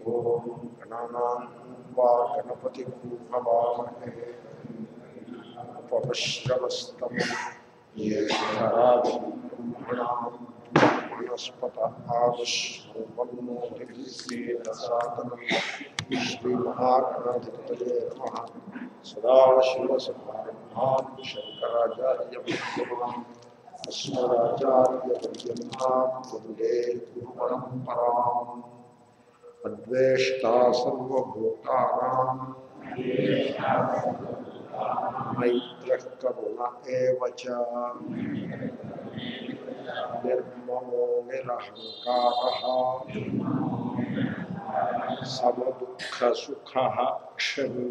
ఓం గణానాం వా గణపతి భవామహే ఉపమశ్రవస్తమ జ్యేష్ఠరాజం బ్రహ్మణాం వనస్పత ఆవిష్ణోతిసాదనం శ్రీమహాగణాధిపతయే నమ సదాశివసమారంభాం శంకరాచార్యమ్యమాం అస్మదాచార్యపర్యంతాం వందే గురుపరంపరాం అద్వేష్టా సర్వభూతానాం మైత్రః కరుణ ఏవ చ నిర్మమో నిరహంకారः సమదుఃఖసుఖः క్షమీ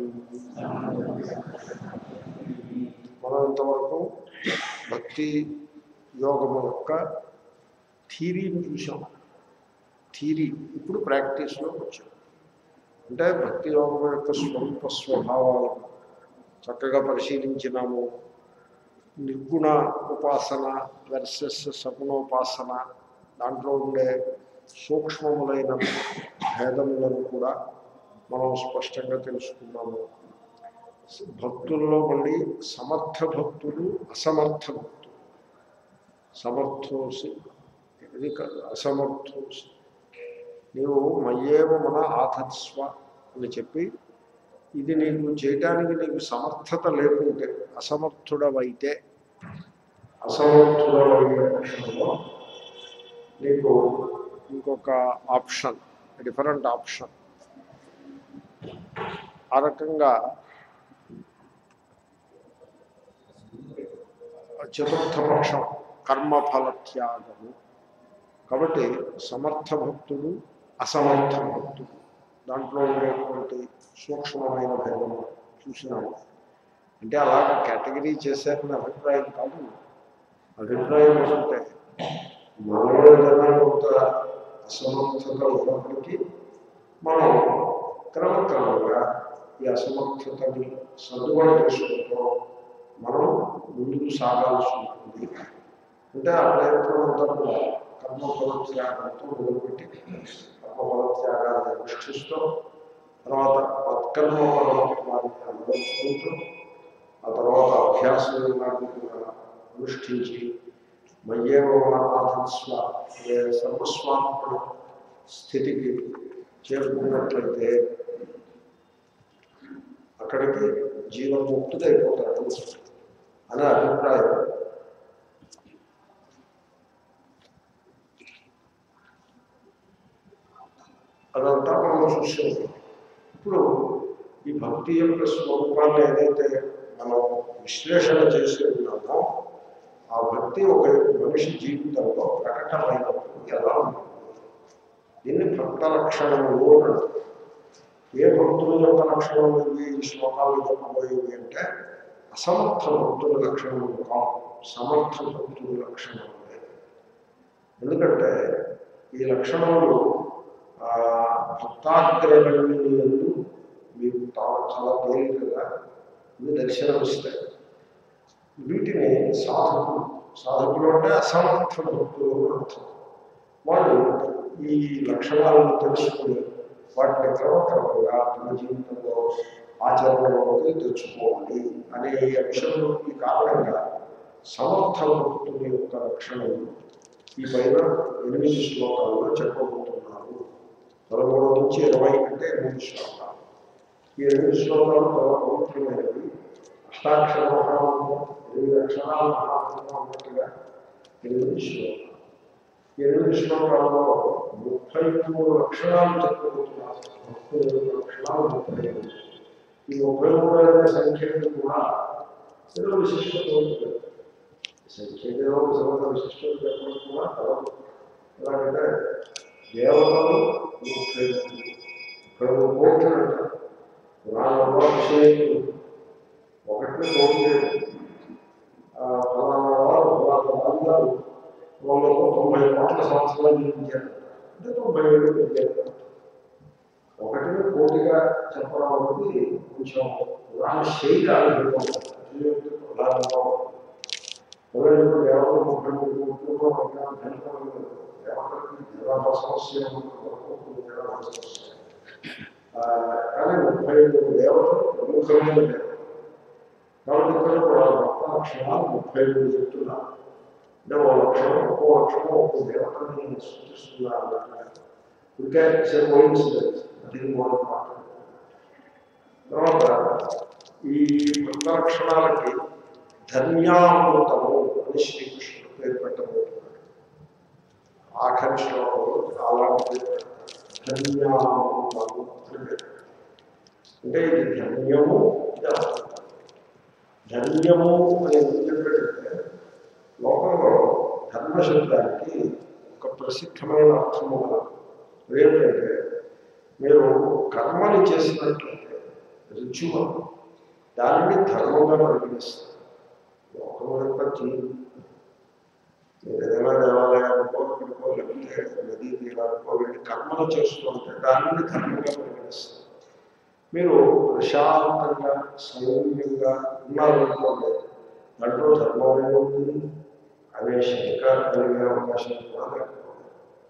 మనం ఇంతవరకు భక్తి యోగము యొక్క థీరీని చూసాం థీరీ ఇప్పుడు ప్రాక్టీస్లోకి వచ్చాం అంటే భక్తి యోగం యొక్క స్వరూప స్వభావాలను చక్కగా పరిశీలించినాము నిర్గుణ ఉపాసన వర్సెస్ సగుణోపాసన దాంట్లో ఉండే సూక్ష్మములైన భేదములను కూడా మనం స్పష్టంగా తెలుసుకున్నాము భక్తుల్లో మళ్ళీ సమర్థ భక్తులు అసమర్థ భక్తులు సమర్థోసి ఇది కాదు అసమర్థోసి నీవు మయ్యేవ మన ఆధత్స్వ అని చెప్పి ఇది నీకు చేయడానికి నీకు సమర్థత లేకుంటే అసమర్థుడవైతే అసమర్థుడవైన పక్షంలో నీకు ఇంకొక ఆప్షన్ డిఫరెంట్ ఆప్షన్ ఆ రకంగా చతుర్థ పక్షం కర్మఫల త్యాగము కాబట్టి సమర్థ భక్తుడు అసమర్థ భక్తుడు దాంట్లో ఉండేటువంటి సూక్ష్మమైన భేదం చూసినాము అంటే అలాగ కేటగిరీ చేశారని అభిప్రాయం కాదు అభిప్రాయం ఏంటంటే మనలో ఏదైనా కొంత అసమర్థత ఉన్నప్పటికీ మనం క్రమక్రమంగా ఈ అసమర్థతని సర్దుబాటు చేసుకుంటూ మనం ముందుకు సాగాల్సి ఉంటుంది అంటే ఆ ప్రయత్నం అంతా కూడా కర్మఫల త్యాగంతో మొదలుపెట్టి కర్మఫల త్యాగాన్ని అనుష్ఠిస్తూ తర్వాత మత్కర్మ పరమత్వాన్ని అనుభవించుకుంటూ ఆ తర్వాత అభ్యాసాన్ని కూడా అనుష్ఠించి మయ్యేవనాథస్వ అనే సర్వస్వాత్మ స్థితికి చేరుకున్నట్లయితే అక్కడికి జీవన్ముక్తుడైపోతాడు అనే అభిప్రాయం అదంతా మనం చూసేది ఇప్పుడు ఈ భక్తి యొక్క స్వరూపాన్ని ఏదైతే మనం విశ్లేషణ చేసి ఉన్నామో ఆ భక్తి ఒక మనిషి జీవితంలో ప్రకటమైనప్పుడు ఎలా ఉంటుంది దీన్ని భక్త లక్షణములు అంటారు ఏ భక్తుల యొక్క లక్షణం ఇవి ఈ శ్లోకాలు చెప్పబోయేవి అంటే అసమర్థ భక్తుల లక్షణములు కావు సమర్థ భక్తుల లక్షణములే ఎందుకంటే ఈ లక్షణములు భక్తాగ్రగణ్యులు మీకు చాలా చాలా తేలికగా ఇవి దర్శనమిస్తాయి వీటిని సాధకులు సాధకులు అంటే అసమర్థ భక్తులు అని అర్థం వాళ్ళు ఈ లక్షణాలను తెలుసుకుని వాటిని క్రమక్రమంగా తమ జీవితంలో ఆచరణలోకి తెచ్చుకోవాలి అనే అంశంలో ఈ కారణంగా సమర్థ భక్తుల యొక్క లక్షణాలు ఈ పైన ఎనిమిది శ్లోకాల్లో చెప్పబోతున్నారు పదమూడు నుంచి ఇరవై అంటే ఎనిమిది శ్లోకాలు ఈ ఎనిమిది శ్లోకాలు చాలా పవిత్రమైనవి అష్టాక్షర మహామంత్రం ఎనిమిది అక్షరాల మహామంత్రం అన్నట్టుగా ఎనిమిది శ్లోకాలు ఎనిమిది శ్లోకాలలో ముప్పై మూడు లక్షణాలు చెప్పబోతున్నారు ముప్పై మూడు లక్షణాలు ముప్పై మూడు ఈ ముప్పై మూడు అనే సంఖ్యను కూడా ఏదో విశిష్టత ఉంటుంది సంఖ్య ఏదో సమత విశిష్టత చెప్పడం కూడా కలదు ఎలాగంటే దేవతలు ముప్పై ముప్పై మూడు కోట్లు అంటారు పురాణంలో విషయం ఒకటి కోట్లు ఫలానా వారు ఫలానా రాజుగారు వాళ్ళకు తొంభై కోట్ల సంవత్సరాలు జీవించారు అంటే తొంభై ఏళ్ళు పెరిగారు ఒకటిని కోటిగా చెప్పడం అనేది కొంచెం పురాణ శైలి ఆలోచన ప్రధానంగా ఎవరైనా దేవతలు ముప్పై మూడు కోట్లు అజ్ఞానం ధనికమైన దేవతలకి జనాభా సమస్య జనాభా సమస్య ముప్పై మూడు దేవతలు ప్రముఖమైన దేవతలు కాబట్టి ఇక్కడ కూడా భక్త లక్షణాలు ముప్పై మూడు చెప్తున్నారు అంటే ఓ లక్షణం ఒక్కో లక్షణం ఒక్కో దేవతని సూచిస్తున్నారు అన్నట్లుగా ఇంకా కోయిన్సిడెన్స్ అది మూడు మాట్లాడుతున్నారు తర్వాత ఈ భక్త లక్షణాలకి ధన్యామృతము అని శ్రీకృష్ణుడు పేరు పెట్టబోతున్నాడు ఆఖరి శ్లోకంలో చాలా పేరు పెడతాడు ధన్యామృతము అని పేరు అంటే ఇది ధన్యము ఇది అమృతం ధన్యము అని ఎందుకు చెప్పాడంటే లోకంలో ధర్మశబ్దానికి ఒక ప్రసిద్ధమైన అర్థము కలదు ఏమిటంటే మీరు కర్మని చేసినట్లయితే రుచువల్ దానిని ధర్మంగా పరిగణిస్తారు లోకం యొక్క జీవి మీరు ఏదైనా దేవాలయానికో ఇక్కడికో లేకపోతే నదీ తీరానికో వెళ్ళి కర్మలు చేస్తుంటే దానిని ధర్మంగా పరిగణిస్తారు మీరు ప్రశాంతంగా సౌమ్యంగా ఉన్నారనుకోండి దాంట్లో ధర్మం ఏముంది అనే శంక కలిగే అవకాశం కూడా లేకపోతే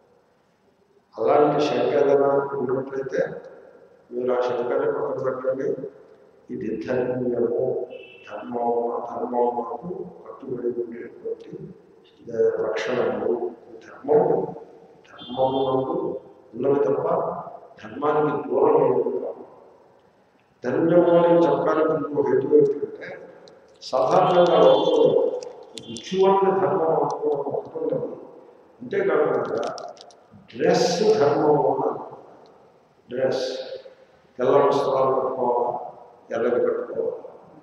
అలాంటి శంక ఏదైనా ఉన్నట్లయితే మీరు ఆ శంకని పక్కన పెట్టండి ఇది ధర్మీయము ధర్మము ధర్మములకు కట్టుబడి ఉండేటువంటి లక్షణములు ధర్మము ధర్మములకు ఉన్నవి తప్ప ధర్మానికి దూరమైనది కాదు ధర్మము అని చెప్పడానికి ఇంకో హేతు ఏంటంటే సాధారణంగా లోకంలో రిచువల్ ధర్మం అనుకోవడం ఉంటుంది అంతేకాకుండా డ్రెస్ ధర్మం అన్నారు డ్రెస్ తెల్ల వస్త్రాలు కట్టుకోవాలా ఎర్రది కట్టుకోవాలా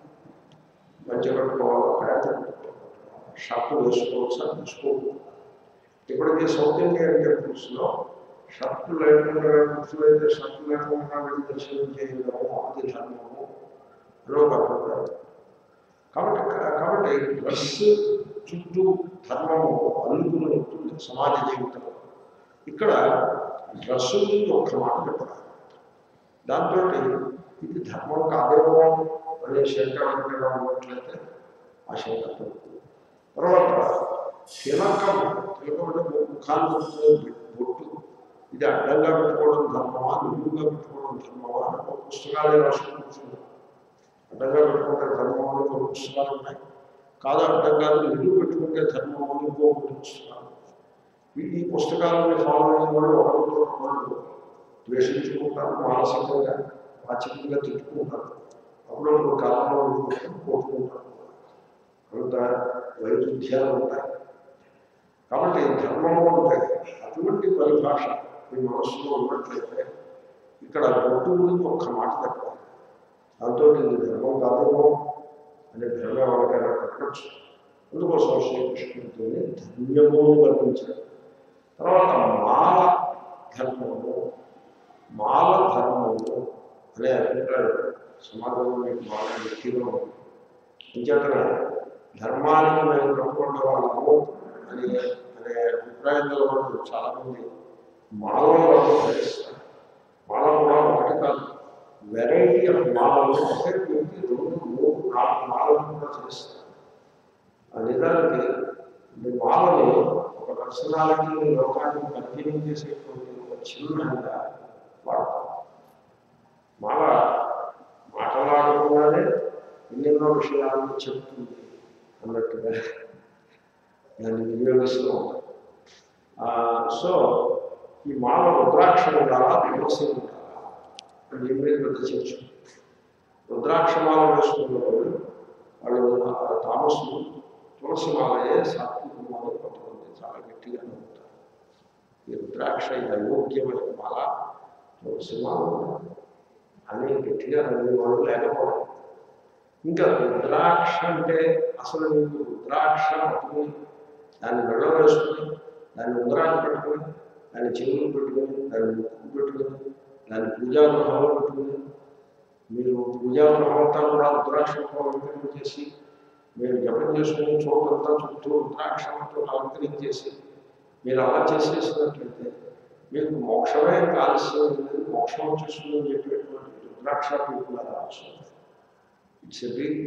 మంచి కట్టుకోవాలా ప్యాంట్ కట్టుకోవాలా షర్ట్ వేసుకోవచ్చా వేసుకోకూడదు ఇప్పటికీ సౌత్ ఇండియన్ టెంపుల్స్లో షర్ట్ లేకుండా పురుషులు అయితే షర్ట్ లేకుండా వెళ్ళి దర్శనం చేయడము అది ధర్మము అని ఒక అభిప్రాయం కాబట్టి కాబట్టి డ్రెస్ చుట్టూ ధర్మము అల్లుకుని ఉంటుంది సమాజ జీవితంలో ఇక్కడ డ్రెస్సు గురించి ఒక్క మాట చెప్పాలి దాంతో ఇది ధర్మం కాదేమో అనే శంక వెంటనే ఉన్నట్లయితే ఆ శంక తగ్గుతుంది. తర్వాత తిలకం తిలకం అంటే ముఖాన్ని పెట్టుకునే బొట్టు ఇది అడ్డంగా పెట్టుకోవడం ధర్మమా నిలువుగా పెట్టుకోవడం ధర్మమా అని ఒక పుస్తకాలే రాసుకుని కూర్చున్నాం అడ్డంగా పెట్టుకుంటే ధర్మం అని కొన్ని పుస్తకాలు ఉన్నాయి కాదు అడ్డంగా నిలువు పెట్టుకుంటే ధర్మం అని ఇంకో కొన్ని పుస్తకాలు ఈ- ఈ పుస్తకాలను ఫాలో అయిన వాళ్ళు ఒకరితో ఒకరు ద్వేషించుకుంటారు మానసికంగా వాచికంగా తిట్టుకుంటారు అప్పుడప్పుడు కాలంలో ఉండుకుంటారు కోరుకుంటారు అంత వైరుధ్యాలు ఉంటాయి కాబట్టి ధర్మము అంటే అటువంటి పరిభాష మీ మనస్సులో ఉన్నట్లయితే ఇక్కడ బొట్టు గురించి ఒక్క మాట చెప్పాలి దాంతో ఇది ధర్మం కాదేమో అనే భ్రమ ఎవరికైనా కట్టచ్చు అందుకోసం శ్రీకృష్ణుడితోనే ధన్యము అని వర్ణించాడు తర్వాత మాల ధర్మము మాల ధర్మము అనే అభిప్రాయం సమాజంలో మీకు బాగా వ్యక్తిగా ఉంది ఇంచేతనే ధర్మానికి మేము కట్టుకున్న వాళ్ళము అని అనే అభిప్రాయం గల వాళ్ళు చాలామంది మాలలో వాళ్ళు ధరిస్తారు మాల కూడా ఒకటి కాదు వెరైటీ ఆఫ్ మాలలు ఒకే వ్యక్తి రెండు మూడు నాలుగు మాలలు కూడా చేస్తారు ఆ నిజానికి ఈ మాలని ఒక పర్సనాలిటీని లోకాన్ని పరిచయం చేసేటువంటి ఒక చిహ్నంగా వాడతాం మాల మాటలాడకుండానే ఎన్నెన్నో విషయాలను చెప్తుంది అన్నట్టుగా దాన్ని వినియోగిస్తూ ఉంటాం ఆ, సో ఈ మాల రుద్రాక్షం ఉండాలా తులసి ఉండాలా అని దీని మీద పెద్ద చర్చ రుద్రాక్షమాల వేసుకున్న వాళ్ళు వాళ్ళు ఆ తామసులు తులసి మాలయే సాత్వికమాల కొంతమంది చాలా గట్టిగా ఉంటారు ఈ రుద్రాక్ష ఇది అయోగ్యమైన మాల తులసి మాల ఉండాలి అని గట్టిగా నమ్మే వాళ్ళు లేకపోవడం ఇంకా రుద్రాక్ష అంటే అసలు నీకు రుద్రాక్ష పట్టుకుని దాన్ని మెడ వేసుకుని దాన్ని ఉంగరాలు పెట్టుకుని దాన్ని చెవులు పెట్టుకుని దాన్ని ముక్కు పెట్టుకుని దాన్ని పూజాగృహంలో పెట్టుకుని మీరు పూజాగృహం అంతా కూడా రుద్రాక్షంతో అలంకరణ చేసి మీరు జపం చేసుకుని చోటంతా చుట్టూ రుద్రాక్షంతో అలంకరించేసి మీరు అలా చేసేసినట్లయితే మీకు మోక్షమే కాలుష్యం లేదు మోక్షం వచ్చేస్తుందని చెప్పేటువంటి రుద్రాక్ష పీపుల్ అది అవసరం it's a big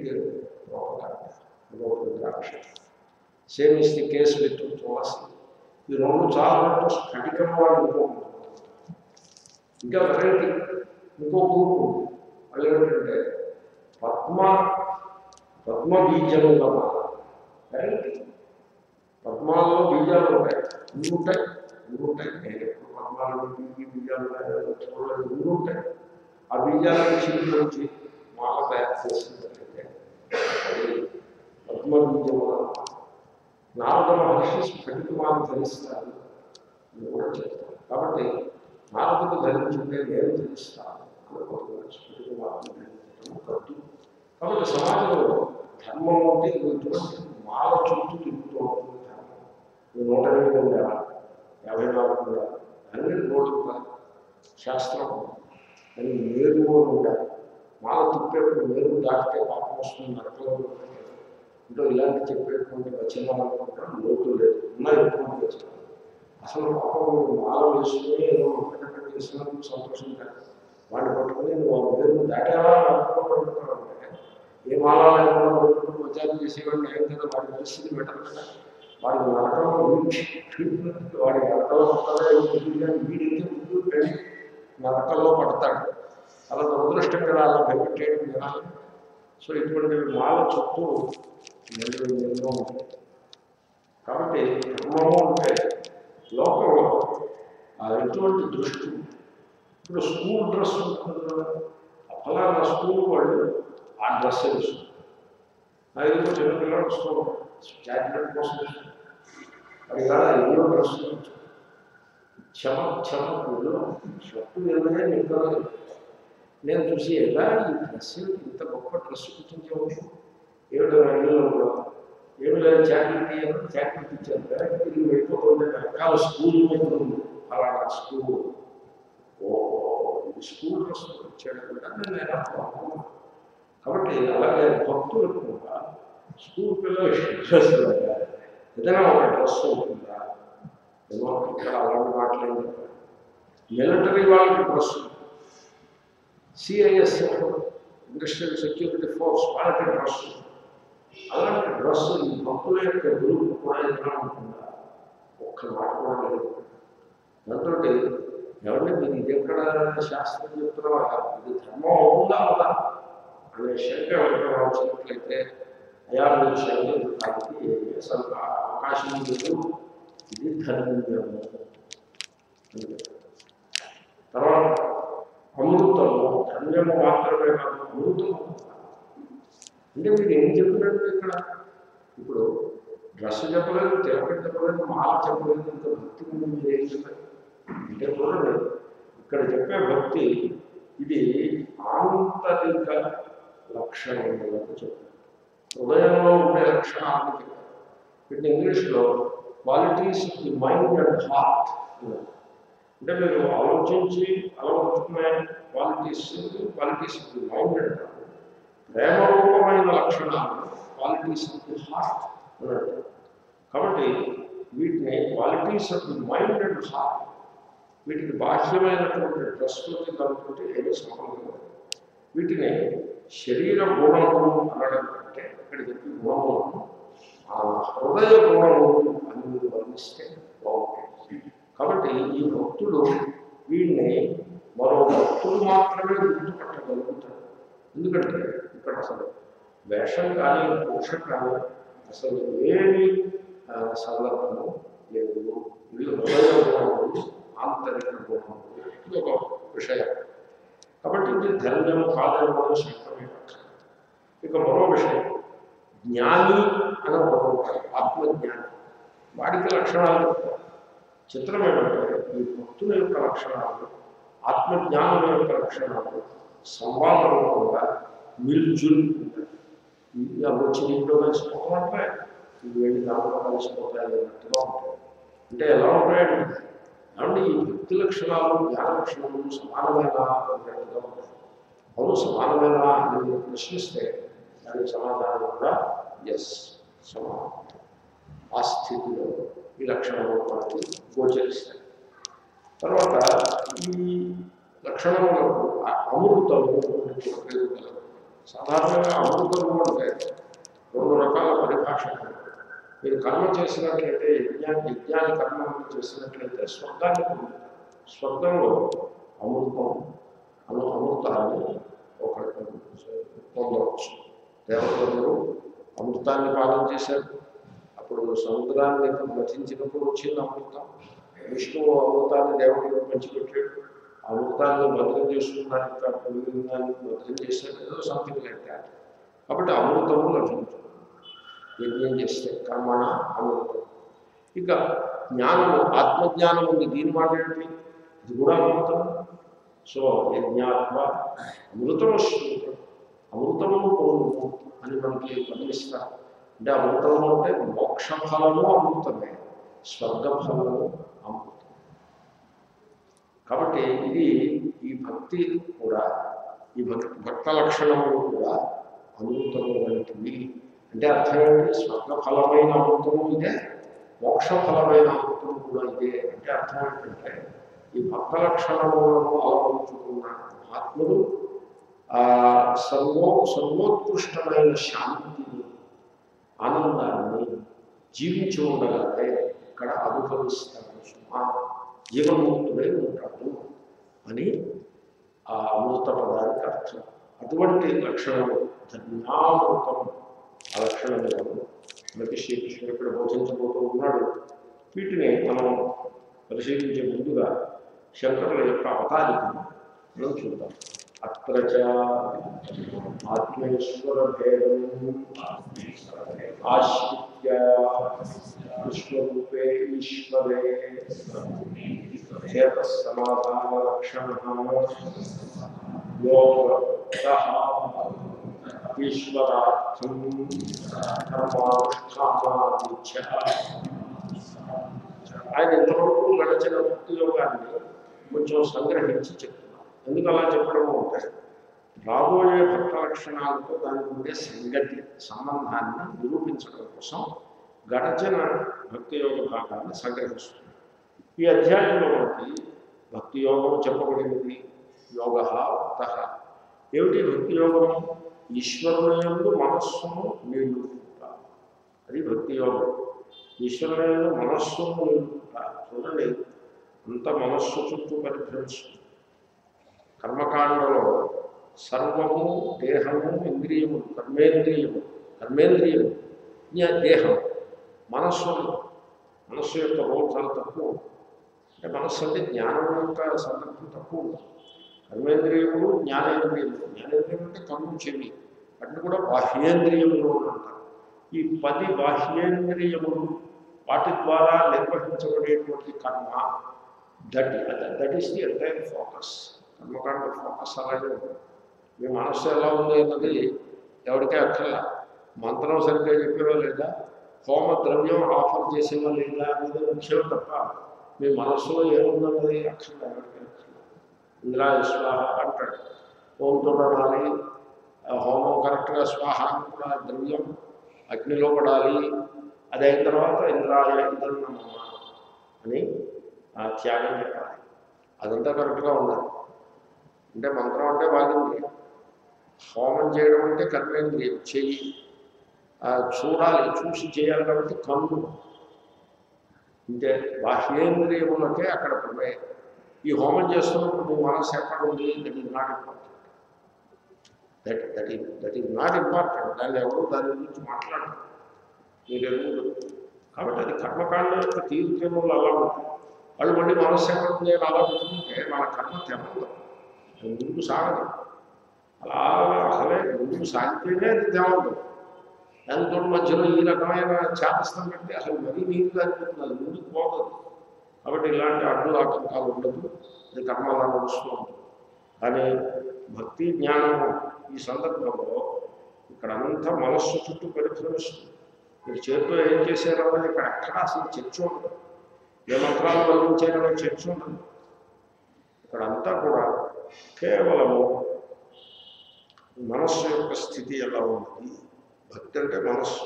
rudraksha same is the case with tulsi ఈ రెండు చాలా స్ఫటికం వాళ్ళు ఇంకో ఇంకా వెరైటీ ఇంకో గ్రూప్ ఉంది మళ్ళీ ఏంటంటే పద్మ పద్మ బీజముల మాల వెరైటీ పద్మాలలో బీజాలు ఉంటాయి ఇన్ని ఉంటాయి ఇన్ని ఉంటాయి నేను ఎప్పుడు పద్మాలలో బీజీ బీజాలు ఉన్నాయో చూడలేదు ఇన్ని ఉంటాయి ఆ బీజాలను చిరుకొచ్చి మాల తయారు చేసినట్లయితే అది పద్మ బీజముల మాల నారద మహర్షి స్ఫటికమాన్ని ధరిస్తారు అని కూడా చెప్తారు కాబట్టి నారదుడు ధరించుంటే నేను ధరిస్తాను అనుకుంటున్నాను స్ఫటికమాన్ని ధరించడం కట్టు కాబట్టి సమాజంలో ధర్మం అంటే ఇటువంటి మాల చుట్టూ తిరుగుతూ ఉంటుంది ధర్మం ఈ నూట ఎనిమిది ఉండాలా యాభై నాలుగు ఉండాలి అన్ని నూట ఉండాలి శాస్త్రం అని మేరు అని ఉండాలి మాల తిప్పేప్పుడు మేరు దాటితే పాపం వస్తుంది నరకలో అంటే ఇలాంటి చెప్పేటువంటి వచనాలు కూడా లోటు లేదు ఉన్నాయి ఎటువంటి వచనాలు అసలు పాపం నువ్వు మాల వేసుకుని ఏదో ఒకటి చేసినందుకు సంతోషించాలి వాడిని పట్టుకుని నువ్వు ఆ మేరు దాటావా అనుకోవడం అంటే ఏ మాల లేకుండా పట్టుకుని వచారం చేసేవాడిని ఏం కదా వాడి పరిస్థితి పెట్టరు కదా వాడికి నరకంలో వీడి- వాడి నరకంలో పడతాడో ఏమో తెలియదు కానీ వీడైతే ముందు వెళ్ళి నరకంలో పడతాడు అలా దురదృష్టం కదా అలా భయపెట్టేయడం జనాలు సో ఇటువంటి మాల చుట్టూ ఎన్నో ఎన్నో ఉంటాయి కాబట్టి ధర్మము అంటే లోకంలో ఆ ఎటువంటి దృష్టి ఇప్పుడు స్కూల్ డ్రెస్ ఉంటుంది కదా ఆ ఫలానా స్కూల్ వాళ్ళు ఆ డ్రెస్ వేసుకుంటారు నా ఎదురు చిన్నపిల్లలు స్కూల్ జాకెట్ కోసం వేసుకుంటారు అది కాదు ఆ ఎన్నో డ్రెస్ చెమ చెమ ఊళ్ళో షర్టు వెళ్ళదే నింకలేదు నేను చూసి ఎలా ఈ డ్రెస్ ఇంత గొప్ప డ్రెస్ కుట్టించావు ఏడు ఇళ్ళలో ఏడు లేదు చాకరీ చాకరీ ఇచ్చారు వెనక్కి తిరిగి వెళ్ళిపోతుంది వెనకాల స్కూల్ మీద ఉంది అలాగా స్కూల్ ఓ ఇది స్కూల్ డ్రెస్ వచ్చాడు కూడా నేను ఎలా అనుకున్నాను. కాబట్టి అలాగే భక్తులకు కూడా స్కూల్ పిల్లలు డ్రెస్ ఏదైనా ఒక డ్రెస్ ఉంటుందా ఏమో ఇక్కడ అలాంటి మాటలేం చెప్పారు మిలిటరీ వాళ్ళకి dress CISF industrial security force వాళ్ళకి డ్రెస్ అలాంటి డ్రెస్ ఈ భక్తుల యొక్క గ్రూప్ కూడా ఏదైనా ఉంటుందా ఒక్క మాట కూడా లేదు దాంతో ఎవరిని మీరు ఇది ఎక్కడ శాస్త్రం చెప్తున్నావా ఇది ధర్మం అవుతుందా అవుదా అనే శంక ఎవరికైనా వచ్చినట్లయితే అయా మీరు శంకడానికి అసలు అవకాశం లేదు ఇది ధర్మము అని చెప్పారు. తర్వాత అమృతము ధన్యము మాత్రమే కాదు అమృతము అంటే మీరు ఏం చెప్పినట్టు ఇక్కడ ఇప్పుడు డ్రెస్ చెప్పలేదు తిలకం చెప్పలేదు మాల చెప్పలేదు ఇంకా భక్తి ముందు మీరు ఏం చెప్పారు అంటే చూడండి ఇక్కడ చెప్పే భక్తి ఇది ఆంతరిక లక్షణములకు చెప్పారు హృదయంలో ఉండే లక్షణాలను చెప్పారు వీటిని ఇంగ్లీష్లో qualities of the mind and heart అంటే మీరు ఆలోచించి అలవర్చుకునే qualities qualities of the mind అంటారు ప్రేమరూపమైన లక్షణాలు క్వాలిటీస్ ఆఫ్ ది హార్ట్ అని అంటారు కాబట్టి వీటిని qualities of the mind and heart వీటికి బాహ్యమైనటువంటి డ్రెస్సులకి కలుపుకుంటే ఏమీ సంబంధం లేదు వీటిని శరీర గుణములు అనడం కంటే ఇక్కడ చెప్పి గుణములను ఆ హృదయ గుణములు అని మీరు వర్ణిస్తే బాగుంటుంది కాబట్టి ఈ భక్తుడు వీడిని మరో భక్తుడు మాత్రమే గుర్తుపట్టగలుగుతాడు ఎందుకంటే ఇక్కడ అసలు వేషం కానీ పోషణ కానీ అసలు ఏమి ఆ, సందర్భము లేదు వీళ్ళు హృదయ గుణములు ఆంతరిక గుణములు ఇది ఒక విషయం కాబట్టి ఇది ధన్యం కాదేమో అని శంకరమే ఇక మరో విషయం జ్ఞాని అని ఒకడు ఉంటాడు ఆత్మజ్ఞాని వాడికి లక్షణాలు చెప్తారు చిత్రం ఏమంటే ఈ భక్తుల యొక్క లక్షణాలు ఆత్మజ్ఞానం యొక్క లక్షణాలు సంవాద రూపంగా మిల్జుల్ ఉంటాయి ఇవి అవి వచ్చి దీంట్లో కలిసిపోతామంటే ఇవి వెళ్ళి దాంట్లో కలిసిపోతాయి అన్నట్టుగా ఉంటాయి అంటే ఎలా ఉంటాయంటే కాబట్టి ఈ భక్తి లక్షణాలు జ్ఞాన లక్షణాలు సమానమేనా అన్నట్టుగా ఉంటాయి అవును సమానమేనా అని మీరు ప్రశ్నిస్తే దానికి సమాధానం కూడా ఎస్ సమానం ఆ స్థితిలో ఈ లక్షణాలు మనకి గోచరిస్తాయి తర్వాత ఈ లక్షణములకు ఆ అమృతము అని పేరు కలదు సాధారణంగా అమృతము అంటే రెండు రకాల పరిభాష ఉన్నాయి. మీరు కర్మ చేసినట్లయితే యజ్ఞాన్ని యజ్ఞాన్ని కర్మలను చేసినట్లయితే స్వర్గాన్ని పొందుతారు స్వర్గంలో అమృతం అను అమృతాన్ని ఒక పొందవచ్చు దేవతలందరూ అమృతాన్ని పాలన చేశారు అప్పుడు సముద్రాన్ని మథించినప్పుడు వచ్చింది అమృతం విష్ణువు అమృతాన్ని దేవుడికి పంచిపెట్టాడు ఆ అమృతాన్ని భద్రం చేసుకున్నానికి మిగిలిన దాన్ని భద్రం చేశాడు ఏదో సంథింగ్ లైక్ దాట్ కాబట్టి అమృతము లభించు యజ్ఞం చేస్తే కర్మణ అమృతం ఇక జ్ఞానము ఆత్మజ్ఞానం ఉంది దీని మాట ఏంటి ఇది కూడా అమృతం సో యజ్ఞాత్మ అమృతం శ్రూతం అమృతము పొందు అని మనకి వర్ణిస్తారు అంటే అమృతము అంటే మోక్ష ఫలము అమృతమే స్వర్గ ఫలము అమృతం కాబట్టి ఇది ఈ భక్తి కూడా ఈ భక్తి భక్త లక్షణములు కూడా అమృతము వంటివి అంటే అర్థం ఏంటి స్వర్గ ఫలమైన అమృతము ఇదే మోక్ష ఫలమైన అమృతం కూడా ఇదే అంటే అర్థం ఏంటంటే ఈ భక్త లక్షణములను అవలంబించుకున్న మహాత్ములు ఆ సర్వో సర్వోత్కృష్టమైన శాంతిని ఆనందాన్ని జీవించి ఉండగానే ఇక్కడ అనుభవిస్తాడు సుమా జీవన్ముక్తుడై ఉంటాడు అని ఆ అమృత పదానికి అర్థం అటువంటి లక్షణము ధన్యామృతం ఆ లక్షణములను మనకి శ్రీకృష్ణుడు ఇక్కడ బోధించబోతూ ఉన్నాడు వీటిని మనం పరిశీలించే ముందుగా శంకరుల యొక్క అవతారికను మనం చూద్దాం అత్ర చ ఆత్మేశ్వర భేదం ఆశ్రిత్య విశ్వరూపే ఈశ్వరే చేత సమాధాన లక్షణ ఈశ్వరార్థం కర్మానుష్ఠానాదిచ్చ ఆయన ఇంతవరకు గడిచిన భక్తి యోగాన్ని కొంచెం సంగ్రహించి చెప్తున్నారు ఎందుకు అలా చెప్పడం అంటే రాబోయే భక్త లక్షణాలతో దానికి ఉండే సంగతి సంబంధాన్ని నిరూపించడం కోసం గడచిన భక్తి యోగ భాగాన్ని సంగ్రహిస్తుంది ఈ అధ్యాయంలో మనకి భక్తి యోగం చెప్పబడినది యోగ ఉక్త ఏమిటి భక్తి యోగం ఈశ్వరుని యందు మనస్సును నిలుపుట అది భక్తి యోగం ఈశ్వరుని యందు మనస్సును నిలుపుట చూడండి అంత మనస్సు చుట్టూ పరిభ్రమిస్తుంది కర్మకాండలో సర్వము దేహము ఇంద్రియము కర్మేంద్రియము కర్మేంద్రియము జ్ఞ- దేహం మనస్సు మనస్సు యొక్క రోల్ చాలా తక్కువ అంటే మనస్సు అంటే జ్ఞానం యొక్క సందర్భం తక్కువ ఉంటుంది కర్మేంద్రియములు జ్ఞానేంద్రియములు జ్ఞానేంద్రియం అంటే కన్ను చెవి వాటిని కూడా బాహ్యేంద్రియములు అని అంటారు ఈ పది బాహ్యేంద్రియములు వాటి ద్వారా నిర్వహించబడేటువంటి కర్మ that that is the entire focus కర్మకాండ ఫోకస్ అలాగే ఉంటుంది మీ మనస్సు ఎలా ఉంది అన్నది ఎవరికే అక్కర్లా మంత్రం సరిగ్గా చెప్పేవా లేదా హోమ ద్రవ్యం ఆఫర్ చేసేవా లేదా అనేది ముఖ్యం తప్ప మీ మనస్సులో ఏముందన్నది అక్షరం ఎవరికీ అక్కర్లా ఇంద్రా స్వాహ అంటాడు ఓంతో పడాలి ఆ హోమం కరెక్ట్గా స్వాహ అని కూడా ద్రవ్యం అగ్నిలో పడాలి అది అయిన తర్వాత ఇంద్రాయ ఇంద్రన్న అని ఆ త్యాగం చెప్పాలి అదంతా కరెక్ట్గా ఉండాలి అంటే మంత్రం అంటే వాగింద్రియం హోమం చేయడం అంటే కర్మేంద్రియం చెయ్యి ఆ చూడాలి చూసి చేయాలి కాబట్టి కన్ను అంటే బాహ్యేంద్రియములకే అక్కడ ప్రమేయం ఈ హోమం చేస్తున్నప్పుడు మీ మనసు ఎక్కడ ఉంది that is not important that that is that is not important దాన్ని ఎవరు దాని గురించి మాట్లాడరు మీకు ఎదురు కాబట్టి అది కర్మకాండ యొక్క తీర్థములు అలా ఉంటాయి వాళ్ళు మళ్ళీ మనస్సు ఎక్కడ ఉంది అని అలా పెట్టుకుంటే మన కర్మ తెమ్మదు అది ముందుకు సాగదు అలా అసలే ముందుకు సాగితేనే అది తెమ్మదు దానితో మధ్యలో ఈ రకమైన చేతస్థం పెడితే అసలు మరీ నీరు దానిపోతుంది అది ముందుకు పోతుంది కాబట్టి ఇలాంటి అడ్డు ఆటంకాలు ఉండదు ఇది కర్మ అలా నడుస్తూ ఉంటుంది కానీ భక్తి జ్ఞానము ఈ సందర్భంలో ఇక్కడ అంతా మనస్సు చుట్టూ పరిభ్రమిస్తుంది మీరు చేతితో ఏం చేశారో అనేది ఇక్కడ ఎక్కడ అసలు చర్చ ఉండదు ఏ మంత్రాలు వల్లించారో చర్చ ఉండదు ఇక్కడ అంతా కూడా కేవలము మనస్సు యొక్క స్థితి ఎలా ఉన్నది భక్తి అంటే మనస్సు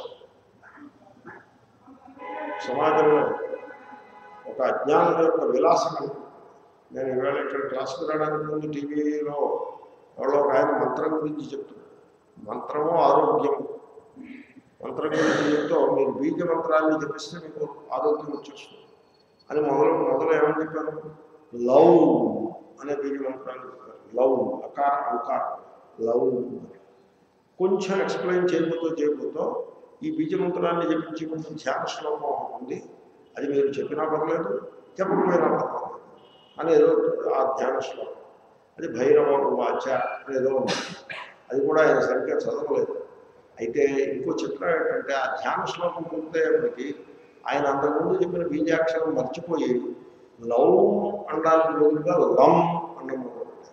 సమాజంలో ఒక అజ్ఞానం యొక్క విలాసం నేను ఈవేళ ఇక్కడ క్లాసుకు రావడానికి ముందు టీవీలో ఎవరో ఒక ఆయన మంత్రం గురించి చెప్తున్నాడు మంత్రము ఆరోగ్యము మంత్రం గురించి చెప్తూ మీరు బీజ మంత్రాన్ని జపిస్తే మీకు ఆరోగ్యం వచ్చేస్తుంది అని మొదలు మొదలు ఏమని చెప్పాను లవ్ అనే బీజ మంత్రాన్ని చెప్పారు లవ్ అకార అంకారం లవ్ కొంచెం ఎక్స్ప్లెయిన్ చేయబోతూ చేయబోతూ ఈ బీజమంత్రాన్ని జపించి కొంచెం ధ్యాన శ్లోకం ఒకటి ఉంది అది మీరు చెప్పినా పర్లేదు చెప్పకపోయినా పర్లేదు అని ఏదో ఆ ధ్యాన శ్లోకం అది భైరవ వాచ అని ఏదో ఉంది అది కూడా ఆయన సరిగ్గా చదవలేదు అయితే ఇంకో చిత్రం ఏంటంటే ఆ ధ్యాన శ్లోకం పూర్తయ్యేప్పటికీ ఆయన అంతకుముందు చెప్పిన బీజాక్షరం మర్చిపోయి లవ్ అనడానికి బదులుగా లం అనడం మొదలుపెట్టారు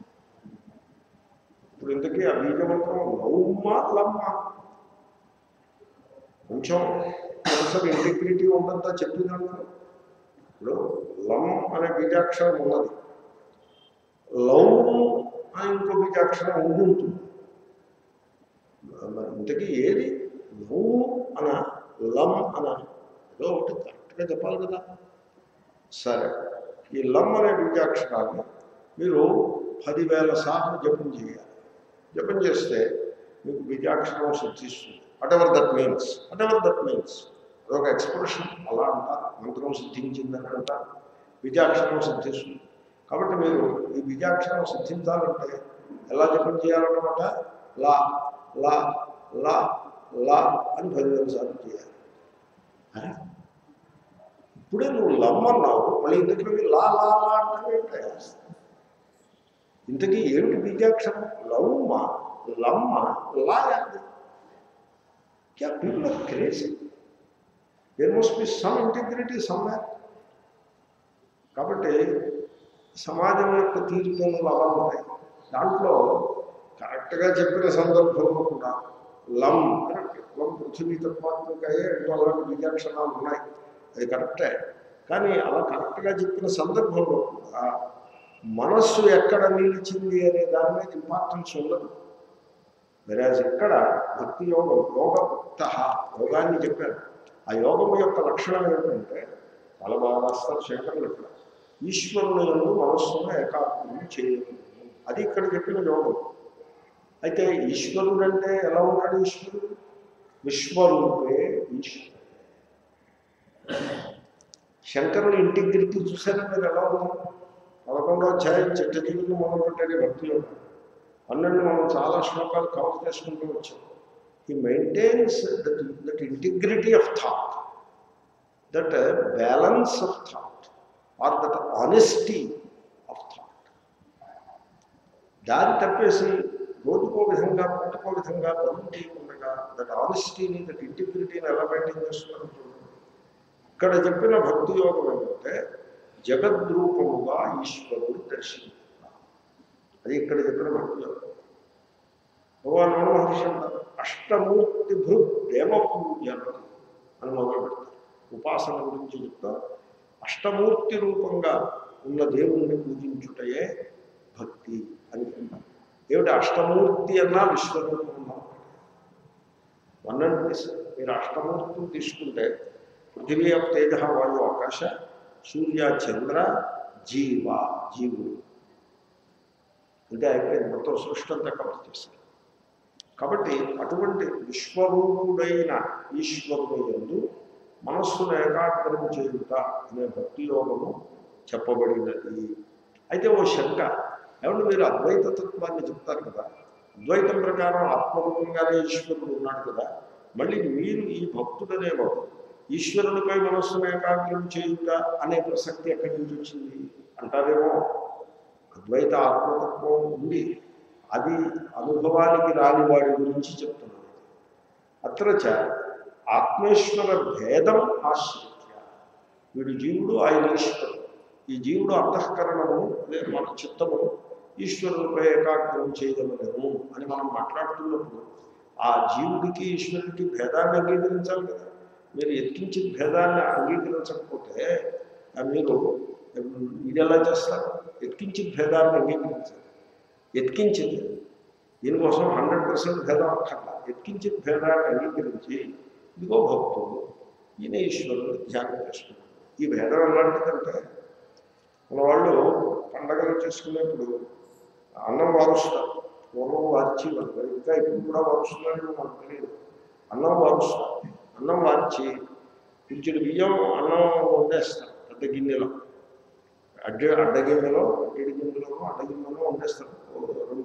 ఇప్పుడు ఇంతకీ ఆ బీజమంత్రం లవ్మా లమ్మా కొంచెం మనసుకు ఇంటిగ్రిటీ ఉందంతా చెప్పిందంటే ఇప్పుడు లం అనే బీజాక్షరం ఉన్నది లవ్ అని ఇంకో బీజాక్షరం ఉండి ఉంటుంది మరి ఇంతకీ ఏది లవ్ అన లం అన ఏదో ఒకటి కరెక్ట్గా చెప్పాలి కదా సరే ఈ లం అనే బీజాక్షరాన్ని మీరు పదివేల సార్లు జపం చేయాలి జపం చేస్తే మీకు బీజాక్షరం సిద్ధిస్తుంది whatever that means whatever that means అదొక ఎక్స్ప్రెషన్ అలా అంటారు మంత్రం సిద్ధించిందని అంటారు బీజాక్షరం సిద్ధిస్తుంది కాబట్టి మీరు ఈ బీజాక్షరం సిద్ధించాలంటే ఎలా జపం చేయాలన్నమాట లా లా లా లా అని పదివేల సార్లు చేయాలి అరే ఇప్పుడే నువ్వు లమ్మన్నావు మళ్ళీ ఇంతకీ నువ్వు లా లా లా అంటే ఇంతకీ ఏమిటి బీజాక్షరం లవ్మ లమ్మ లా యాది क्या people are crazy there must be some integrity somewhere కాబట్టి సమాజం యొక్క తీరుతెన్నులు అలా ఉంటాయి దాంట్లో కరెక్ట్గా చెప్పిన సందర్భంలో కూడా లం కరెక్ట్ లం పృథివీ తత్వాత్మకయే అంటూ అలాంటి బీజాక్షరాలు ఉన్నాయి అది కరెక్టే కానీ అలా కరెక్ట్గా చెప్పిన సందర్భంలో కూడా మనస్సు ఎక్కడ నిలిచింది అనే దాని మీద ఇంపార్టెన్స్ ఉండదు వెరాజ్ ఇక్కడ భక్తి యోగం యోగభక్త యోగాన్ని చెప్పారు ఆ యోగం యొక్క లక్షణం ఏంటంటే చాలా బాగా రాస్తారు శంకరులు ఇక్కడ ఈశ్వరుని యందు మనస్సును ఏకాగ్రం చేయలేదు అది ఇక్కడ చెప్పిన యోగం అయితే ఈశ్వరుడు అంటే ఎలా ఉంటాడు ఈశ్వరుడు విశ్వరూపే ఈశ్వరుడు శంకరుని ఇంటిగ్రిటీ చూసారా మీరు ఎలా ఉంది పదకొండో అధ్యాయం చిట్ట జీవితం మొదలుపెట్టాడు భక్తి యోగం పన్నెండు మనం చాలా శ్లోకాలు కవర్ చేసుకుంటూ వచ్చాం ఈ maintains that that integrity of thought that balance of thought or that honesty of thought దారి తప్పేసి రోజుకో విధంగా పూటకో విధంగా పనులు చేయకుండా దట్ ఆనెస్టీని దట్ ఇంటిగ్రిటీని ఎలా మెయింటైన్ చేస్తున్నారు చూడండి ఇక్కడ చెప్పిన భక్తి యోగం ఏంటంటే జగద్రూపముగా ఈశ్వరుడు దర్శించారు అది ఇక్కడ చెప్పిన భక్తి యోగం భగవాన్ రమణ మహర్షి అంటారు అష్టమూర్తి భృ దేవపూజనం అని మొదలు పెడతారు ఉపాసన గురించి చెప్తా అష్టమూర్తి రూపంగా ఉన్న దేవుణ్ణి పూజించుటయే భక్తి అని చెప్తారు ఏమిటి అష్టమూర్తి అన్నా విశ్వరూపం అన్నా వన్ మీరు అష్టమూర్తిని తీసుకుంటే పృథివీ ఆఫ్ తేజ వాయు ఆకాశ సూర్య చంద్ర జీవ జీవుడు అంటే అయిపోయింది మొత్తం సృష్టి అంతా కవర్ చేశారు కాబట్టి అటువంటి విశ్వరూపుడైన ఈశ్వరుని ఎందు మనస్సును ఏకాగ్రం చేయుట అనే భక్తి యోగము చెప్పబడినది అయితే ఓ శంక ఏమంటే మీరు అద్వైత తత్వాన్ని చెప్తారు కదా అద్వైతం ప్రకారం ఆత్మరూపంగానే ఈశ్వరుడు ఉన్నాడు కదా మళ్ళీ మీరు ఈ భక్తుడనేవాడు ఈశ్వరునిపై మనస్సును ఏకాగ్రం చేయుట అనే ప్రసక్తి ఎక్కడి నుంచి వచ్చింది అంటారేమో అద్వైత ఆత్మతత్వం ఉంది అది అనుభవానికి రాని వాడి గురించి చెప్తున్నాను అత్రచ ఆత్మేశ్వర భేదం ఆశ్రిత్య వీడు జీవుడు ఆయన ఈశ్వరుడు ఈ జీవుడు అంతఃకరణము లేదా మన చిత్తము ఈశ్వరునిపై ఏకాగ్రం చేయగలము అని మనం మాట్లాడుతున్నప్పుడు ఆ జీవుడికి ఈశ్వరుడికి భేదాన్ని అంగీకరించాలి కదా మీరు ఎత్కించి భేదాన్ని అంగీకరించకపోతే ఆ మీరు ఇది ఎలా చేస్తారు ఎత్కించి భేదాన్ని అంగీకరించాలి ఎత్కించింది దీనికోసం హండ్రెడ్ పర్సెంట్ భేదం అక్కర్లా ఎత్కించిన భేదాన్ని అంగీకరించి ఇదిగో భక్తుడు ఈయన ఈశ్వరుడు ధ్యానం చేస్తున్నాడు ఈ భేదం ఎలాంటిదంటే మన వాళ్ళు పండగలు చేసుకునేప్పుడు అన్నం వారుస్తారు పూర్వం వార్చి వాళ్ళు ఇంకా ఇప్పుడు కూడా వారుస్తున్నారని మనకు తెలియదు అన్నం వారుస్తారు అన్నం వార్చి కొంచెం బియ్యం అన్నం వండేస్తారు పెద్ద గిన్నెలో అడ్డ అడ్డగిన్నెలో అడ్డడి గిన్నెలో అడ్డగిన్నెలో వండేస్తారు ఓ రెండు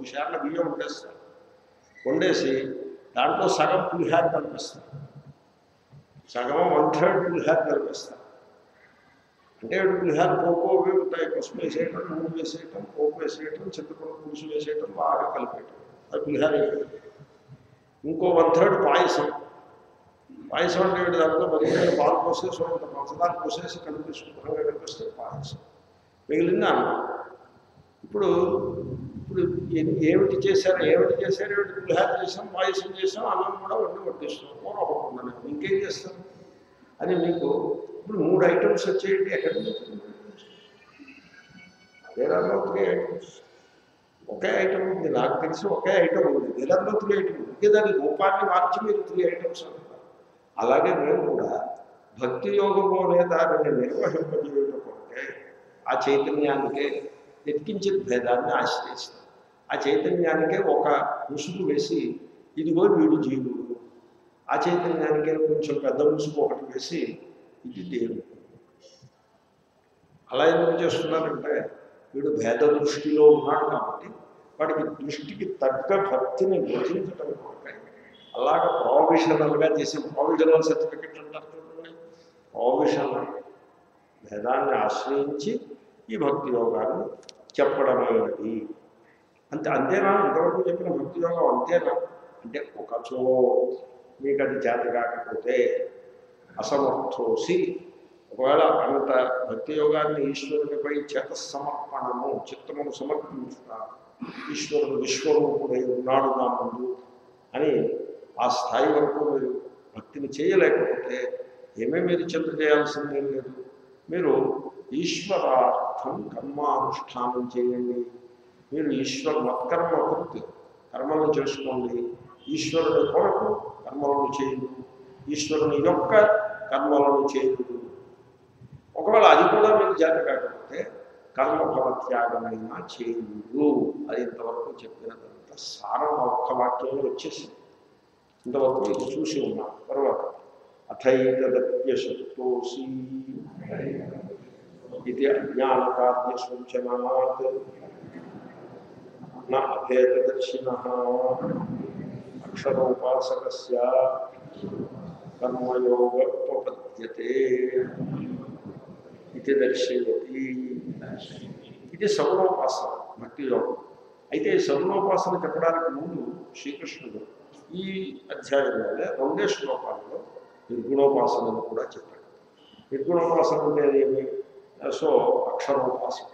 మూడు షేర్ల బియ్యం వండేస్తారు వండేసి దాంట్లో సగం పులిహార కల్పిస్తారు సగం వన్ థర్డ్ పులిహార కల్పిస్తారు అంటే పులిహార పోపు అవి ఉంటాయి పసుపు వేసేయటం నూనె వేసేయటం పోపు వేసేయటం చింతపండు పులుసు వేసేయటం బాగా కలిపేయటం అది పులిహార అయిపోయింది ఇంకో వన్ థర్డ్ పాయసం పాయసం అంటే ఏంటి దాంట్లో మరి పాలు పోసేసి కొంత పంచదార పోసేసి కలిపి శుభ్రంగా కలిపిస్తే పాయసం మిగిలింది అన్నం ఇప్పుడు ఇప్పుడు ఏ- ఏమిటి చేశారు ఏమిటి చేశారు ఏమిటి పులిహార చేసాం పాయసం చేసాం అన్నం కూడా వండి వడ్డిస్తాం కూర ఒకటి ఉండాలి ఇంకేం చేస్తాం అని మీకు ఇప్పుడు మూడు ఐటమ్స్ వచ్చేయండి ఎక్కడి నుంచి వచ్చింది మూడు items? వేరేలో త్రీ ఐటమ్స్ ఒకే ఐటమ్ ఉంది నాకు తెలిసి ఒకే ఐటమ్ ఉంది వేరేలో త్రీ ఐటమ్ ఉంది ఇంకే దాని రూపాన్ని మార్చి మీరు త్రీ ఐటమ్స్ అంటున్నారు అలాగే మేము కూడా భక్తి యోగము అనే దానిని నిర్వహింపజేయడం కొరకే ఆ చైతన్యానికే ఎత్కించిన భేదాన్ని ఆశ్రయిస్తాం ఆ చైతన్యానికే ఒక ముసుగు వేసి ఇదిగో వీడు జీవుడు ఆ చైతన్యానికే కొంచెం పెద్ద ముసుగు ఒకటి వేసి ఇది దేవుడు అలా ఎందుకు చేస్తున్నారంటే వీడు భేద దృష్టిలో ఉన్నాడు కాబట్టి వాడికి దృష్టికి తగ్గ భక్తిని బోధించటం కొరకై అలాగ ప్రావిషనల్గా చేసే ప్రావిజనల్ సర్టిఫికెట్ అంటారు చూడండి ప్రావిషనల్ భేదాన్ని ఆశ్రయించి ఈ భక్తి యోగాన్ని చెప్పడమైనది అంతే అంతేనా ఇంతవరకు చెప్పిన భక్తి యోగం అంతేనా అంటే ఒకచో మీకు అది చేత కాకపోతే అసమర్థోసి ఒకవేళ అంత భక్తి యోగాన్ని ఈశ్వరునిపై చేత సమర్పణము చిత్తమును సమర్పించుట ఈశ్వరుడు విశ్వరూపుడై ఉన్నాడు నా ముందు అని ఆ స్థాయి వరకు మీరు భక్తిని చేయలేకపోతే ఏమీ మీరు చింత చేయాల్సిందేం లేదు మీరు ఈశ్వరార్థం కర్మానుష్ఠానం చేయండి మీరు ఈశ్వర మత్కర్మ కృతి కర్మలను చేసుకోండి ఈశ్వరుని కొరకు కర్మలను చేయుడు ఈశ్వరుని యొక్క కర్మలను చేయుడు ఒకవేళ అది కూడా మీకు చేత కాకపోతే కర్మఫల త్యాగమైనా చేయుడు అది ఇంతవరకు చెప్పినదంతా సారం ఆ ఒక్క వాక్యంలో వచ్చేసింది ఇంతవరకు ఇది చూసి ఉన్నాం తర్వాత అథైతదప్యశక్తోసి ఇది అజ్ఞానకార్య సూచనాత్ నా అభేదదర్శిన అక్షరోపాసకస్య కర్మయోగోపపద్యతే ఇది దర్శయతి ఇది సగుణోపాసన భక్తి యోగం అయితే ఈ సగుణోపాసన చెప్పడానికి ముందు శ్రీకృష్ణుడు ఈ అధ్యాయంలోనే రెండే శ్లోకాలలో నిర్గుణోపాసనను కూడా చెప్పాడు నిర్గుణోపాసన అంటే ఏమి సో అక్షరోపాసన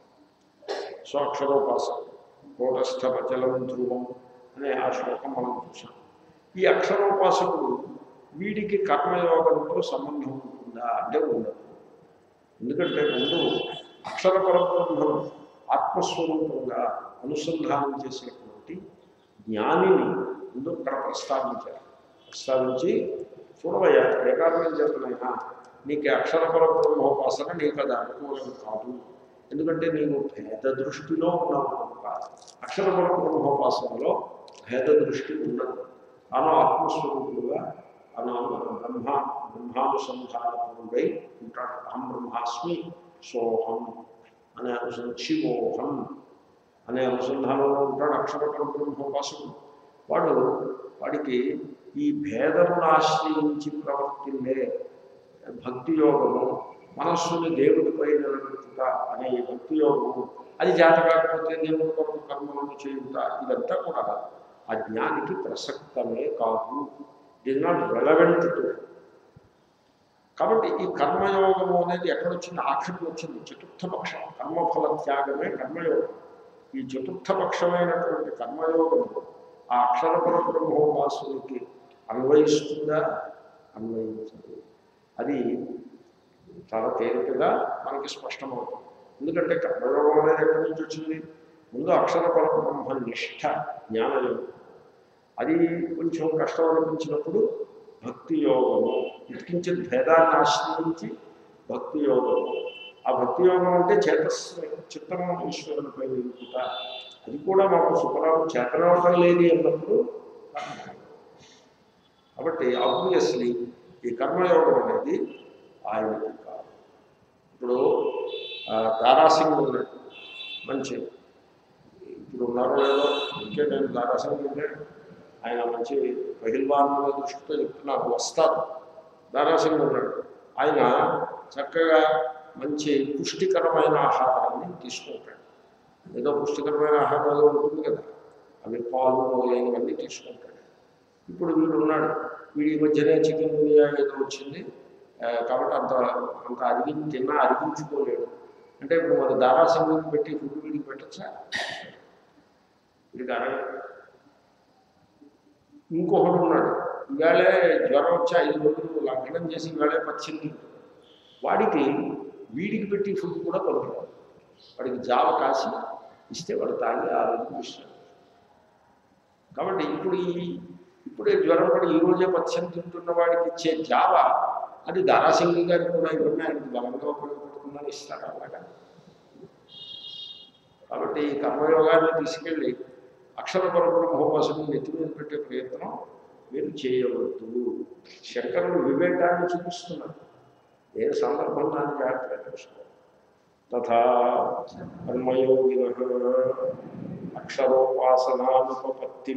సో అక్షరోపాసన కూటస్థ పచలం ధ్రువం అనే ఆ శ్లోకం మనం చూసాం ఈ అక్షరోపాసకుడు వీడికి కర్మయోగంతో సంబంధం ఉంటుందా అంటే ఉండదు ఎందుకంటే ముందు అక్షర పరబ్రహ్మను ఆత్మస్వరూపంగా అనుసంధానం చేసినటువంటి జ్ఞానిని ముందు ఇక్కడ ప్రస్తావించారు ప్రస్తావించి చూడవయ్యా ఏ కారణం చేతనైనా నీకు అక్షర పరబ్రహ్మోపాసన నీకు అది అనుకూలం కాదు ఎందుకంటే నీవు భేద దృష్టిలో ఉన్నావు కనుక అక్షర పరబ్రహ్మోపాసనలో భేద దృష్టి ఉన్నది తాను ఆత్మస్వరూపుడుగా తాను బ్రహ్మ బ్రహ్మానుసంధానముడై ఉంటాడు అహం బ్రహ్మాస్మి సోహం అనే అనుసంధ శివోహం అనే అనుసంధానంలో ఉంటాడు అక్షర పరబ్రహ్మోపాసకుడు వాడు వాడికి ఈ భేదమును ఆశ్రయించి ప్రవర్తిల్లే భక్తి యోగము మనస్సుని దేవుడిపై నిలబెట్టుట అనే ఈ భక్తి యోగము అది జాత కాకపోతే దేవుడి కొరకు కర్మలను చేయుట ఇదంతా కూడా ఆ జ్ఞానికి ప్రసక్తమే కాదు ఇట్ నాట్ రెలవెంట్ టు కాబట్టి ఈ కర్మయోగము అనేది ఎక్కడొచ్చింది ఆఖరికి వచ్చింది చతుర్థ పక్షం కర్మఫల త్యాగమే కర్మయోగం ఈ చతుర్థ పక్షమైనటువంటి కర్మయోగము ఆ అక్షర పరబ్రహ్మోపాసునికి అన్వయిస్తుందా అన్వయించదు అది చాలా తేలికగా మనకి స్పష్టమవుతుంది ఎందుకంటే కర్మయోగం అనేది ఎక్కడి నుంచి వచ్చింది ముందు అక్షర పరబ్రహ్మ నిష్ఠ జ్ఞానయోగం అది కొంచెం కష్టం అనిపించినప్పుడు భక్తి యోగము ఇట్కించిన భేదాన్ని ఆశ్రయించి భక్తి యోగము ఆ భక్తి యోగం అంటే చేతస్సు చిత్తము ఈశ్వరునిపై నిలుపుట అది కూడా మాకు సుఖరాము చేతనవటం లేదు అన్నప్పుడు కాబట్టి ఆబ్వియస్లీ ఈ కర్మయోగం అనేది ఆయనకి కాదు ఇప్పుడు ఆ, దారాసింగ్ ఉన్నాడు మంచి ఇప్పుడు ఉన్నారో లేదో ఇంకే నేను దారాసం ఉన్నాడు ఆయన మంచి పహిల్వాన్ అనే దృష్టితో చెప్తున్నారు వస్తారు దారాసింగ్ ఉన్నాడు ఆయన చక్కగా మంచి పుష్టికరమైన ఆహారాన్ని తీసుకుంటాడు ఏదో పుష్టికరమైన ఆహారం ఏదో ఉంటుంది కదా అవి పాలు మొదలైనవన్నీ తీసుకుంటాడు ఇప్పుడు వీడు ఉన్నాడు వీడి ఈ మధ్యనే చికెన్ బిర్యానీ ఏదో వచ్చింది ఆ, కాబట్టి అంత అంత అరిగి తిన్నా అరిగించుకోలేడు అంటే ఇప్పుడు మరి దారాసింగ్ పెట్టి ఫుడ్ వీడికి పెట్టచ్చా వీడికి అరగ ఇంకొకడు ఉన్నాడు ఈవేళే జ్వరం వచ్చి ఐదు రోజులు లగ్నం చేసి ఈవేళే పచ్చింది వాడికి వీడికి పెట్టి ఫుడ్ కూడా కొనుక్కోవాలి వాడికి జావ కాసి ఇస్తే వాడు తాగి ఆ రోజు విశ్రాంతి కాబట్టి ఇప్పుడు ఈ ఇప్పుడే జ్వరం పడి ఈ రోజే పథ్యం తింటున్న వాడికి ఇచ్చే జావ అది దారాసింగి గారికి కూడా ఇవన్నీ ఆయనకి బలంగా ఉపయోగపడుతుందని ఇస్తారు అలాగా కాబట్టి ఈ కర్మయోగాన్ని తీసుకెళ్ళి అక్షర పరబ్రహ్మోపాసన నెత్తి మీద పెట్టే ప్రయత్నం మీరు చేయవద్దు శంకరుడు వివేకాన్ని చూపిస్తున్నారు ఏ సందర్భం దాన్ని జాగ్రత్తగా తెలుసుకోవాలి తథా కర్మయోగిన అక్షరోపాసనానుపత్తి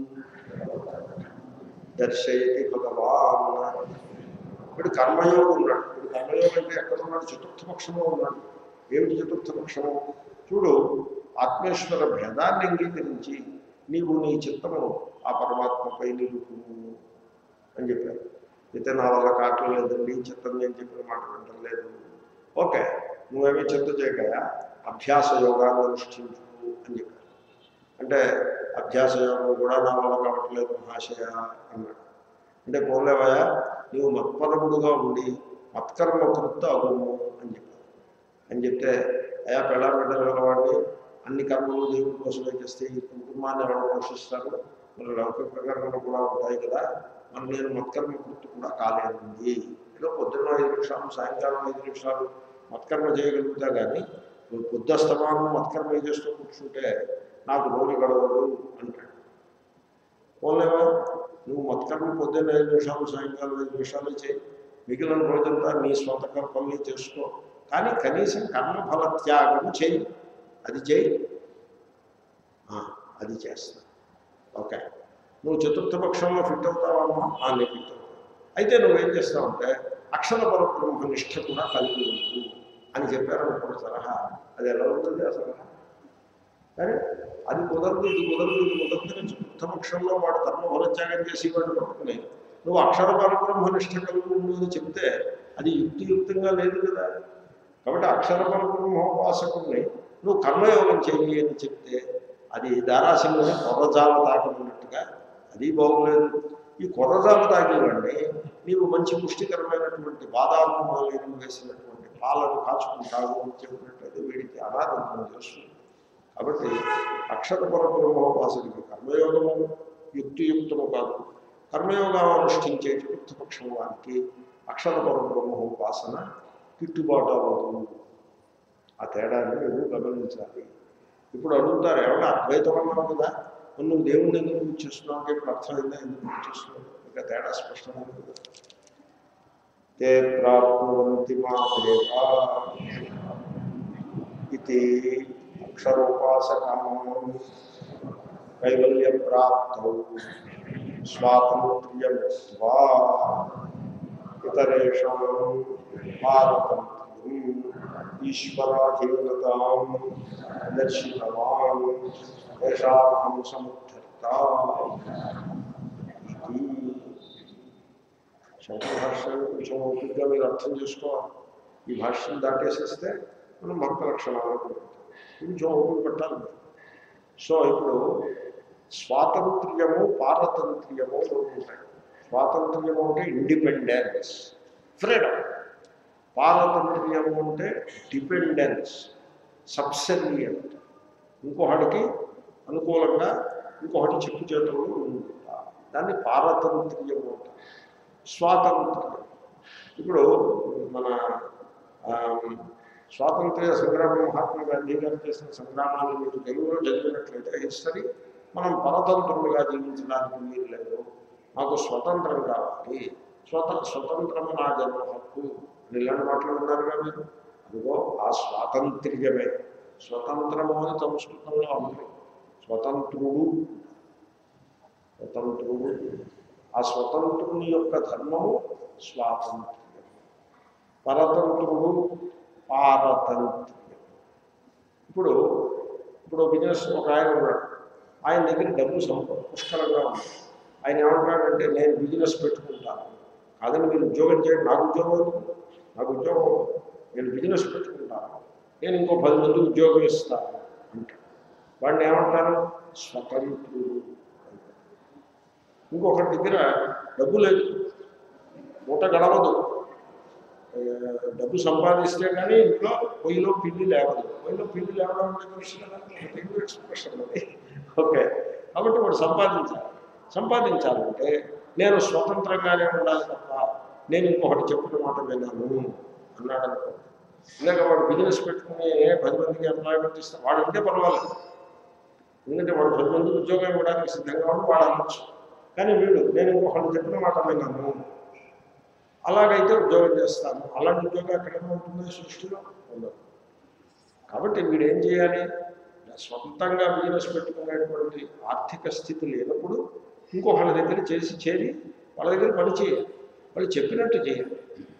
దర్శయతి భగవాన్ ఇప్పుడు కర్మయోగం ఉన్నాడు ఇప్పుడు కర్మయోగం అంటే ఎక్కడ ఉన్నాడు చతుర్థ పక్షంలో ఉన్నాడు ఏమిటి చతుర్థ పక్షము చూడు ఆత్మేశ్వర భేదాన్ని అంగీకరించి నీవు నీ చిత్తము ఆ పరమాత్మపై నిలుపుము అని చెప్పారు అయితే నా వల్ల కావటం లేదండి చిత్తం నేను చెప్పిన మాట వింటం లేదు ఓకే నువ్వేమీ చింత చేయకయా అభ్యాస యోగాన్ని అనుష్ఠించు అని చెప్పారు అంటే అభ్యాస యోగం కూడా నా వల్ల కావట్లేదు మహాశయ అన్నాడు అంటే పోలేవయా నీవు మత్పరముడుగా ఉండి మత్కర్మ కృత అగుము అని చెప్పారు అని చెప్తే అయా పెళ్ళ బిడ్డల వాడిని అన్ని కర్మలు దేవుడి కోసమే చేస్తే ఈ కుటుంబాన్ని ఎవరు పోషిస్తారు మరి లౌకిక కర్మలు కూడా ఉంటాయి కదా మరి నేను మత్కర్మ కృతి కూడా కాలేదండి ఏదో పొద్దున్న ఐదు నిమిషాలు సాయంకాలం ఐదు నిమిషాలు మత్కర్మ చేయగలుగుతా కానీ నువ్వు పొద్దుస్తమానం మత్కర్మ చేస్తూ కూర్చుంటే నాకు రోజు గడవదు అంటాడు పోలేవా నువ్వు మత్కర్మ పొద్దున్న ఐదు నిమిషాలు సాయంకాలం ఐదు నిమిషాలు చేయి మిగిలిన రోజంతా నీ స్వంత కర్మల్ని చేసుకో కానీ కనీసం కర్మఫల త్యాగం చేయి అది చేయి ఆ, అది చేస్తా ఓకే నువ్వు చతుర్థ పక్షంలో ఫిట్ అవుతావమ్మా ఆ, నేను ఫిట్ అవుతాను అయితే నువ్వేం చేస్తావంటే అక్షర పరబ్రహ్మ నిష్ఠ కూడా కలిగి ఉండు అని చెప్పారు అనుకున్న సలహా అది ఎలా ఉంటుంది ఆ సలహా కానీ అది కుదరదు ఇది కుదరదు ఇది కుదరదు చతుర్థ పక్షంలో వాడు కర్మ ఫలత్యాగం చేసి వాడు పట్టుకుని నువ్వు అక్షర పరబ్రహ్మ నిష్ఠ కలిగి ఉండు అని చెప్తే అది యుక్తియుక్తంగా లేదు కదా కాబట్టి అక్షర పరబ్రహ్మోపాసకుడిని నువ్వు కర్మయోగం చేయి అని చెప్తే అది దారాసింహని కొర్రజాల తాకనున్నట్టుగా అది బాగులేదు ఈ కొర్రజాల తాకేవాడిని నీవు మంచి పుష్టికరమైనటువంటి బాదాము మొదలైనవి వేసినటువంటి పాలను కాచుకుంటావు అని చెప్పినట్లయితే వీడికి అనారోగ్యం చేస్తుంది కాబట్టి అక్షర పరబ్రహ్మోపాసకుడికి కర్మయోగము యుక్తియుక్తము కాదు కర్మయోగం అనుష్ఠించే చతుర్థ పక్షం వారికి అక్షర పరబ్రహ్మోపాసన గిట్టుబాటు అవ్వదు ఆ తేడాన్ని మీరు గమనించాలి ఇప్పుడు అడుగుతారు ఏమన్నా అద్వైతం అన్నావు కదా మరి నువ్వు దేవుణ్ణి ఎందుకు పూజ చేస్తున్నావు అంటే ఇప్పుడు అర్థమైందా ఎందుకు పూజ చేస్తున్నావు ఇంకా తేడా స్పష్టమైంది కదా తే ప్రాప్నువంతి మామేవా ఇది అక్షరోపాసకం కైవల్య ప్రాప్తౌ స్వాతంత్ర్యమిత్వా ఇతరేషాం పారతంత్ర్యం ఈశ్వరాధీనతాం దర్శితవాన్ ఏషామహం సముద్ధర్త ఇది శంకర భాష్యం కొంచెం ఓపికగా మీరు అర్థం చేసుకోవాలి ఈ భాష్యం దాటేసేస్తే మనం భక్త లక్షణాలు కొంచెం ఓపిక పెట్టాలి మీరు. సో ఇప్పుడు స్వాతంత్ర్యము పారతంత్ర్యము రెండు ఉంటాయి స్వాతంత్ర్యము అంటే ఇండిపెండెన్స్ ఫ్రీడమ్ పారతంత్ర్యము అంటే డిపెండెన్స్ సబ్సెలియంట్ ఇంకొకటికి అనుకూలంగా ఇంకొకటి చెప్పు చేతుల్లో ఉంటుందా దాన్ని పారతంత్ర్యము అంటారు స్వాతంత్ర్యం ఇప్పుడు మన ఆమ్, స్వాతంత్ర్య సంగ్రామం మహాత్మా గాంధీ గారు చేసిన సంగ్రామాన్ని మీరు తెలుగులో చదివినట్లయితే హిస్టరీ మనం పరతంత్రులుగా జీవించడానికి వీలు లేదు మాకు స్వతంత్రం కావాలి స్వత స్వతంత్రము నా జన్మ హక్కు అని ఇలాంటి మాటలు ఉన్నారుగా మీరు అదిగో ఆ స్వాతంత్ర్యమే స్వతంత్రము అని సంస్కృతంలో అందరూ స్వతంత్రుడు స్వతంత్రుడు ఆ స్వతంత్రుని యొక్క ధర్మము స్వాతంత్ర్యం పరతంత్రుడు పారతంత్ర్యం ఇప్పుడు ఇప్పుడు బిజినెస్ ఒక ఆయన ఉన్నాడు ఆయన దగ్గర డబ్బు సంపద పుష్కలంగా ఉంది ఆయన ఏమంటాడంటే నేను బిజినెస్ పెట్టుకుంటాను కాదని మీరు ఉద్యోగం చేయండి నాకు ఉద్యోగం ఎందుకు? నాకు ఉద్యోగం వద్దు. నేను బిజినెస్ పెట్టుకుంటాను నేను ఇంకో పది మంది ఉద్యోగం ఇస్తాను అంటాడు వాడిని ఏమంటారు స్వతంత్రుడు అంటారు. ఇంకొకటి దగ్గర డబ్బు లేదు మూట గడవదు ఆ, డబ్బు సంపాదిస్తే కానీ ఇంట్లో పొయ్యిలో పిల్లి లేవదు పొయ్యిలో పిల్లి లేవడం అంటే తెలుసు కదా తెలుగు ఎక్స్ప్రెషన్ అది ఓకే కాబట్టి వాడు సంపాదించాలి సంపాదించాలంటే నేను స్వతంత్రంగానే ఉండాలి తప్ప నేను ఇంకొకటి చెప్పిన మాట విన్నాను అన్నాడు అనుకో ఇందాక వాడు బిజినెస్ పెట్టుకుని పది మందికి ఎంప్లాయ్మెంట్ ఇస్తాను వాడు అంటే పర్వాలేదు ఎందుకంటే వాడు పది మందికి ఉద్యోగం ఇవ్వడానికి సిద్ధంగా ఉండి వాడు అనొచ్చు కానీ వీడు నేను ఇంకొకటి చెప్పిన మాట విన్నాను అలాగైతే ఉద్యోగం చేస్తాను అలాంటి ఉద్యోగం ఎక్కడైనా ఉంటుంది సృష్టిలో ఉండదు కాబట్టి వీడు ఏం చేయాలి సొంతంగా బిజినెస్ పెట్టుకునేటువంటి ఆర్థిక స్థితి లేనప్పుడు ఇంకొకళ్ళ దగ్గర చేసి చేరి వాళ్ళ దగ్గర పని చేయాలి వాళ్ళు చెప్పినట్టు చేయాలి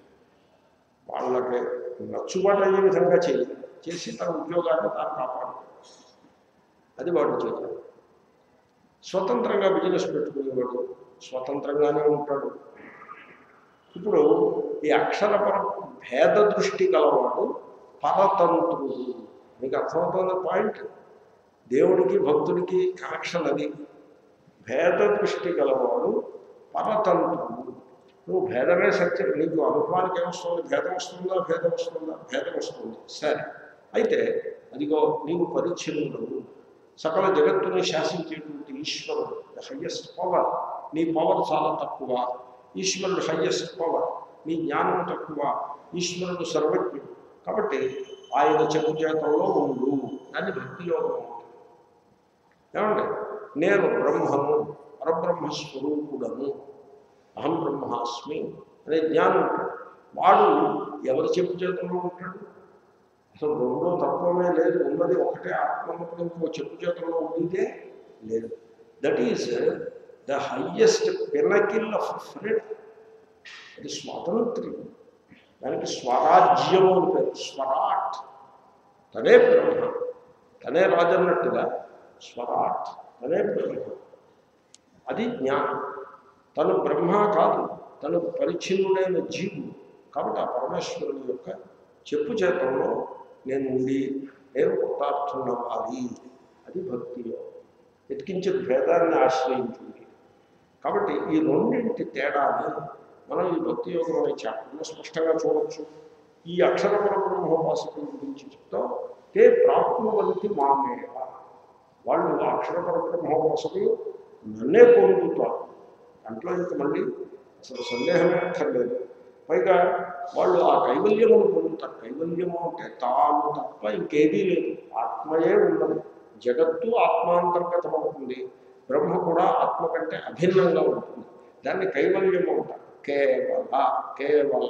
వాళ్ళకి నచ్చుబాటు అయ్యే విధంగా చేయాలి చేసి తన ఉద్యోగాన్ని తాను కాపాడు అది వాడు చేయాలి స్వతంత్రంగా బిజినెస్ పెట్టుకునేవాడు స్వతంత్రంగానే ఉంటాడు ఇప్పుడు ఈ అక్షరపర భేద దృష్టి గలవాడు పరతంత్రుడు మీకు అర్థమవుతుంది పాయింట్ దేవుడికి భక్తుడికి కనెక్షన్ అది భేద దృష్టి గలవాడు పరతంత్రుడు నువ్వు భేదమే సత్యం నీకు అనుభవానికి ఏమొస్తుంది భేదం వస్తుందా భేదం వస్తుందా భేదం వస్తుంది సరే అయితే అదిగో నీవు పరిచ్ఛిన్నుడు సకల జగత్తుని శాసించేటువంటి ఈశ్వరుడు ద హయ్యెస్ట్ పవర్ నీ పవర్ చాలా తక్కువ ఈశ్వరుడు హయ్యెస్ట్ పవర్ నీ జ్ఞానం తక్కువ ఈశ్వరుడు సర్వజ్ఞుడు కాబట్టి ఆయన చెప్పు చేతంలో ఉండు దాన్ని భక్తి యోగం అంటారు. ఏమండి నేను బ్రహ్మను పరబ్రహ్మ స్వరూపుడను అహం బ్రహ్మాస్మి అనే జ్ఞానం ఉంటాడు వాడు ఎవరి చెప్పు చేతంలో ఉంటాడు అసలు రెండో తత్వమే లేదు ఉన్నది ఒకటే ఆత్మ ఉన్నప్పుడు ఇంకో చెప్పు చేతంలో ఉండేదే లేదు that is the highest pinnacle of freedom అది స్వాతంత్ర్యం దానికి స్వరాజ్యము అని పేరు స్వరాట్ తనే బ్రహ్మ తనే రాజన్నట్టుగా స్వరాట్ తనే బ్రహ్మ అది జ్ఞానం తను బ్రహ్మ కాదు తను పరిచ్ఛిన్నుడైన జీవుడు కాబట్టి ఆ పరమేశ్వరుని యొక్క చెప్పు చేతంలో నేను ఉండి నేను కృతార్థున్నవాలి అది భక్తిలో ఎత్కించే భేదాన్ని ఆశ్రయించింది కాబట్టి ఈ రెండింటి తేడాన్ని మనం ఈ భక్తి యోగం అనే చాప్టర్లో స్పష్టంగా చూడవచ్చు ఈ అక్షర పరబ్రహ్మోపాసకుల గురించి చెప్తాం తే ప్రాప్నువంతి మామేవ వాళ్ళు అక్షర పరబ్రహ్మోపాసకులు నన్నే పొందుతారు దాంట్లో ఇంక మళ్ళీ అసలు సందేహమే అక్కర్లేదు పైగా వాళ్ళు ఆ కైవల్యమును పొందుతారు కైవల్యము అంటే తాను తప్ప ఇంకేదీ లేదు ఆత్మయే ఉన్నది జగత్తు ఆత్మాంతర్గతమవుతుంది బ్రహ్మ కూడా ఆత్మ కంటే అభిన్నంగా ఉంటుంది దాన్ని కైవల్యము అంటారు కేవల కేవల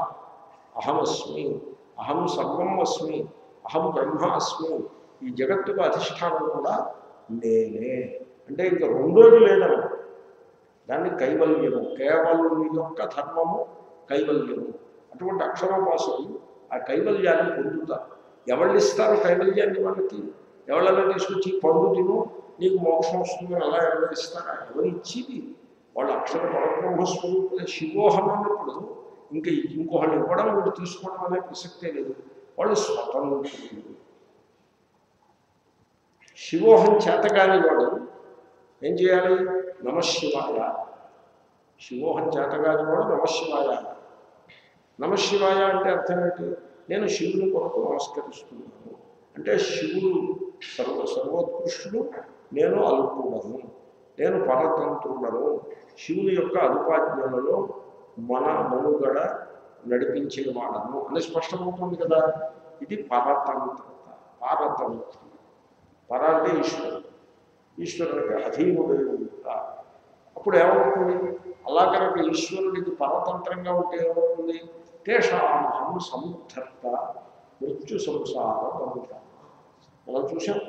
అహమస్మి అహం సర్వం అస్మి అహం బ్రహ్మ అస్మి ఈ జగత్తుకు అధిష్టానం కూడా నేనే అంటే ఇంకా రెండోది లేదన్నమాట దాన్ని కైవల్యము కేవలం యొక్క ధర్మము కైవల్యము అటువంటి అక్షరోపాసకులు ఆ కైవల్యాన్ని పొందుతారు ఎవళ్ళు ఇస్తారు కైవల్యాన్ని వాళ్ళకి ఎవరైనా తీసుకొచ్చి పండు తిను నీకు మోక్షం వస్తుందని అలా ఎవరు ఇస్తారా ఎవరు ఇచ్చేది వాళ్ళు అక్షర పరబ్రహ్మ స్వరూపులే శివోహం అన్నప్పుడు ఇంకా ఇంకొకళ్ళు ఇవ్వడం వీళ్ళు తీసుకోవడం అనే ప్రసక్తే లేదు వాళ్ళు స్వతంత్రులు శివోహం చేతగాని వాడు ఏం చేయాలి నమశివాయ శివోహం చేతగాని వాడు నమశివాయ నమశివాయ అంటే అర్థం ఏంటి నేను శివుని కొరకు నమస్కరిస్తున్నాను అంటే శివుడు సర్వ సర్వోత్కృష్టుడు నేను అల్పుడను నేను పరతంత్రుడను శివుని యొక్క అదుపాజ్ఞలలో మన మనుగడ నడిపించిన వాడను అని స్పష్టమవుతుంది కదా ఇది పరతంత్రత పారతంత్రం పర అంటే ఈశ్వరుడు ఈశ్వరునికి అధీనుడై ఉంటా అప్పుడు ఏమవుతుంది అలా కనుక ఈశ్వరుడికి పరతంత్రంగా ఉంటే ఏమవుతుంది తేషామహం సముద్ధర్త మృత్యు సంసార బంధ మనం చూసాం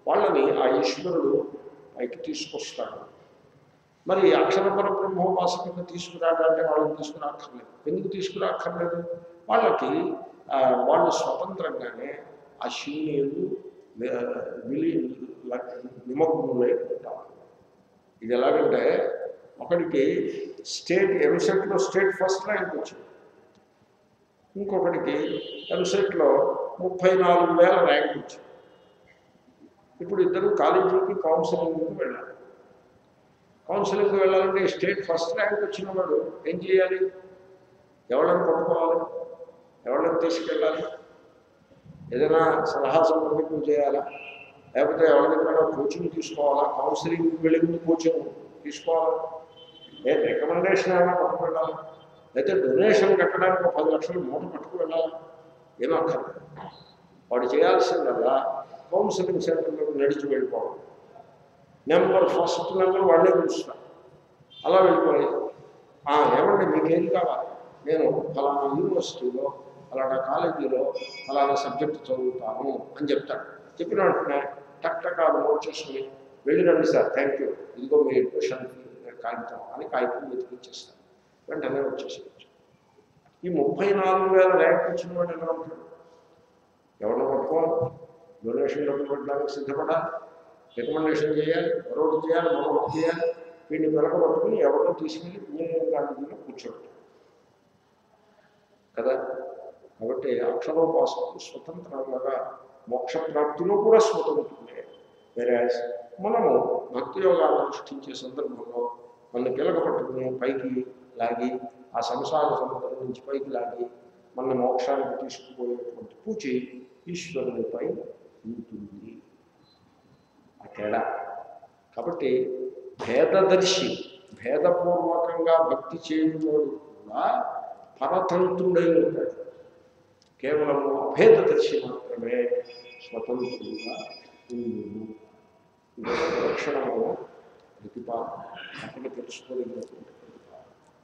వాళ్ళని ఆ ఈశ్వరుడు పైకి తీసుకొస్తాడు మరి అక్షర పరబ్రహ్మోపాసకులను తీసుకురాడంటే వాళ్ళని తీసుకురాక్కర్లేదు ఎందుకు తీసుకురాక్కర్లేదు వాళ్ళకి ఆ, వాళ్ళు స్వతంత్రంగానే ఆ శివుని ఎందు వి- విలి నిమగ్నులై ఉంటారు ఇది ఎలాగంటే ఒకడికి స్టేట్ ఎంసెట్లో స్టేట్ ఫస్ట్ ర్యాంక్ వచ్చింది ఇంకొకటికి ఎంసెట్లో ముప్పై నాలుగు వేల ర్యాంక్ వచ్చింది ఇప్పుడు ఇద్దరు కాలేజీకి కౌన్సిలింగ్కి వెళ్ళాలి కౌన్సిలింగ్కి వెళ్ళాలంటే స్టేట్ ఫస్ట్ ర్యాంక్ వచ్చిన వాడు ఏం చేయాలి ఎవరిని పట్టుకోవాలి ఎవరిని తీసుకెళ్ళాలి ఏదైనా సలహా సంప్రదింపులు చేయాలా లేకపోతే ఎవరి దగ్గర కోచింగ్ తీసుకోవాలా కౌన్సిలింగ్ వెళ్ళి ముందు కోచింగ్ తీసుకోవాలా ఏ రికమెండేషన్ ఏమైనా పట్టుకు వెళ్ళాలి అయితే డొనేషన్ కట్టడానికి ఒక పది లక్షలు మూట పట్టుకు వెళ్ళాలి ఏమక్కర్లేదు వాడు చేయాల్సిందల్లా కౌన్సిలింగ్ సెంటర్లో నడిచి వెళ్ళిపోవడం నెంబర్ ఫస్ట్ నెంబర్ వాళ్ళే పిలుస్తారు అలా వెళ్ళిపోయి "ఆ, ఏమండి మీకేం కావాలి నేను ఫలానా యూనివర్సిటీలో ఫలానా కాలేజీలో ఫలానా సబ్జెక్ట్ చదువుతాను అని చెప్తాడు చెప్పిన వెంటనే టక్ టక్ ఆ నోట్ చేసుకుని వెళ్ళిరండి సార్ థ్యాంక్ యూ ఇదిగో మీ అడ్మిషన్ కాగితం అని కాగితం వెతికిచ్చేస్తాను వెంటనే వచ్చేసేయచ్చు ఈ ముప్పై నాలుగు వేల ర్యాంక్ వచ్చిన వాడు ఎలా ఉంటాడు ఎవరిని పట్టుకోవాలి డొనేషన్ డబ్బులు పెట్టడానికి సిద్ధపడాలి రికమెండేషన్ చేయాలి మరొకటి చేయాలి మరొకటి చేయాలి వీడిని వెనకబట్టుకుని ఎవరో తీసుకెళ్ళి ఇంజనీరింగ్ కాలేజీలో కూర్చోబెట్టాలి కదా కాబట్టి అక్షరోపాసనకు స్వతంత్రంగా మోక్ష ప్రాప్తిలో కూడా స్వతంత్రులే వేరే మనము భక్తి యోగాన్ని అనుష్ఠించే సందర్భంలో మన పిలక పట్టుకుని పైకి లాగి ఆ సంసార సముద్రం నుంచి పైకి లాగి మన మోక్షానికి తీసుకుపోయేటువంటి పూచి ఈశ్వరునిపై ఉంటుంది ఆ తేడా కాబట్టి భేదదర్శి భేదపూర్వకంగా భక్తి చేయనివాడు కూడా పరతంత్రుడై ఉంటాడు కేవలం అభేదదర్శి మాత్రమే స్వతంత్రుడుగా ఉండును ఇది లక్షణము ప్రతిపాదన అతను తెలుసుకోగలిగినటువంటి ప్రతిపాదన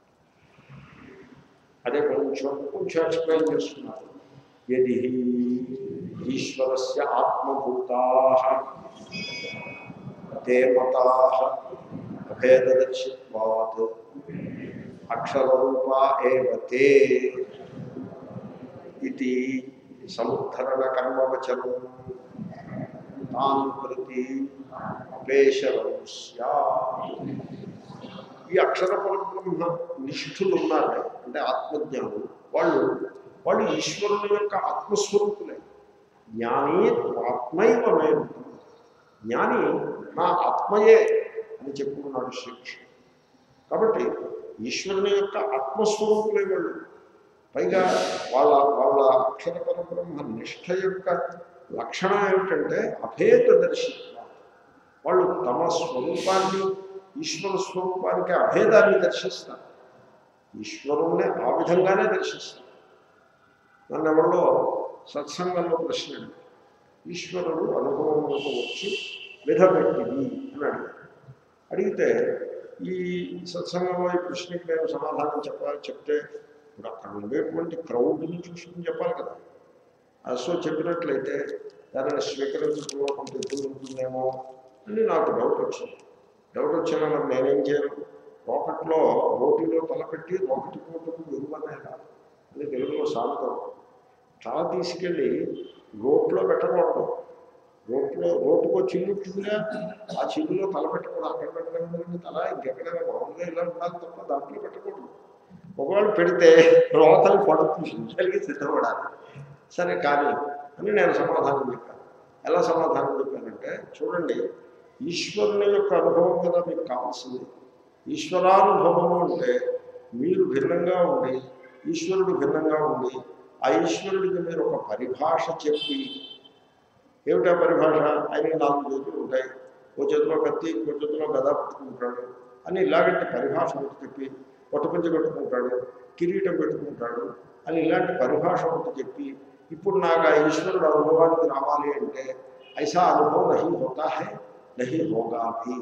అదే కొంచెం కొంచెం ఎక్స్ప్లెయిన్ చేస్తున్నారు యది ఈశ్వరస్య ఆత్మభూతా తే మతా అభేదదర్శిత్వాత్ అక్షరరూపా ఏవ తే ఇది సముద్ధరణ కర్మవచనం తాను ప్రతి అపేశరం స్యాత్ ఈ అక్షర పరబ్రహ్మ నిష్ఠులు ఉన్నారు అంటే ఆత్మజ్ఞానులు వాళ్ళు వాళ్ళు ఈశ్వరుని యొక్క ఆత్మస్వరూపులే జ్ఞాని ఆత్మైవ మేము జ్ఞాని నా ఆత్మయే అని చెప్పుకున్నాడు శ్రీకృష్ణుడు కాబట్టి ఈశ్వరుని యొక్క ఆత్మస్వరూపులే వాళ్ళు పైగా వాళ్ళ వాళ్ళ అక్షర పరబ్రహ్మ నిష్ఠ యొక్క లక్షణం ఏమిటంటే అభేద దర్శిత్వం వాళ్ళు తమ స్వరూపాన్ని ఈశ్వర స్వరూపానికి అభేదాన్ని దర్శిస్తారు ఈశ్వరుణ్ణి ఆ విధంగానే దర్శిస్తారు నన్ను ఎవరిలో సత్సంగంలో ప్రశ్న అడిగారు. ఈశ్వరుడు అనుభవంలోకి వచ్చి విధపెట్టింది అని అడిగారు అడిగితే ఈ సత్సంగంలో ఈ ప్రశ్నకి నేను సమాధానం చెప్పాలి చెప్తే ఇప్పుడు అక్కడ ఉండేటువంటి క్రౌడ్ని చూసుకుని చెప్పాలి కదా ఆ సో చెప్పినట్లయితే దానిని స్వీకరించడంలో కొంత ఇబ్బంది ఉంటుందేమో అని నాకు డౌట్ వచ్చింది డౌట్ వచ్చినా మరి నేనేం చేయను రోకట్లో రోటిలో తలపెట్టి రోకటి పోటుకు వెలువనేలా అని తెలుగులో సాగుతాం తల తీసుకెళ్ళి రోట్లో పెట్టకూడదు రోట్లో రోడ్డుకో చిల్లు ఉంటుందిగా ఆ చిల్లులో తల పెట్టకూడదు అక్కడ పెట్టడం తల ఇంకెక్కడైనా మామూలుగా ఇలా ఉండాలి తప్ప దాంట్లో పెట్టకూడదు ఒకవేళ పెడితే రోతలు పడుతుంది కలిగి సిద్ధపడాలి సరే కానీ అని నేను సమాధానం చెప్పాను ఎలా సమాధానం చెప్పానంటే చూడండి ఈశ్వరుని యొక్క అనుభవం కదా మీకు కావాల్సింది ఈశ్వరానుభవము అంటే మీరు భిన్నంగా ఉండి ఈశ్వరుడు భిన్నంగా ఉండి ఆ ఈశ్వరుడికి మీరు ఒక పరిభాష చెప్పి ఏమిటా పరిభాష ఆయన నాలుగు చేతులు ఉంటాయి ఓ చేతిలో కత్తి ఇంకో చేతిలో గద పట్టుకుంటాడు అని ఇలాంటి పరిభాష ఒకటి చెప్పి పొట్టపంచి కట్టుకుంటాడు కిరీటం పెట్టుకుంటాడు అని ఇలాంటి పరిభాష ఒకటి చెప్పి ఇప్పుడు నాకు ఆ ఈశ్వరుడు అనుభవానికి రావాలి అంటే ఐసా అనుభవం నహి హోతా హై నహి హోగా భీ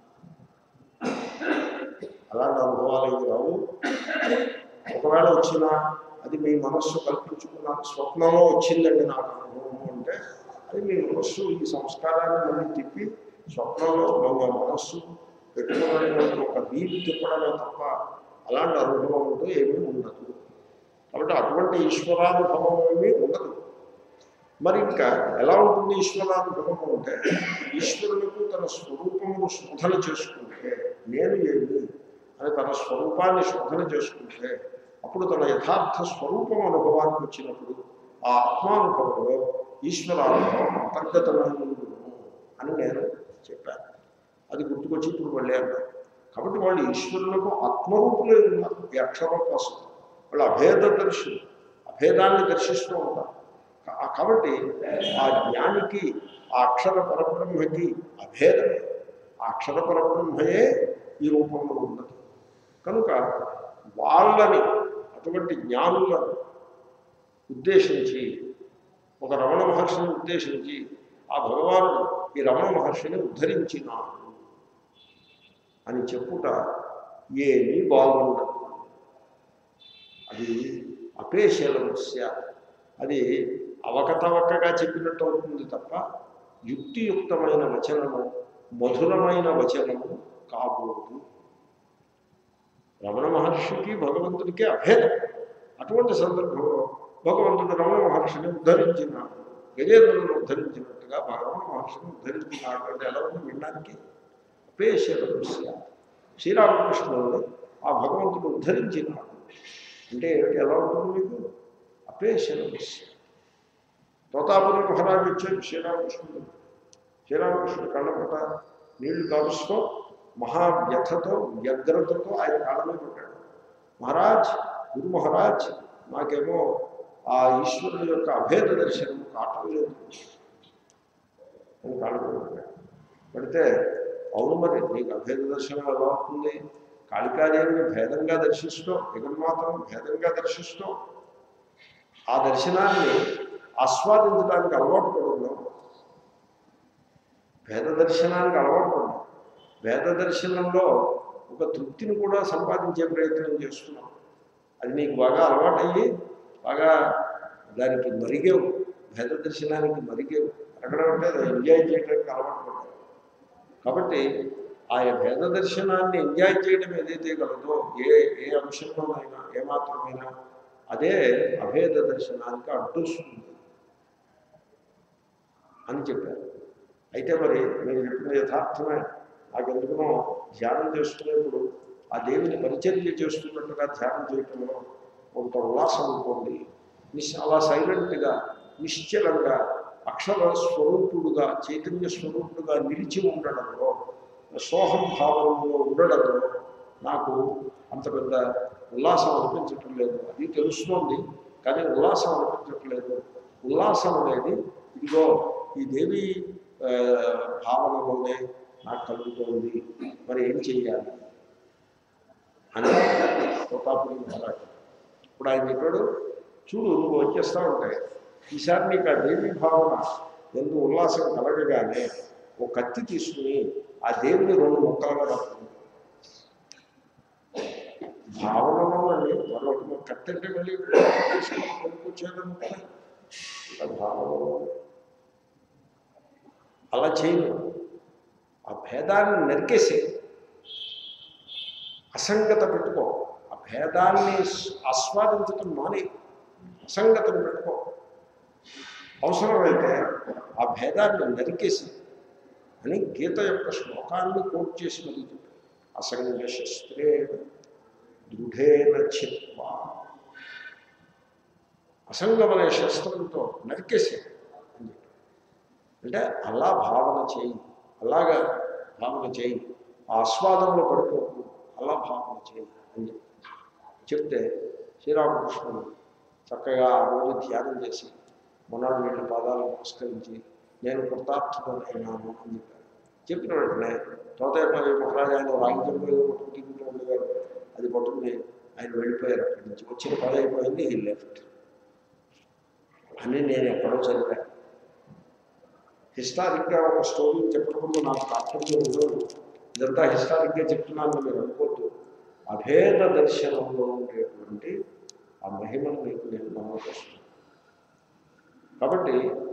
అలాంటి అనుభవాలు ఏమి రావు ఒకవేళ వచ్చినా అది మీ మనస్సు కల్పించుకున్న స్వప్నంలో వచ్చిందండి నాకు అనుభవము అంటే అది మీ మనస్సు ఈ సంస్కారాన్ని మళ్ళీ తిప్పి స్వప్నంలో మన మనస్సు పెట్టుకోవడానికి ఒక వీలు తిప్పడమే తప్ప అలాంటి అనుభవం అంటూ ఏమీ ఉండదు కాబట్టి అటువంటి ఈశ్వరానుభవం ఏమీ ఉండదు మరి ఇంకా ఎలా ఉంటుంది ఈశ్వరానుభవం అంటే ఈశ్వరులకు తన స్వరూపమును శోధన చేసుకుంటే నేను ఏమి అని తన స్వరూపాన్ని శోధన చేసుకుంటే అప్పుడు తన యథార్థ స్వరూపం అనుభవానికి వచ్చినప్పుడు ఆ ఆత్మానుభవంలో ఈశ్వరానుభవం అంతర్గతమైన ఉండును అని నేను చెప్పాను అది గుర్తుకొచ్చి ఇప్పుడు మళ్ళీ అన్నారు కాబట్టి వాళ్ళు ఈశ్వరులకు ఆత్మరూపులే ఉన్నారు ఈ అక్షరం కోసం వాళ్ళు అభేద దర్శులు అభేదాన్ని దర్శిస్తూ ఉంటారు కా- కాబట్టి ఆ జ్ఞానికి ఆ అక్షర పరబ్రహ్మకి అభేదమే ఆ అక్షర పరబ్రహ్మయే ఈ రూపంలో ఉన్నది కనుక వాళ్ళని అటువంటి జ్ఞానులను ఉద్దేశించి ఒక రమణ మహర్షిని ఉద్దేశించి ఆ భగవానుడు ఈ రమణ మహర్షిని ఉద్ధరించినాడు అని చెప్పుట ఏమీ బాగుండదు అది అపేశలస్య అది అవకతవకగా చెప్పినట్టు అవుతుంది తప్ప యుక్తియుక్తమైన వచనము మధురమైన వచనము కాబోదు రమణ మహర్షికి భగవంతుడికి అభేదం అటువంటి సందర్భంలో భగవంతుడు రమణ మహర్షిని ఉద్ధరించినాడు గజేంద్రులను ఉద్ధరించినట్టుగా రమణ మహర్షిని ఉద్ధరించినాడు అంటే ఎలా ఉంది వినడానికి అపేశలస్య శ్రీరామకృష్ణుని ఆ భగవంతుడు ఉద్ధరించినాడు అంటే ఏమిటి ఎలా ఉంటుంది మీకు అపేశలస్య తోతాపురి మహారాజు వచ్చాడు శ్రీరామకృష్ణుడు శ్రీరామకృష్ణుడు కళ్ళపట నీళ్లు కాలుస్తూ మహావ్యథతో వ్యగ్రతతో ఆయన కాళ్ళ మీద ఉంటాడు మహారాజ్ గురు మహారాజ్ నాకేమో ఆ ఈశ్వరుని యొక్క అభేద దర్శనం కావటం లేదు అని కాళ్ళ మీద ఉంటాడు పడితే అవును మరి నీకు అభేద దర్శనం ఎలా అవుతుంది కాళికాదేవిని భేదంగా దర్శిస్తూ జగన్మాతను భేదంగా దర్శిస్తూ ఆ దర్శనాన్ని ఆస్వాదించడానికి అలవాటు పడున్నాం భేద దర్శనానికి అలవాటు పడ్డాం వేద దర్శనంలో ఒక తృప్తిని కూడా సంపాదించే ప్రయత్నం చేస్తున్నాం అది నీకు బాగా అలవాటయ్యి బాగా దానికి మరిగేవు భేద దర్శనానికి మరిగేవు అక్కడ అంటే అది ఎంజాయ్ చేయడానికి అలవాటు పడ్డావు కాబట్టి ఆ భేద దర్శనాన్ని ఎంజాయ్ చేయడం ఏదైతే కలదో ఏ ఏ అంశంలోనైనా ఏమాత్రమైనా అదే అభేద దర్శనానికి అడ్డొస్తుంది అని చెప్పారు అయితే మరి మీరు చెప్పిన యథార్థమే నాకెందుకునో ధ్యానం చేసుకునేప్పుడు ఆ దేవిని పరిచర్య చేస్తున్నట్టుగా ధ్యానం చేయటంలో కొంత ఉల్లాసం ఉంటుంది నిశ్ అలా సైలెంట్గా నిశ్చలంగా అక్షర స్వరూపుడుగా చైతన్య స్వరూపుడుగా నిలిచి ఉండడంలో సోహం భావంలో ఉండడంలో నాకు అంత పెద్ద ఉల్లాసం అనిపించటం లేదు అది తెలుస్తోంది కానీ ఉల్లాసం అనిపించట్లేదు ఉల్లాసం అనేది ఇదిగో ఈ దేవి ఆ, భావనలోనే నాకు కలుగుతోంది మరి ఏం చెయ్యాలి అని ప్రతాపురి మహారాజు ఇప్పుడు ఆయన చెప్పాడు చూడు నువ్వు వచ్చేస్తా ఉంటాయి ఈసారి నీకు ఆ దేవి భావన ఎందు ఉల్లాసం కలగగానే ఒక కత్తి తీసుకుని ఆ దేవుని రెండు ముక్కలుగా రాస్తుంది భావనలో అండి మరొకటి కత్తి అంటే మళ్ళీ తీసుకుని కొనుక్కొచ్చేదనుకున్నా భావనలో అలా చేయను ఆ భేదాన్ని నరికేసే అసంగత పెట్టుకో ఆ భేదాన్ని ఆస్వాదించటం మానే అసంగతను పెట్టుకో అవసరమైతే ఆ భేదాన్ని నరికేసి అని గీత యొక్క శ్లోకాన్ని కోట్ చేసి మరి చెప్పారు అసంగ శస్త్రే దృఢేన చిత్వా అసంగమనే శస్త్రంతో నరికేసే అని చెప్పారు. అంటే అలా భావన చేయి అలాగా భావన చేయి ఆ ఆస్వాదంలో పడిపోకు అలా భావన చేయి అని చెప్పి చెప్తే శ్రీరామకృష్ణుడు చక్కగా ఆ రోజు ధ్యానం చేసి మొన్నటి వీళ్ళ పాదాలు నమస్కరించి నేను కృతార్థుడనైనాను అని చెప్పాను చెప్పిన వెంటనే తోతేపల్లి మహారాజు ఆయన రాజ్యంలో ఏదో పట్టుకు తిరుగుతూ ఉండేవారు అది పట్టుకుని ఆయన వెళ్ళిపోయారు అక్కడి నుంచి వచ్చిన పని అయిపోయింది ఈ లెఫ్ట్ అని నేను ఎక్కడో చదివాను హిస్టారిక్గా ఒక స్టోరీ చెప్పడంలో నాకు తాత్పర్యం ఉండదు ఇదంతా హిస్టారిక్గా చెప్తున్నాను మీరు అనుకోవద్దు అభేద దర్శనంలో ఉండేటువంటి ఆ మహిమను మీకు నేను నమ్మకం కాబట్టి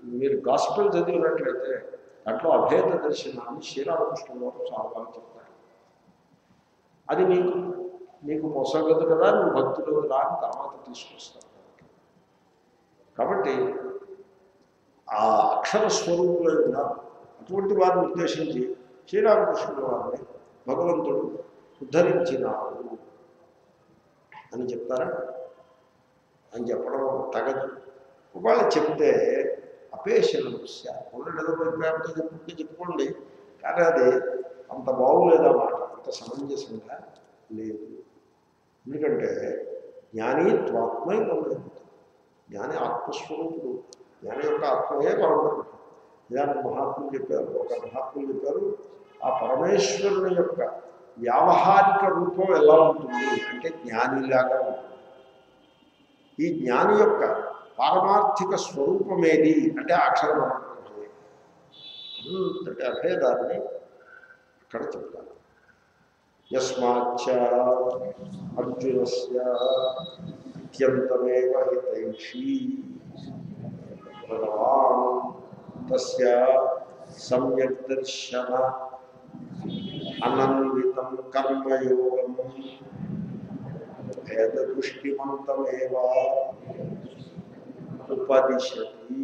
మీరు గాస్పెల్ చదివినట్లయితే దాంట్లో అభేద దర్శనాన్ని శ్రీరామకృష్ణ వారు చాలా బాగా చెప్తారు అది నీకు నీకు మొసగదు కదా నువ్వు భక్తులు రాని తర్వాత తీసుకొస్తాను కాబట్టి ఆ అక్షర స్వరూపులై ఉన్నారు అటువంటి వారిని ఉద్దేశించి శ్రీరామకృష్ణుల వారిని భగవంతుడు ఉద్ధరించినాడు అని చెప్తారా అని చెప్పడం తగదు ఒకవేళ చెప్తే అపేషణ ఉన్నది ఏదో ప్రేమతో చెప్పుకుంటే చెప్పుకోండి కానీ అది అంత బాగులేదు అన్నమాట అంత సమంజసంగా లేదు ఎందుకంటే జ్ఞాని త్వాత్మై ఉండదు జ్ఞాని ఆత్మస్వరూపుడు జ్ఞాని యొక్క ఆత్మయే పరబ్రహ్మ ఇలాంటి మహాత్ములు చెప్పారు ఒక మహాత్ములు చెప్పారు ఆ పరమేశ్వరుని యొక్క వ్యావహారిక రూపం ఎలా ఉంటుంది అంటే జ్ఞానిలాగా ఉంటుంది ఈ జ్ఞాని యొక్క పారమార్థిక స్వరూపం ఏది అంటే అక్షర పరబ్రహ్మమే అంతటి అభేదాన్ని అక్కడ చెప్తాను యస్మాచ్చ అర్జునస్య అత్యంతమేవ హితైషీ భగవాన్ తస్య సమ్యక్ దర్శన అనందితం కర్మయోగం భేదదృష్టిమంతమేవ ఉపదిశతి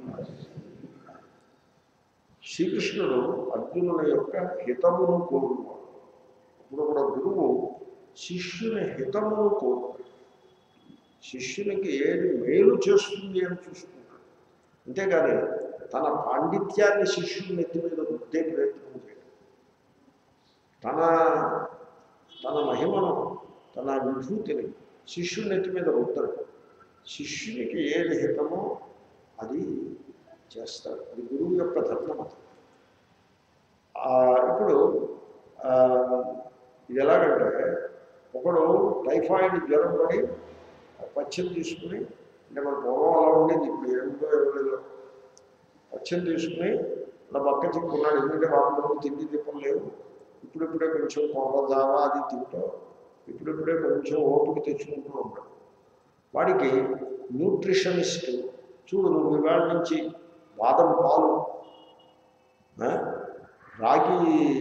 శ్రీకృష్ణుడు అర్జునుని యొక్క హితమును కోరువాడు ఇప్పుడు కూడా గురువు శిష్యుని హితమును కోరుతాడు శిష్యునికి ఏది మేలు చేస్తుంది అని చూసుకుంటాడు అంతేగాని తన పాండిత్యాన్ని శిష్యుని నెత్తి మీద రుద్దే ప్రయత్నం చేయడం తన తన మహిమను తన విభూతిని శిష్యుని నెత్తి మీద రుద్దడు శిష్యునికి ఏది హితమో అది చేస్తాడు అది గురువు యొక్క ధర్మం అది. ఆ, ఇప్పుడు ఆ, ఇది ఎలాగంటే ఒకడు టైఫాయిడ్ జ్వరం పడి పచ్చం తీసుకుని అంటే మన పూర్వం అలా ఉండేది ఇప్పుడు ఏమిటో ఎవరిలో పచ్చం తీసుకుని నా పక్క చిక్కున్నాడు ఎందుకంటే వాళ్ళు తిండి తిప్పలు లేవు ఇప్పుడిప్పుడే కొంచెం కొర్ర జావా అది తింటాం ఇప్పుడిప్పుడే కొంచెం ఓపిక తెచ్చుకుంటూ ఉంటాడు వాడికి న్యూట్రిషనిస్ట్ చూడు నువ్వు ఇవాళ నుంచి బాదం పాలు ఆ, రాగి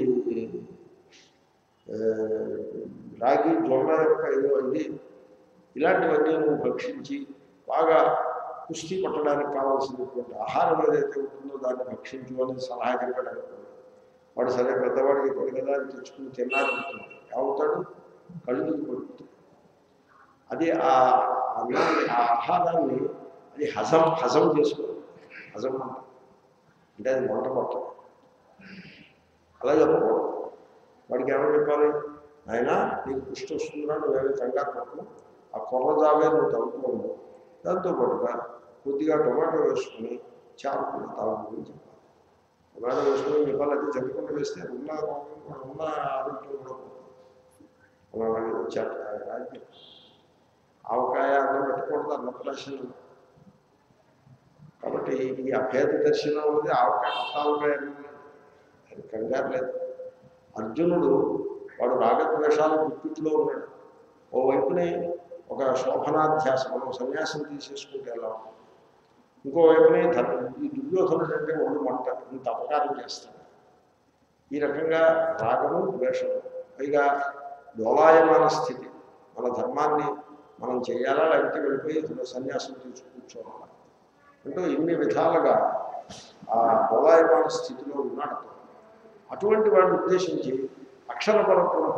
ఆ, రాగి జొన్న యొక్క ఏదో ఇది ఇలాంటివన్నీ నువ్వు భక్షించి బాగా కుస్తీ పట్టడానికి కావాల్సినటువంటి ఆహారం ఏదైతే ఉంటుందో దాన్ని భక్షించు అని సలహా చెప్పాడు అనుకోండి వాడు సరే పెద్దవాడికి ఇప్పుడు కదా అని తెచ్చుకుని తిన్నారనుకోండి ఏమవుతాడు కళ్ళు తిరిగి పడుతుంది అది ఆ అన్నాన్ని ఆ ఆహారాన్ని అది హజం హజం చేసుకోవాలి హజం అంట అంటే అది వంట పట్టదు అలా చెప్పకూడదు వాడికి ఏమని చెప్పాలి ఆయన నీకు పుష్టి వస్తుందిరా నువ్వేమి కంగారు పట్టు ఆ కొర్ర జావే నువ్వు తగ్గుకోండు దాంతోపాటుగా కొద్దిగా టొమాటో వేసుకుని చారుకుని తాగుని చెప్పాలి టొమాటో వేసుకుని చెప్పాలి అది చెప్పకుండా వేస్తే ఉన్న రోగం కూడా ఉన్న ఆరోగ్యం కూడా పోతుంది. అలాగే వచ్చాక రాజ్యం ఆవకాయ అన్నం పెట్టకూడదు అన్నప్రాశనం కాబట్టి ఈ అభేద దర్శనం అనేది ఆవకాయ ఆవకాయ అన్నం లేదు. అది కంగారు లేదు అర్జునుడు వాడు రాగద్వేషాలు గుప్పిట్లో ఉన్నాడు ఓవైపునే ఒక శోభనాధ్యాసం మనం సన్యాసం తీసేసుకుంటే ఎలా ఉంటుంది ఇంకోవైపునే ధర్మ ఈ దుర్యోధనుడు అంటే ఒళ్ళు మంట ఇంత అపకారం చేస్తాడు ఈ రకంగా రాగము ద్వేషము పైగా డోలాయమాన స్థితి మన ధర్మాన్ని మనం చేయాలా లేకపోతే వెళ్ళిపోయి ఇతను సన్యాసం తీసుకు కూర్చోవాలా అంటూ ఇన్ని విధాలుగా ఆ డోలాయమాన స్థితిలో ఉన్నాడు అతను. అటువంటి వాడిని ఉద్దేశించి అక్షర పరబ్రహ్మ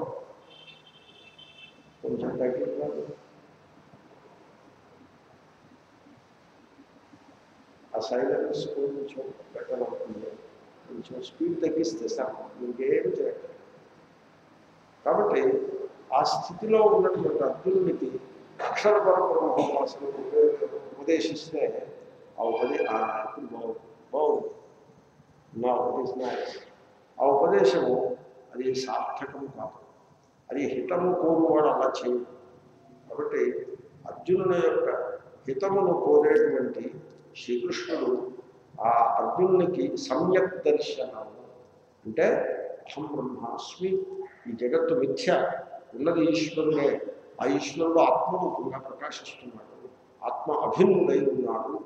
కొంచెం తగ్గిపోతుంది ఆ సైలెన్స్ కొంచెం బెటర్ అవుతుంది కొంచెం స్పీడ్ తగ్గిస్తే సార్ ఇంకేం చేయట్లేదు కాబట్టి ఆ స్థితిలో ఉన్నటువంటి అర్జునుడికి అక్షర పరబ్రహ్మ అసలు ఉపదేశిస్తే అవుతుంది ఆ ఇప్పుడు బాగుంది బాగుంది నా ఉపదేశం ఆ ఉపదేశము అది సార్థకము కాదు అది హితము కోరువాడు అలా చేయదు కాబట్టి అర్జునుని యొక్క హితమును కోరేటువంటి శ్రీకృష్ణుడు ఆ అర్జునునికి సమ్యక్ దర్శనము అంటే అహం బ్రహ్మాస్మి ఈ జగత్తు మిథ్య ఉన్నది ఈశ్వరుడే ఆ ఈశ్వరుడు ఆత్మరూపంగా ప్రకాశిస్తున్నాడు ఆత్మ అభిన్నుడై ఉన్నాడు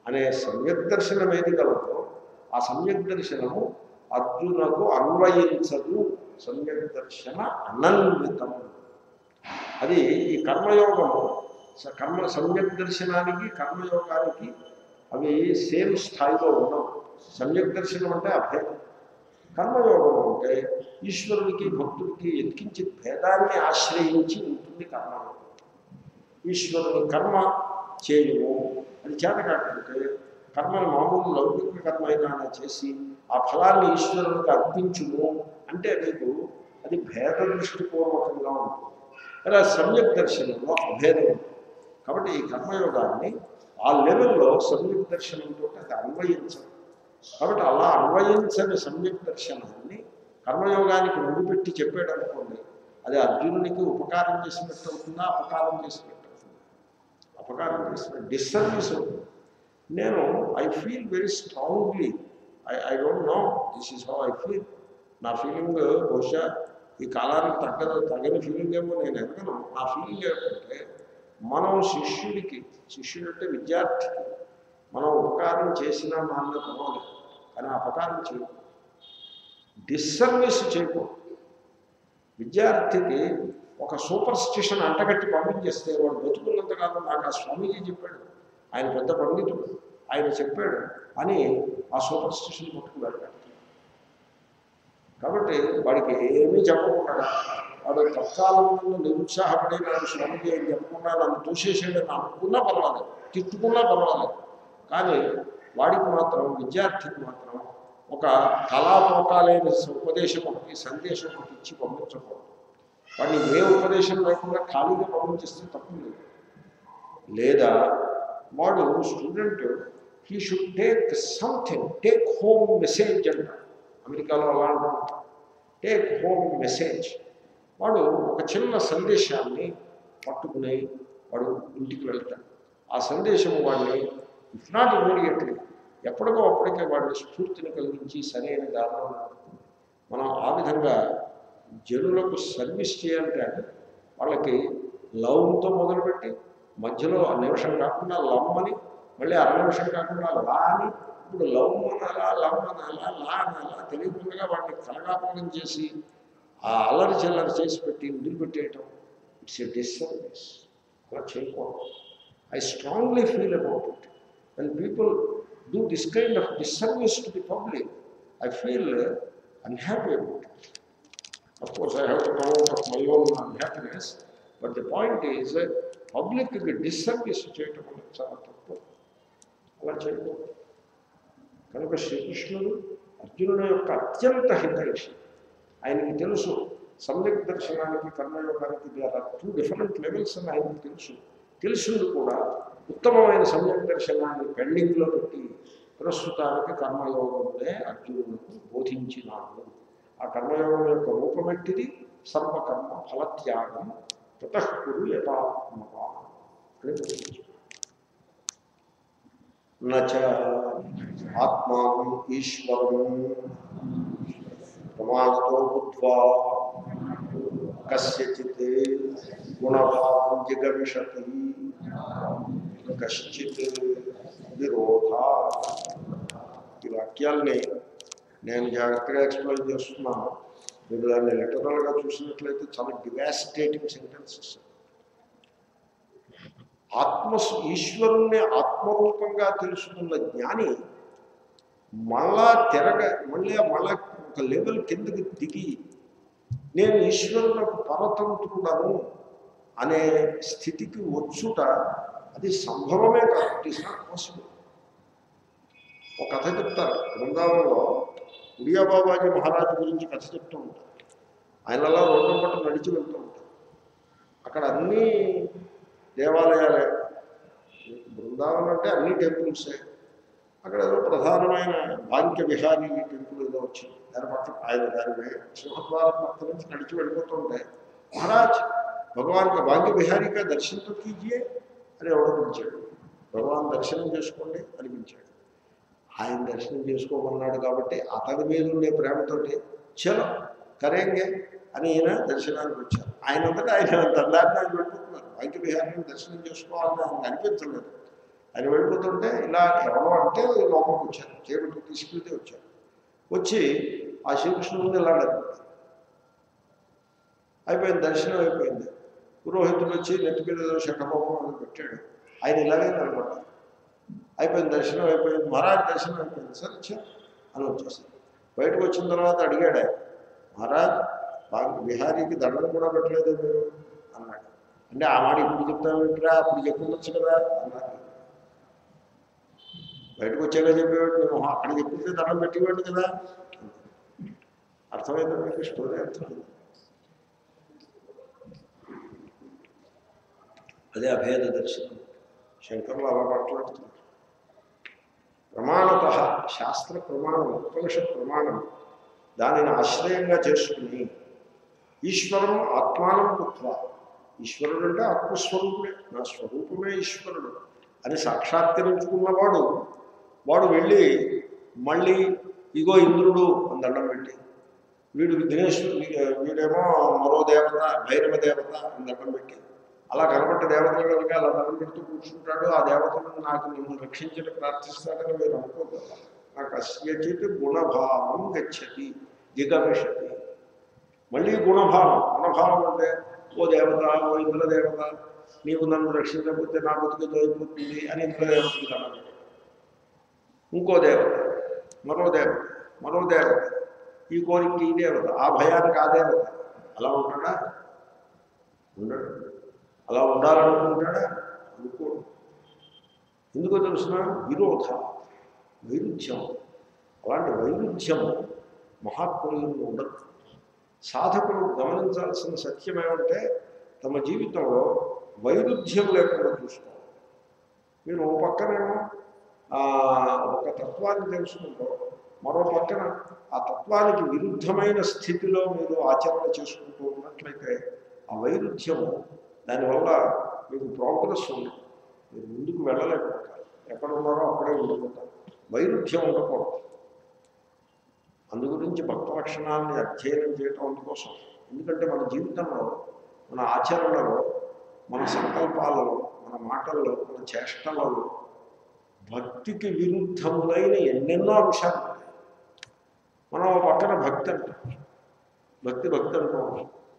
అనే సమ్యక్ దర్శనం ఏది కలదో ఆ సమ్యక్ దర్శనము అర్జునకు అన్వయించదు సమ్యక్ దర్శన అనన్వితం అది ఈ కర్మయోగము స- కర్మ సమ్యక్ దర్శనానికి కర్మయోగానికి అవి సేమ్ స్థాయిలో ఉండవు సమ్యక్ దర్శనం అంటే అభేదం కర్మయోగం అంటే ఈశ్వరునికి భక్తుడికి ఎత్కించి భేదాన్ని ఆశ్రయించి ఉంటుంది కర్మయోగం ఈశ్వరుని కర్మ చేయము అది చేత కాకపోతే కర్మను మామూలు లౌకిక కర్మ అయినా చేసి ఆ ఫలాన్ని ఈశ్వరునికి అర్పించుము అంటే మీకు అది భేద దృష్టిపూర్వకంగా ఉంటుంది అలా సమ్యక్ దర్శనంలో అభేదం ఉంటుంది కాబట్టి ఈ కర్మయోగాన్ని ఆ లెవెల్లో సమ్యక్ దర్శనంతో అది అన్వయించదు కాబట్టి అలా అన్వయించని సమ్యక్ దర్శనాన్ని కర్మయోగానికి ముడిపెట్టి చెప్పాడు అనుకోండి అది అర్జునునికి ఉపకారం చేసినట్టు అవుతుందా అపకారం చేసినట్టు అవుతుందా అపకారం చేసిన డిస్సర్వీస్ అవుతుంది నేను I feel very strongly I I don't know this is how I feel నా ఫీలింగ్ బహుశా ఈ కాలానికి తగ్గదు తగని ఫీలింగ్ ఏమో నేను ఎరగను నా ఫీలింగ్ ఏంటంటే మనం శిష్యుడికి శిష్యుడు అంటే విద్యార్థికి మనం ఉపకారం చేసినా నాన్న పర్వాలేదు కానీ అపకారం చేయకూడదు డిస్సర్వీస్ చేయకూడదు విద్యార్థికి ఒక సూపర్ స్టిషన్ అంటగట్టి పంపించేస్తే వాడు బతుకున్నంతకాలం నాకు ఆ స్వామీజీ చెప్పాడు ఆయన పెద్ద పండితుడు ఆయన చెప్పాడు అని ఆ సూపర్ స్టిషన్ పట్టుకు వెళ్ళాడు కాబట్టి వాడికి ఏమీ చెప్పకుండా వాడు తత్కాలంలో నిరుత్సాహపడి నాకు స్వామికి ఏం చెప్పకుండా నన్ను తోసేసేయడం అనుకున్నా పర్వాలేదు తిట్టుకున్నా పర్వాలేదు కానీ వాడికి మాత్రం విద్యార్థికి మాత్రం ఒక కళాపోకాలైన ఉపదేశం ఒకటి సందేశం ఒకటి ఇచ్చి పంపించకూడదు వాడిని ఏ ఉపదేశం లేకుండా ఖాళీగా పంపించేస్తే తప్పు లేదు లేదా వాడు student he should take something take home message అంటారు అమెరికాలో అలా అంటారు టేక్ హోమ్ మెసేజ్ వాడు ఒక చిన్న సందేశాన్ని పట్టుకుని వాడు ఇంటికి వెళ్తాడు ఆ సందేశం వాడిని ఇఫ్ నాట్ ఇమీడియట్లీ ఎప్పటికో అప్పటికే వాడిని స్ఫూర్తిని కలిగించి సరైన దారిలో నడుపుతుంది. మనం ఆ విధంగా జనులకు సర్వీస్ చేయాలంటే వాళ్ళకి లవ్తో మొదలుపెట్టి మధ్యలో ఆ నిమిషం కాకుండా లవ్ అని మళ్ళీ అర నిమిషం కాకుండా లా అని ఇప్పుడు లవ్ అనాలా లవ్ అనాలా లా అనాలా తెలియకుండా వాడిని కలగాపనం చేసి ఆ అల్లరి చిల్లరి చేసి పెట్టి వదిలిపెట్టేయటం ఇట్స్ ఎ డిస్సర్వీస్ అలా చేయకూడదు I strongly feel about it and people do this kind of disservice to the public I feel unhappy about it Of course, I have to come out of my own unhappiness, but the point is, public disservice చేయటం అనేది చాలా తప్పు అలా చేయకూడదు కనుక శ్రీకృష్ణుడు అర్జునుడు యొక్క అత్యంత హితైషి ఆయనకి తెలుసు సమ్యక్ దర్శనానికి కర్మయోగానికి they are two different levels అని ఆయనకు తెలుసు తెలిసింది కూడా ఉత్తమమైన సమ్యక్ దర్శనాన్ని పెండింగ్లో పెట్టి ప్రస్తుతానికి కర్మయోగమునే అర్జునులకు బోధించినాడు ఆ కర్మయోగం యొక్క రూపమెట్టిది సర్వకర్మ ఫలత్యాగం తతఃకురు యథాత్మవా అని బోధించాడు నచ ఆత్మానం ఈశ్వరం ప్రమాణతో బుద్ధ్వా కస్యచిత్ గుణభావం జిగమిషతి కశ్చిత్ విరోధ ఈ వాక్యాల్ని నేను జాగ్రత్తగా ఎక్స్ప్లెయిన్ చేస్తున్నాను మీరు దాన్ని లెటరల్గా చూసినట్లయితే చాలా డివాస్టేటింగ్ సెంటెన్సెస్ ఆత్మ ఈశ్వరుణ్ణి ఆత్మరూపంగా తెలుసుకున్న జ్ఞాని మళ్ళా తిరగ మళ్ళీ మళ్ళా ఒక లెవెల్ కిందకి దిగి నేను ఈశ్వరులకు పరతంత్రుడను అనే స్థితికి వచ్చుట అది సంభవమే కాదు ఇట్ ఈస్ నాట్ పాసిబుల్ ఒక కథ చెప్తారు బృందావనంలో ఉడియా బాబాజీ మహారాజు గురించి కథ చెప్తూ ఉంటారు ఆయన అలా రోడ్డు పట్టు నడిచి వెళ్తూ ఉంటారు అక్కడ అన్ని దేవాలయాలే బృందావనం అంటే అన్ని టెంపుల్సే అక్కడ ఏదో ప్రధానమైన భాగ్య విహారీ టెంపుల్ ఏదో వచ్చింది దాని పక్కన ఆయన దాని సింహద్వారం పక్క నుంచి నడిచి వెళ్ళిపోతుంటే మహారాజ్ భగవాన్ కా భాగ్య విహారీ కా దర్శనంతో కీజియే అని ఎవడో పిలిచాడు భగవాన్ దర్శనం చేసుకోండి అనిపించాడు ఆయన దర్శనం చేసుకోమన్నాడు కాబట్టి అతని మీద ఉండే ప్రేమతోటి చలో కరేంగే అని ఈయన దర్శనానికి వచ్చారు ఆయన అంతటా ఆయన తండ్రి ఆయన వెళ్ళిపోతున్నారు వైద్య విహారాన్ని దర్శనం చేసుకోవాలని ఆయన అనిపించలేదు ఆయన వెళ్ళిపోతుంటే ఇలా ఎవరో అంటే లోపలికి వచ్చారు చీకటి తీసుకెళ్తే వచ్చారు వచ్చి ఆ శ్రీకృష్ణుడు ముందు ఇలా నిలబడ్డారు. అయిపోయింది దర్శనం అయిపోయింది పురోహితుడు వచ్చి నెత్తి మీద ఏదో శంఖపోపం అని పెట్టాడు ఆయన ఇలాగే నిలబడ్డారు అయిపోయింది దర్శనం అయిపోయింది మహారాజ్ దర్శనం అయిపోయింది సార్ వచ్చా అని వచ్చేసారు బయటకు వచ్చిన తర్వాత అడిగాడు ఆయన మహారాజ్ బాగా బిహారీకి దండం కూడా పెట్టలేదు మీరు అన్నాడు అంటే ఆ మాట ఇప్పుడు చెప్తామేంటిరా అప్పుడు చెప్పుండొచ్చు కదా అన్నారు బయటకు వచ్చాక చెప్పేవాడు నేను అక్కడ చెప్పింది దండం పెట్టేవాడు కదా అర్థమైందా మీకు స్టోరీ అర్థమైంది అదే అభేద దర్శనం శంకర్లు అలా మాట్లాడుతున్నారు ప్రమాణత శాస్త్ర ప్రమాణం ఉపనిషత్ ప్రమాణం దానిని ఆశ్రయంగా చేసుకుని ఈశ్వరం ఆత్మానం పుత్వ ఈశ్వరుడు అంటే ఆత్మస్వరూపుడే నా స్వరూపమే ఈశ్వరుడు అని సాక్షాత్కరించుకున్నవాడు వాడు వెళ్ళి మళ్ళీ ఇగో ఇంద్రుడు అని దండం పెట్టి వీడు విఘ్నేశ్వరుడు వీడేమో మరో దేవత భైరవ దేవత అని దండం పెట్టి అలా కనబట్ట దేవతల కనుక అలా దండం పెడుతూ కూర్చుంటాడు ఆ దేవతలను నాకు నిన్ను రక్షించని ప్రార్థిస్తాడని మీరు అనుకోదు నాకు అస్యచిత్ గుణభావం గచ్చతి దిగమిషతి మళ్ళీ గుణభావం గుణభావం అంటే ఓ దేవత ఓ ఇంద్ర దేవత నీవు నన్ను రక్షించకపోతే నా బతుకు దొరికిపోతుంది అని ఇంద్రదేవతకి దండం పెట్టాడు ఇంకో దేవత మరో దేవత మరో దేవత ఈ కోరిక ఈ దేవత ఆ భయానికి ఆ దేవత అలా ఉంటాడా ఉండడు అలా ఉండాలనుకుంటాడా అనుకోడు ఎందుకో తెలుసిన విరోధ వైరుధ్యం అలాంటి వైరుధ్యం మహాత్ములు ఉండదు సాధకులు గమనించాల్సిన సత్యం ఏమంటే తమ జీవితంలో వైరుధ్యం లేకుండా చూసుకోవాలి మీరు ఓ పక్కనేమో ఆ, ఒక తత్వాన్ని తెలుసుకుంటూ మరో పక్కన ఆ తత్వానికి విరుద్ధమైన స్థితిలో మీరు ఆచరణ చేసుకుంటూ ఉన్నట్లయితే ఆ వైరుధ్యము దానివల్ల మీకు ప్రోగ్రెస్ ఉండదు మీరు ముందుకు వెళ్ళలేకపోతారు ఎక్కడ ఉన్నారో అక్కడే ఉండిపోతారు వైరుధ్యం ఉండకూడదు అందు గురించి భక్త లక్షణాలని అధ్యయనం చేయటం అందుకోసం ఎందుకంటే మన జీవితంలో మన ఆచరణలో మన సంకల్పాలలో మన మాటల్లో మన చేష్టలలో భక్తికి విరుద్ధములైన ఎన్నెన్నో అంశాలు ఉన్నాయి మనం ఒక పక్కన భక్తి అంటాం భక్తి భక్తి అంటాం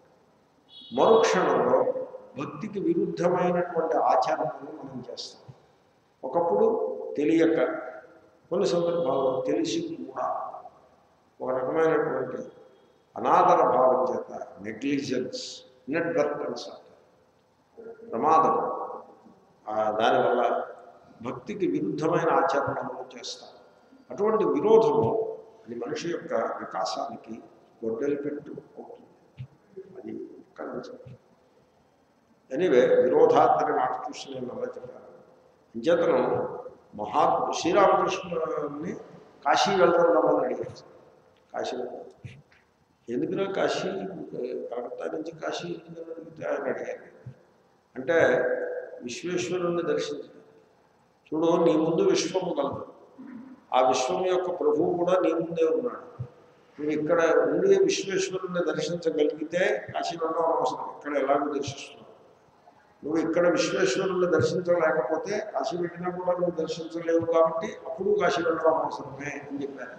మరుక్షణంలో భక్తికి విరుద్ధమైనటువంటి ఆచరణలు మనం చేస్తాం ఒకప్పుడు తెలియక కొన్ని సందర్భాల్లో తెలిసి కూడా ఒక రకమైనటువంటి అనాదర భావం చేత నెగ్లిజెన్స్ ఇన్అడ్వర్టెన్స్ అంటారు ప్రమాదం ఆ దానివల్ల భక్తికి విరుద్ధమైన ఆచరణలు చేస్తారు అటువంటి విరోధము అది మనిషి యొక్క వికాసానికి గొడ్డలి పెట్టు అవుతుంది అది కలిగించాలి ఎనీవే విరోధాత్మక మాట చూసి నేను అలా చెప్పాను అంచేతనం మహా శ్రీరామకృష్ణుని కాశీ వెళ్తామని అడిగారు కాశీ వెళ్తాం ఎందుకురా కాశీ కలకత్తా నుంచి కాశీ ఎందుకని అడిగితే ఆయన అడిగారు అంటే విశ్వేశ్వరుణ్ణి దర్శించడం చూడు నీ ముందు విశ్వము కలదు ఆ విశ్వం యొక్క ప్రభువు కూడా నీ ముందే ఉన్నాడు నువ్వు ఇక్కడ ఉండి విశ్వేశ్వరుణ్ణి దర్శించగలిగితే కాశీలో అవసరం ఇక్కడ ఎలాగో దర్శిస్తున్నావు నువ్వు ఇక్కడ విశ్వేశ్వరుణ్ణి దర్శించలేకపోతే కాశీ వెళ్ళినా కూడా నువ్వు దర్శించలేవు కాబట్టి అప్పుడు కాశీ వెళ్ళడం అవసరమే అని చెప్పారు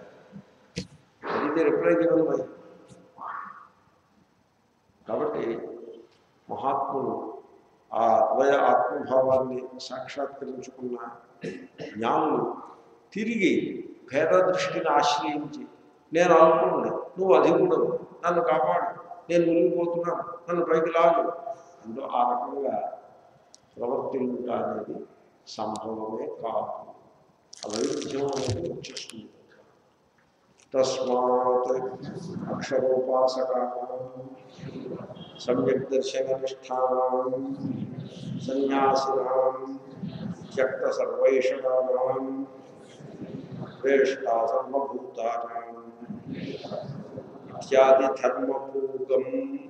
అది రిప్లై గివెన్ బై కాబట్టి మహాత్ములు ఆ అద్వయ ఆత్మభావాన్ని సాక్షాత్కరించుకున్న జ్ఞానులు తిరిగి భేద దృష్టిని ఆశ్రయించి నేను అనుకున్నాను నువ్వు అధికుడవు నన్ను కాపాడు నేను మునిగిపోతున్నాను నన్ను పైకి లాగు అంటూ ఆ రకంగా ప్రవర్తించుట అనేది సంభవమే కాదు అవైరుధ్యం అనేది వచ్చేస్తుంది తస్మాత్ అక్షరోపాసకానాం సమ్యక్ దర్శననిష్టానాం సన్యాసినాం త్యక్త సర్వైషణానాం వేష్టా సర్వభూతానాం ఇత్యాది ధర్మపూగం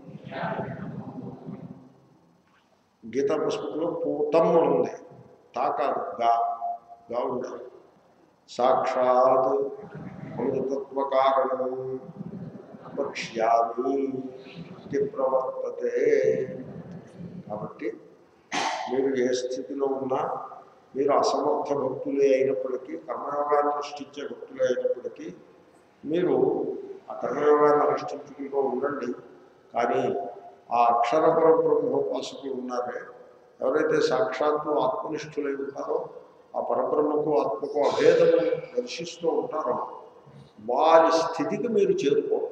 గీతా పుస్తకంలో పూతం అని ఉంది తా కాదు గా గా ఉంటుంది సాక్షాత్ అమృతత్వ కారణం వక్ష్యామి ఇది ప్రవర్తతే కాబట్టి మీరు ఏ స్థితిలో ఉన్నా మీరు అసమర్థ భక్తులే అయినప్పటికీ కర్మయోగాన్ని అనుష్ఠించే భక్తులే అయినప్పటికీ మీరు ఆ కర్మయోగాన్ని అనుష్ఠించుకుంటూ ఉండండి కానీ ఆ అక్షర పరబ్రహ్మోపాసకులు ఉన్నారే ఎవరైతే సాక్షాత్తు ఆత్మనిష్ఠులై ఉంటారో ఆ పరబ్రహ్మకు ఆత్మకు అభేదము దర్శిస్తూ ఉంటారో వారి స్థితికి మీరు చేరుకోవాలి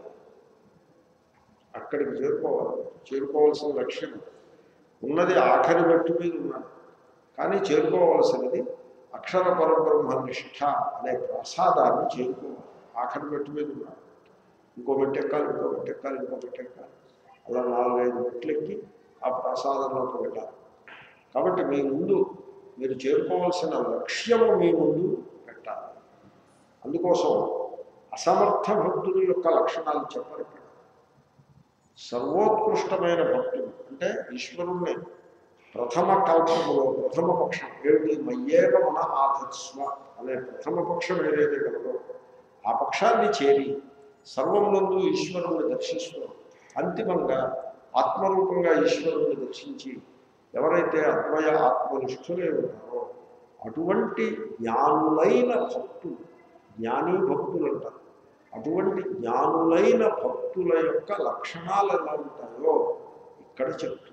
అక్కడికి చేరుకోవాలి చేరుకోవాల్సిన లక్ష్యం ఉన్నది ఆఖరి మెట్టు మీద ఉన్నాడు కానీ చేరుకోవాల్సినది అక్షర పరబ్రహ్మ నిష్ఠ అనే ప్రసాదాన్ని చేరుకోవాలి ఆఖరి మెట్టు మీద ఉన్నాడు ఇంకో మెట్టు ఎక్కాలి ఇంకో మెట్టు ఎక్కాలి ఇంకో మెట్టు ఎక్కాలి అలా నాలుగైదు మెట్లు ఎక్కి ఆ ప్రసాదంలోకి వెళ్ళాలి కాబట్టి మీ ముందు మీరు చేరుకోవాల్సిన లక్ష్యము మీ ముందు పెట్టాలి అందుకోసం అసమర్థ భక్తుల యొక్క లక్షణాలు చెప్పరు ఇక్కడ సర్వోత్కృష్టమైన భక్తులు అంటే ఈశ్వరుణ్ణి ప్రథమ కల్పములో ప్రథమ పక్షం ఏమిటి మయ్యేవ మన ఆధత్స్వ అనే ప్రథమ పక్షం ఏదైతే కలదో ఆ పక్షాన్ని చేరి సర్వమునందు ఈశ్వరుణ్ణి దర్శిస్తూ అంతిమంగా ఆత్మరూపంగా ఈశ్వరుణ్ణి దర్శించి ఎవరైతే అద్వయ ఆత్మనిష్ఠులే ఉన్నారో అటువంటి జ్ఞానులైన భక్తులు జ్ఞానీ భక్తులు అంటారు అటువంటి జ్ఞానులైన భక్తుల యొక్క లక్షణాలు ఎలా ఉంటాయో ఇక్కడ చెప్తుంది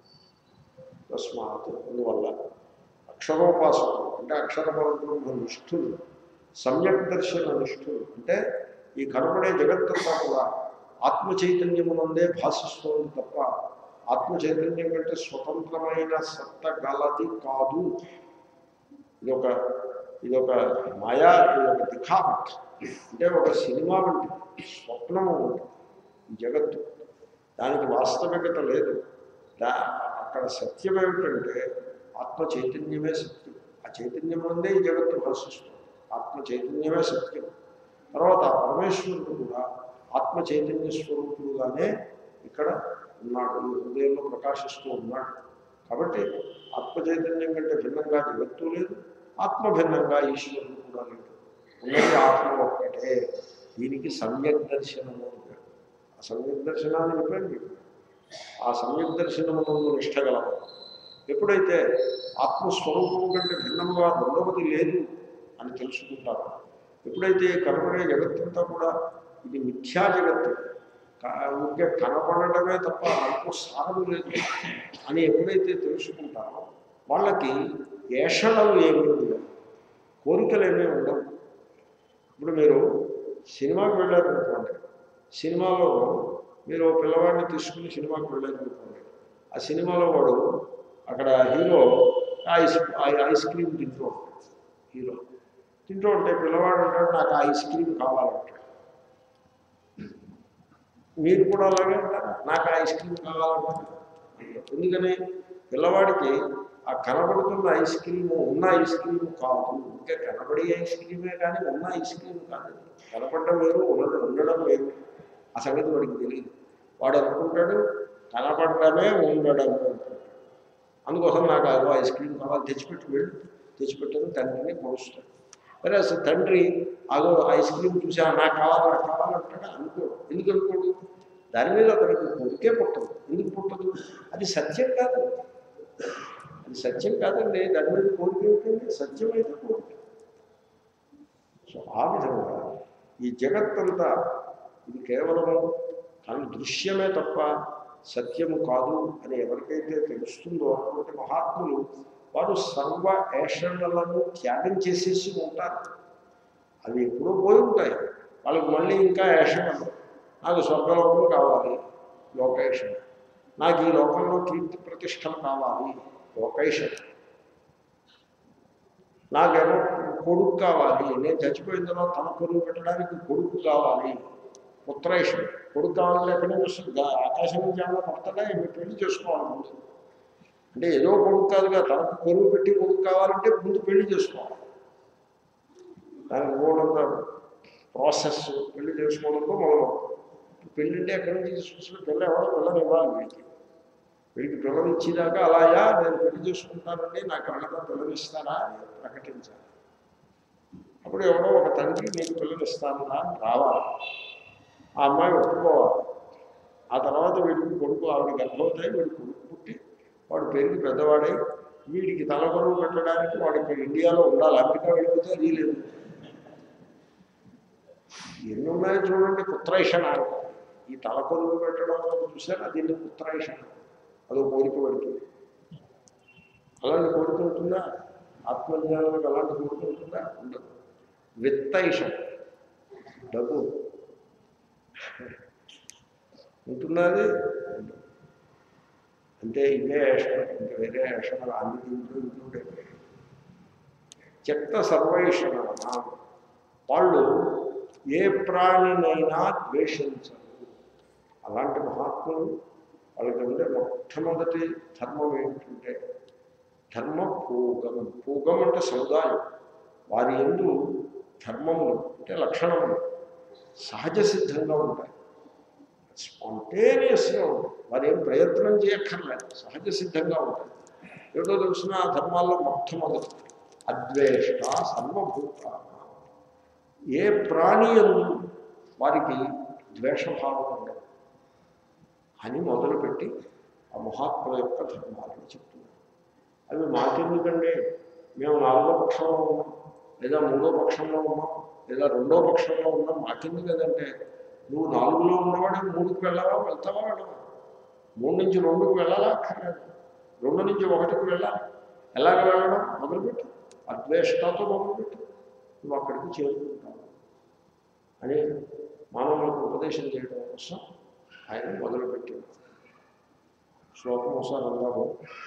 తస్మాత్ అందువల్ల అక్షరోపాసకులు అంటే అక్షర పరబ్రహ్మ నిష్ఠులు సమ్యక్ దర్శన నిష్ఠులు అంటే ఈ కనపడే జగత్తంతా కూడా ఆత్మ చైతన్యమునందే భాషిస్తోంది తప్ప ఆత్మ చైతన్యం కంటే స్వతంత్రమైన సత్త గలది కాదు ఇది ఒక ఇది ఒక మాయా ఇది ఒక దిఖావట్ అంటే ఒక సినిమా వంటిది స్వప్నము ఉంటుంది ఈ జగత్తు దానికి వాస్తవికత లేదు దా అక్కడ సత్యం ఏమిటంటే ఆత్మ చైతన్యమే సత్యం ఆ చైతన్యం నుండే ఈ జగత్తు భాషిస్తుంది ఆత్మ చైతన్యమే సత్యం తర్వాత ఆ పరమేశ్వరుడు కూడా ఆత్మ చైతన్య స్వరూపుడుగానే ఇక్కడ ఉన్నాడు ఈ హృదయంలో ప్రకాశిస్తూ ఉన్నాడు కాబట్టి ఆత్మ చైతన్యం కంటే భిన్నంగా జగత్తు లేదు ఆత్మ భిన్నంగా ఈశ్వరుడు కూడా లేదు ఉన్నది ఆత్మ ఒక్కటే దీనికి సమ్యక్ దర్శనము అని పేరు ఆ సమ్యక్ దర్శనాన్ని చెప్పాను మీకు ఆ సమ్యక్ దర్శనమును నిష్టగలవు ఎప్పుడైతే ఆత్మస్వరూపము కంటే భిన్నముగా రెండవది లేదు అని తెలుసుకుంటారో ఎప్పుడైతే కనపడే జగత్తంతా కూడా ఇది మిథ్యా జగత్తు ఊరికే కనపడటమే తప్ప అంటూ సారము లేదు అని ఎప్పుడైతే తెలుసుకుంటారో వాళ్ళకి ఏషణలు ఏమీ ఉండవు కోరికలు ఏమీ ఉండవు ఇప్పుడు మీరు సినిమాకి వెళ్ళారనుకోండి సినిమాలో మీరు ఓ పిల్లవాడిని తీసుకుని సినిమాకి వెళ్ళారనుకోండి ఆ సినిమాలో వాడు అక్కడ హీరో ఐస్ ఐస్ క్రీమ్ తింటూ ఉంటాడు హీరో తింటూ ఉంటే పిల్లవాడు అంటాడు నాకు ఐస్ క్రీమ్ కావాలంటాడు మీరు కూడా అలాగే అంటారా నాకు ఐస్ క్రీమ్ కావాలంటారు ఎందుకని పిల్లవాడికి ఆ కనబడుతున్న ఐస్ క్రీమ్ ఉన్న ఐస్ క్రీమ్ కాదు ఇంకా కనబడే ఐస్ క్రీమే కానీ ఉన్న ఐస్ క్రీమ్ కాదు కనపడడం వేరు ఉండడం ఉండడం వేరు ఆ సంగతి వాడికి తెలియదు వాడు అనుకుంటాడు కనపడమే ఉండడము అనుకుంటాడు అందుకోసం నాకు అదో ఐస్ క్రీమ్ కావాలి తెచ్చిపెట్టి వెళ్ళు తెచ్చిపెట్టని తండ్రిని పొడుస్తాడు మరి అసలు తండ్రి అదో ఐస్ క్రీమ్ చూసా నాకు కావాలి నాకు కావాలంటాడు అనుకోడు ఎందుకు అనుకోడు దాని మీద అతనికి కోరికే పుట్టదు ఎందుకు పుట్టదు అది సత్యం కాదు అది సత్యం కాదండి దాని మీద కోరిక ఏమిటండి సత్యం అయితే కోరిక సో ఆ విధంగా ఈ జగత్తంతా ఇది కేవలము కానీ దృశ్యమే తప్ప సత్యము కాదు అని ఎవరికైతే తెలుస్తుందో అటువంటి మహాత్ములు వారు సర్వ ఏషణలను త్యాగం చేసేసి ఉంటారు అవి ఎప్పుడో పోయి ఉంటాయి వాళ్ళకి మళ్ళీ ఇంకా ఏషణలు నాకు స్వర్గలోకం కావాలి లోకేషణ నాకు ఈ లోకంలో కీర్తి ప్రతిష్టలు కావాలి లోకేషణ నాకేమో కొడుకు కావాలి నేను చచ్చిపోయిన తర్వాత తన కొడుకు పెట్టడానికి కొడుకు కావాలి పుత్రేషం కొడుకు కావాలంటే ఎక్కడి నుంచి వస్తుంది ఆకాశం నుంచి ఏమైనా పడతాడా మీరు పెళ్లి చేసుకోవాలి ముందు అంటే ఏదో కొడుకు కాదుగా తనకు కొడుకు పెట్టి కొడుకు కావాలంటే ముందు పెళ్లి చేసుకోవాలి దానికి మూడంతా ప్రాసెస్ పెళ్లి చేసుకోవడంతో మొదలు పెళ్లి అంటే ఎక్కడి నుంచి తీసుకొచ్చిన పిల్ల ఎవడో పిల్లని ఇవ్వాలి వీడికి వీడికి పిల్లలు ఇచ్చేదాకా అలాయా నేను పెళ్లి చేసుకుంటానండి నాకు ఎవరైనా పిల్లలు ఇస్తారా అని ప్రకటించాలి అప్పుడు ఎవడో ఒక తండ్రి నీకు పిల్లలు ఇస్తానన్నా అని రావాలి ఆ అమ్మాయి ఒప్పుకోవాలి ఆ తర్వాత వీడికి కొడుకు ఆవిడ గర్భవతాయి వీడి కొడుకు పుట్టి వాడు పెరిగి పెద్దవాడై వీడికి తలకొరువు పెట్టడానికి వాడు ఇక్కడ ఇండియాలో ఉండాలి అమెరికా వెళ్ళిపోతే అది లేదు ఎన్ని ఉన్నాయో చూడండి పుత్రైషణ అంటారు. ఈ తలకొరువు పెట్టడం అనేది చూసారా దీన్ని పుత్రైషణ అదో కోరిక పెడుతుంది అలాంటి కోరిక ఉంటుందా ఆత్మజ్ఞానానికి అలాంటి కోరిక ఉంటుందా ఉండదు విత్తైషం డబ్బు ఉంటుందా అది ఉండదు. అంటే ఇవే ఏషణ ఇంకా వేరే ఏషణలు అన్ని దీంట్లో ఇంక్లూడ్ అయిపోయాయి చెత్త సర్వేషణ వాళ్ళు ఏ ప్రాణినైనా ద్వేషించరు అలాంటి మహాత్ములు వాళ్ళకి ఉండే మొట్టమొదటి ధర్మం ఏంటంటే ధర్మ పూగం పూగం అంటే సముదాయం వారి ఎందు ధర్మములు అంటే లక్షణములు సహజ సిద్ధంగా ఉంటాయి స్పాంటేనియస్గా ఉంటాయి వారు ఏం ప్రయత్నం చేయక్కర్లేదు సహజ సిద్ధంగా ఉంటాయి ఏదో తెలిసిన ఆ ధర్మాల్లో మొట్టమొదటి అద్వేష్ట సర్వభూత ఏ ప్రాణి ఎందు వారికి ద్వేషభావం ఉండదు అని మొదలుపెట్టి ఆ మహాత్ముల యొక్క ధర్మాలను చెప్తున్నారు అవి మాకెందుకండి మేము నాలుగో పక్షంలో ఉన్నాం లేదా మూడో పక్షంలో ఉన్నాం లేదా రెండో పక్షంలో ఉన్నాం మాకెందుకు కదంటే నువ్వు నాలుగులో ఉన్నవాడు మూడుకు వెళ్ళావా వెళ్తావా వెళ్ళవా మూడు నుంచి రెండుకు వెళ్ళాలా అక్కర్లేదు రెండు నుంచి ఒకటికి వెళ్ళాలి ఎలాగ వెళ్ళడం మొదలుపెట్టు అద్వేష్టతో మొదలుపెట్టు నువ్వు అక్కడికి చేరుకుంటావు అని మానవులకు ఉపదేశం చేయడం కోసం ఆయన మొదలుపెట్టాడు శ్లోకం ఒకసారి అందాము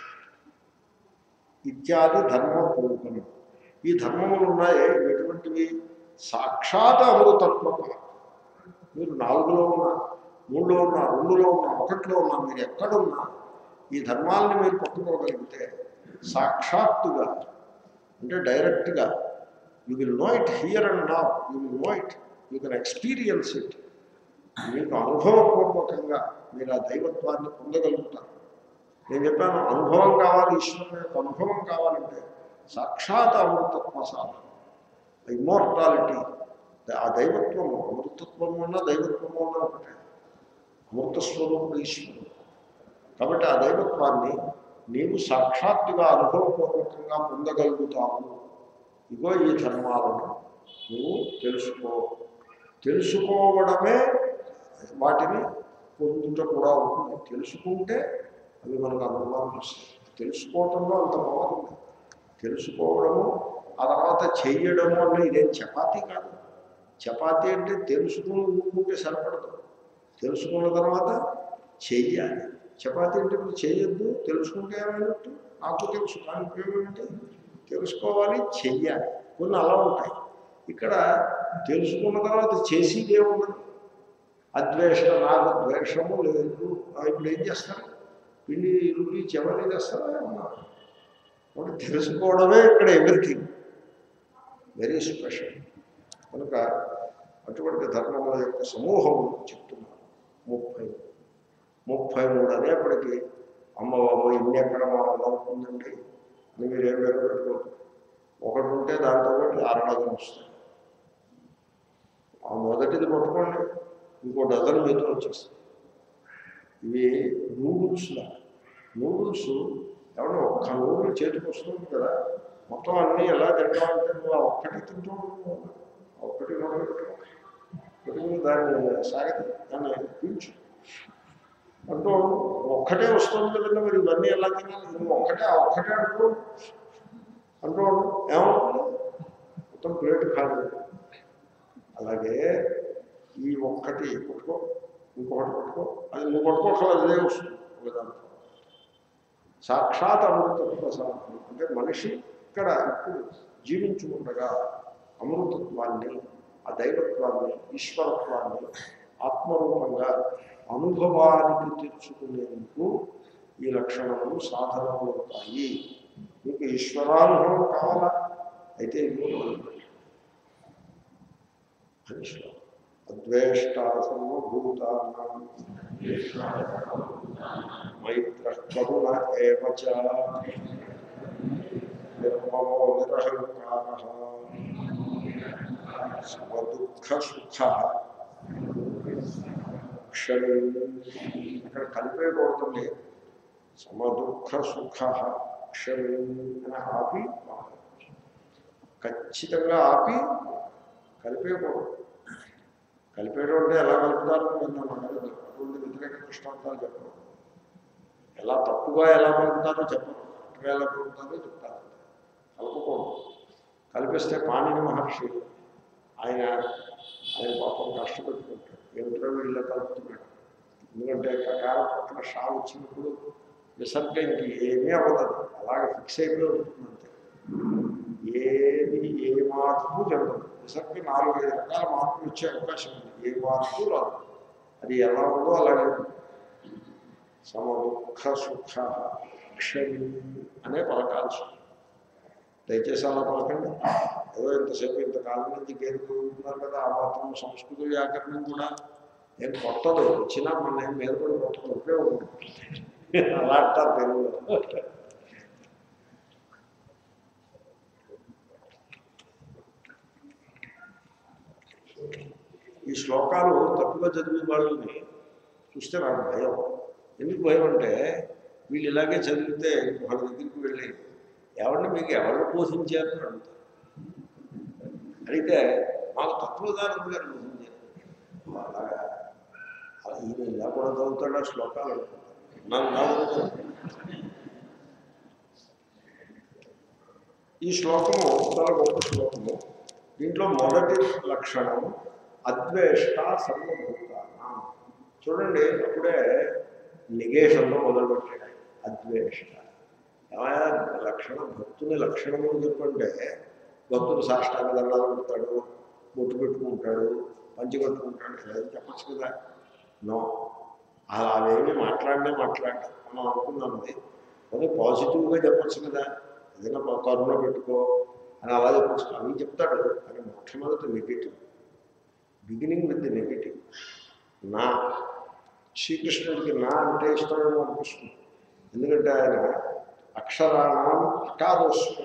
ఇత్యాది ధర్మ పూర్వకం ఈ ధర్మములు ఉన్నాయి ఎటువంటివి సాక్షాత్ అమృతత్వం మీరు నాలుగులో ఉన్నా మూడులో ఉన్నా రెండులో ఉన్నా ఒకటిలో ఉన్నా మీరు ఎక్కడున్నా ఈ ధర్మాలని మీరు పట్టుకోగలిగితే సాక్షాత్తుగా అంటే డైరెక్ట్గా you will know it here and నా you will know it you can experience it మీకు అనుభవపూర్వకంగా మీరు ఆ దైవత్వాన్ని పొందగలుగుతారు నేను చెప్పాను అనుభవం కావాలి ఈశ్వరుని యొక్క అనుభవం కావాలంటే సాక్షాత్ అమృతత్వ సాధన ఇమ్మోర్టాలిటీ ఆ దైవత్వము అమృతత్వము ఉన్న దైవత్వము ఉన్న ఒకటే అమృత స్వరూపుడు ఈశ్వరుడు కాబట్టి ఆ దైవత్వాన్ని నీవు సాక్షాత్తుగా అనుభవపూర్వకంగా పొందగలుగుతావు ఇగో ఈ ధర్మాలను నువ్వు తెలుసుకో తెలుసుకోవడమే వాటిని పొందుట కూడా ఉంటుంది తెలుసుకుంటే అవి మనకు అనుభవాన్ని వస్తాయి తెలుసుకోవటంలో అంత పవర్ ఉంది తెలుసుకోవడము ఆ తర్వాత చెయ్యడము అంటే ఇదేం చపాతీ కాదు చపాతీ అంటే తెలుసుకుని ఊరుకుంటే సరిపడదు తెలుసుకున్న తర్వాత చెయ్యాలి చపాతీ అంటే ఇప్పుడు చేయొద్దు తెలుసుకుంటే ఏమైనట్టు నాకు తెలుసు కానీ ఉపయోగం ఏంటి తెలుసుకోవాలి చెయ్యాలి కొన్ని అలా ఉంటాయి ఇక్కడ తెలుసుకున్న తర్వాత చేసేది ఏముండదు అద్వేష నాకు ద్వేషము లేదు ఆ, ఇప్పుడు ఏం చేస్తారు పిండి రుబ్బి చెమని చేస్తారా ఏమన్నా? కాబట్టి తెలుసుకోవడమే ఇక్కడ ఎవ్రీథింగ్ వెరీ స్పెషల్ కనుక అటువంటి ధర్మముల యొక్క సమూహం చెప్తున్నారు ముప్పై ముప్పై మూడు అనేప్పటికీ అమ్మ బాబు ఇన్ని ఎక్కడ మా వల్ల అవుతుందండి అని మీరు ఏం పేరు పెట్టుకోవద్దు ఒకటి ఉంటే దాంతో పాటు ఆరణగం వస్తాయి ఆ మొదటిది పట్టుకోండి ఇంకో డజన్ మీతో వచ్చేస్తాయి ఇవి నూడిల్స్లా నూడిల్స్ ఎవడో ఒక్క నూడిల్ చేతికి వస్తుంది కదా మొత్తం అన్నీ ఎలా తింటామంటే నువ్వు ఆ ఒక్కటి తింటూ ఉండు. ఆ ఒక్కటి నోట్లో పెట్టుకో పెట్టుకుని దాన్ని సాగతి దాన్ని పీల్చు అంటూ ఒక్కటే వస్తుంది కదండి మరి ఇవన్నీ ఎలా తినాలి నువ్వు ఒక్కటే ఆ ఒక్కటే అంటూ అంటూ ఏమవుతుంది మొత్తం ప్లేట్ ఖాళీ అలాగే ఈ ఒక్కటి పట్టుకో ఇంకొకటి పట్టుకో అది నువ్వు పట్టుకోవట్లేదు అదే వస్తుంది ఒకదాంట్లో సాక్షాత్ అమృతత్వ సాధన అంటే మనిషి ఇక్కడ ఇప్పుడు జీవించుకుండగా అమృతత్వాన్ని ఆ దైవత్వాన్ని ఈశ్వరత్వాన్ని ఆత్మరూపంగా అనుభవానికి తెచ్చుకునేందుకు ఈ లక్షణములు సాధనములు అవుతాయి మీకు ఈశ్వరానుభవం కావాలా అయితే ఇది మొదలుపెట్టు. అని శ్లోకం అద్వేష్ట సర్వభూతానాం మైత్ర కరుణ ఏవ చ నిర్మమో నిరహంకార సమదుఃఖ సుఖ క్షణి ఇక్కడ కలిపేయకూడదండి సమదుఃఖ సుఖ క్షమి అని ఆపి ఖచ్చితంగా ఆపి కలిపేయకూడదు కలిపేయడం అంటే ఎలా కలుపుతారో నేను మనకు అటువంటి వ్యతిరేక దృష్టాంతాలు చెప్పరు ఎలా తప్పుగా ఎలా కలుపుతారో చెప్పరు కరెక్ట్గా ఎలా కలుపుతారో చెప్తారు కలపకూడదు కలిపిస్తే పాణిని మహర్షి ఆయన ఆయన పాపం కష్టపెట్టుకుంటాడు ఏమిటో వీళ్ళు కలుపుతున్నాడు ఎందుకంటే కకారం పక్కన షా వచ్చినప్పుడు విసర్గ ఇంక ఏమీ అవ్వదు అలాగే ఫిక్స్ అయిపోయి ఉంటుంది అంతే ఏది ఏ మార్పు జరగదు విసర్గ నాలుగు ఐదు రకాల మార్పులు వచ్చే అవకాశం ఉంది ఏ మార్పు రాదు అది ఎలా ఉందో అలాగే ఉంటుంది. సమ దుఃఖ సుఖ క్షమి అనే పలకాల్సి ఉంటుంది. దయచేసి అలా పలకండి ఏదో ఇంతసేపు ఇంతకాలం నుంచి గేరుకుంటున్నారు కదా ఆ మాత్రం సంస్కృత వ్యాకరణం కూడా ఏం కొత్తది వచ్చినా మన ఏం మీద కూడా కొత్త ఉపయోగం అలా అంటారు తెలుగులో ఈ శ్లోకాలు తప్పుగా చదివే వాళ్ళని చూస్తే నాకు భయం ఎందుకు భయం అంటే వీళ్ళు ఇలాగే చదివితే వాళ్ళ దగ్గరికి వెళ్ళి ఎవరిని మీకు ఎవరు పోషించారు అని అడుగుతారు అడిగితే మాకు తత్వదానంద గారు పోషించారు అలాగా అలా ఈయన ఇలా కూడా చదువుతాడు ఆ శ్లోకాలు అనుకుంటారు. నాకు నాకు ఈ శ్లోకము చాలా గొప్ప శ్లోకము దీంట్లో మొదటి లక్షణం అద్వేష్ట సర్వభూతాన చూడండి అప్పుడే నిగేషంలో మొదలుపెట్టాడు ఆయన. అద్వేష్ట ఏమైనా లక్షణం భక్తుని లక్షణము చెప్పంటే భక్తుడు సాష్టాంగ దండాలు పెడతాడు బొట్టు పెట్టుకుంటాడు పంచి కట్టుకుంటాడు ఏదైనా చెప్పచ్చు కదా నో అలా అవేమి మాట్లాడినే మాట్లాడ మనం అనుకున్నాం అది కానీ పాజిటివ్గా చెప్పచ్చు కదా ఏదైనా ప- కరుణ పెట్టుకో అని అలా చెప్పచ్చు అవి చెప్తాడు కానీ మొట్టమొదటి negative beginning with the negative నా శ్రీకృష్ణుడికి నా అంటే ఇష్టమేమో అనిపిస్తుంది ఎందుకంటే ఆయన అక్షరాణం అకారోస్మి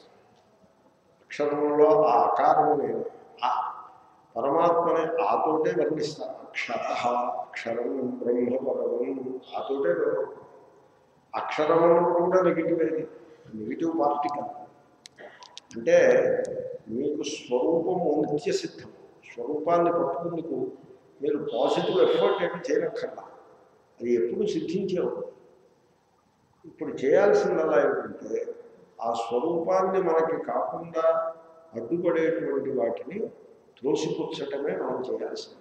అక్షరంలో ఆ అకారము నేను ఆ పరమాత్మని ఆతోటే వర్ణిస్తారు అక్షర అక్షరం బ్రహ్మ పరమం ఆతోటే బ్రహ్మ అక్షరము కూడా నెగిటివ్ అది నెగిటివ్ పార్టికల్ అంటే మీకు స్వరూపము నిత్య సిద్ధం స్వరూపాన్ని పట్టుకుందుకు మీరు పాజిటివ్ ఎఫర్ట్ ఏమి చేయనక్కర్లా అది ఎప్పుడు సిద్ధించే ఉంది ఇప్పుడు చేయాల్సిందల్లా ఏమిటంటే ఆ స్వరూపాన్ని మనకి కాకుండా అడ్డుపడేటువంటి వాటిని త్రోసిపుచ్చటమే మనం చేయాల్సింది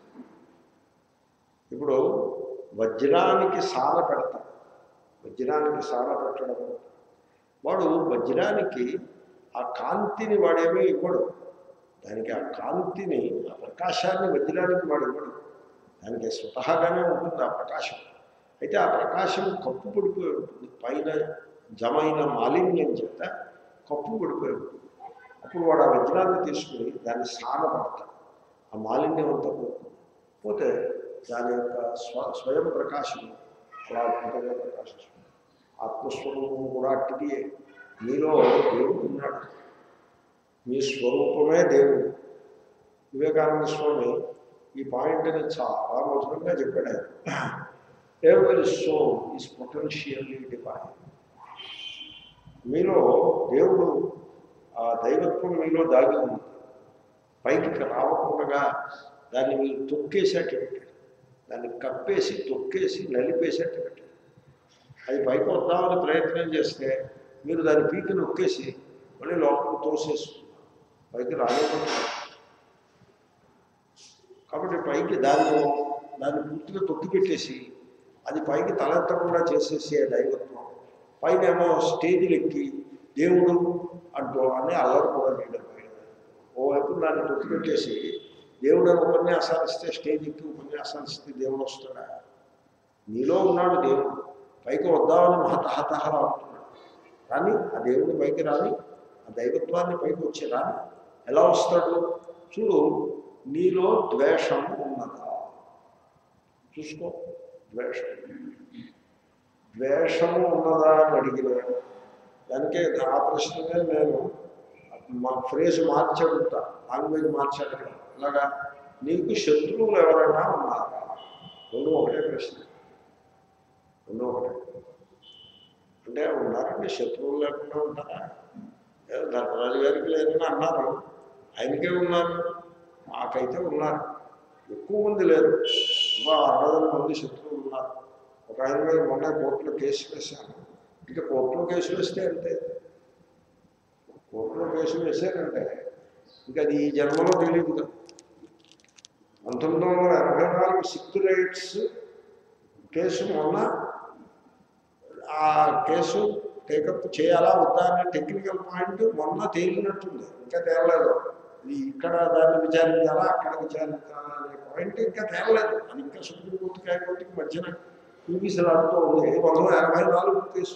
ఇప్పుడు వజ్రానికి సాల పెడతాం వజ్రానికి సాల పెట్టడం వాడు వజ్రానికి ఆ కాంతిని వాడేమీ ఇవ్వడు దానికి ఆ కాంతిని ఆ ప్రకాశాన్ని వజ్రానికి వాడు ఇవ్వడు దానికి స్వతహాగానే ఉంటుంది ఆ ప్రకాశం అయితే ఆ ప్రకాశం కప్పు పడిపోయి ఉంటుంది పైన జమైన మాలిన్యం చేత కప్పు పడిపోయి ఉంటుంది అప్పుడు వాడు ఆ వజ్రాన్ని తీసుకుని దాన్ని స్నానపడతాడు ఆ మాలిన్యం అంతా పోతుంది పోతే దాని యొక్క స్వ స్వయం ప్రకాశం అలా అద్భుతంగా ప్రకాశిస్తుంది ఆత్మస్వరూపం కూడా అట్టిది మీలో దేవుడు ఉన్నాడు మీ స్వరూపమే దేవుడు వివేకానంద స్వామి ఈ పాయింట్ని చాలా మధురంగా చెప్పాడు ఆయన ఎవరి సోల్ ఈజ్ పొటెన్షియల్లీ డివైన్ మీలో దేవుడు ఆ దైవత్వం మీలో దాగి ఉంది పైకి రావకుండా దాన్ని మీరు తొక్కేసేట్టు పెట్టాడు దాన్ని కప్పేసి తొక్కేసి నలిపేసేట్టు పెట్టాడు అది పైకి వద్దామని ప్రయత్నం చేస్తే మీరు దాన్ని పీకి నొక్కేసి మళ్ళీ లోపలికి తోసేస్తున్నారు పైకి రానివ్వకుండా కాబట్టి పైకి దాన్ని దాన్ని పూర్తిగా తొక్కి పెట్టేసి అది పైకి తలెత్తకుండా చేసేసి ఆ దైవత్వం పైన ఏమో స్టేజీలు ఎక్కి దేవుడు అంటూ అని అల్లరి కూడా చేయడం ఓవైపు దాన్ని తొక్కి పెట్టేసి దేవుడు అని ఉపన్యాసాలు ఇస్తే స్టేజ్ ఎక్కి ఉపన్యాసాలు ఇస్తే దేవుడు వస్తాడా నీలో ఉన్నాడు దేవుడు పైకి వద్దామని హతహతహ అంటున్నాడు కానీ ఆ దేవుడిని పైకి రాని ఆ దైవత్వాన్ని పైకి వచ్చి రాని ఎలా వస్తాడు చూడు నీలో ద్వేషం ఉన్నదా చూసుకో ద్వేషం ద్వేషము ఉన్నదా అని అడిగిన దానికే ఆ ప్రశ్ననే నేను మా ఫ్రేజ్ మార్చి అడుగుతా లాంగ్వేజ్ మార్చి అడుగుతా అలాగా నీకు శత్రువులు ఎవరైనా ఉన్నారా రెండు ఒకటే ప్రశ్న రెండు ఒకటే అంటే ఉన్నారండి శత్రువులు లేకుండా ఉంటారా ఏదో ధర్మరాజు గారికి లేదని అన్నారు ఆయనకే ఉన్నారు మాకైతే ఉన్నారు ఎక్కువ మంది లేరు ఇంకా అరవై మంది శత్రువులు ఉన్నారు ఒక ఆయన మీద మొన్న కోర్టులో కేసు వేశాను ఇక కోర్టులో కేసు వేస్తే అంతే కోర్టులో కేసు వేశారంటే ఇంకా అది ఈ జన్మలో తెలియదు కదా పంతొమ్మిది వందల ఎనభై నాలుగు సిక్త్ రైట్స్ కేసు మొన్న ఆ కేసు టేకప్ చేయాలా వద్దా అనే టెక్నికల్ పాయింట్ మొన్న తేలినట్టుంది ఇంకా తేలలేదు ఇది ఇక్కడ దాన్ని విచారించాలా అక్కడ విచారించాలా అనే పాయింట్ ఇంకా తేలలేదు అది ఇంకా సుప్రీంకోర్టుకి హైకోర్టుకి మధ్యన చూపిసలాడుతూ ఉంది పంతొమ్మిది ఎనభై నాలుగు కేసు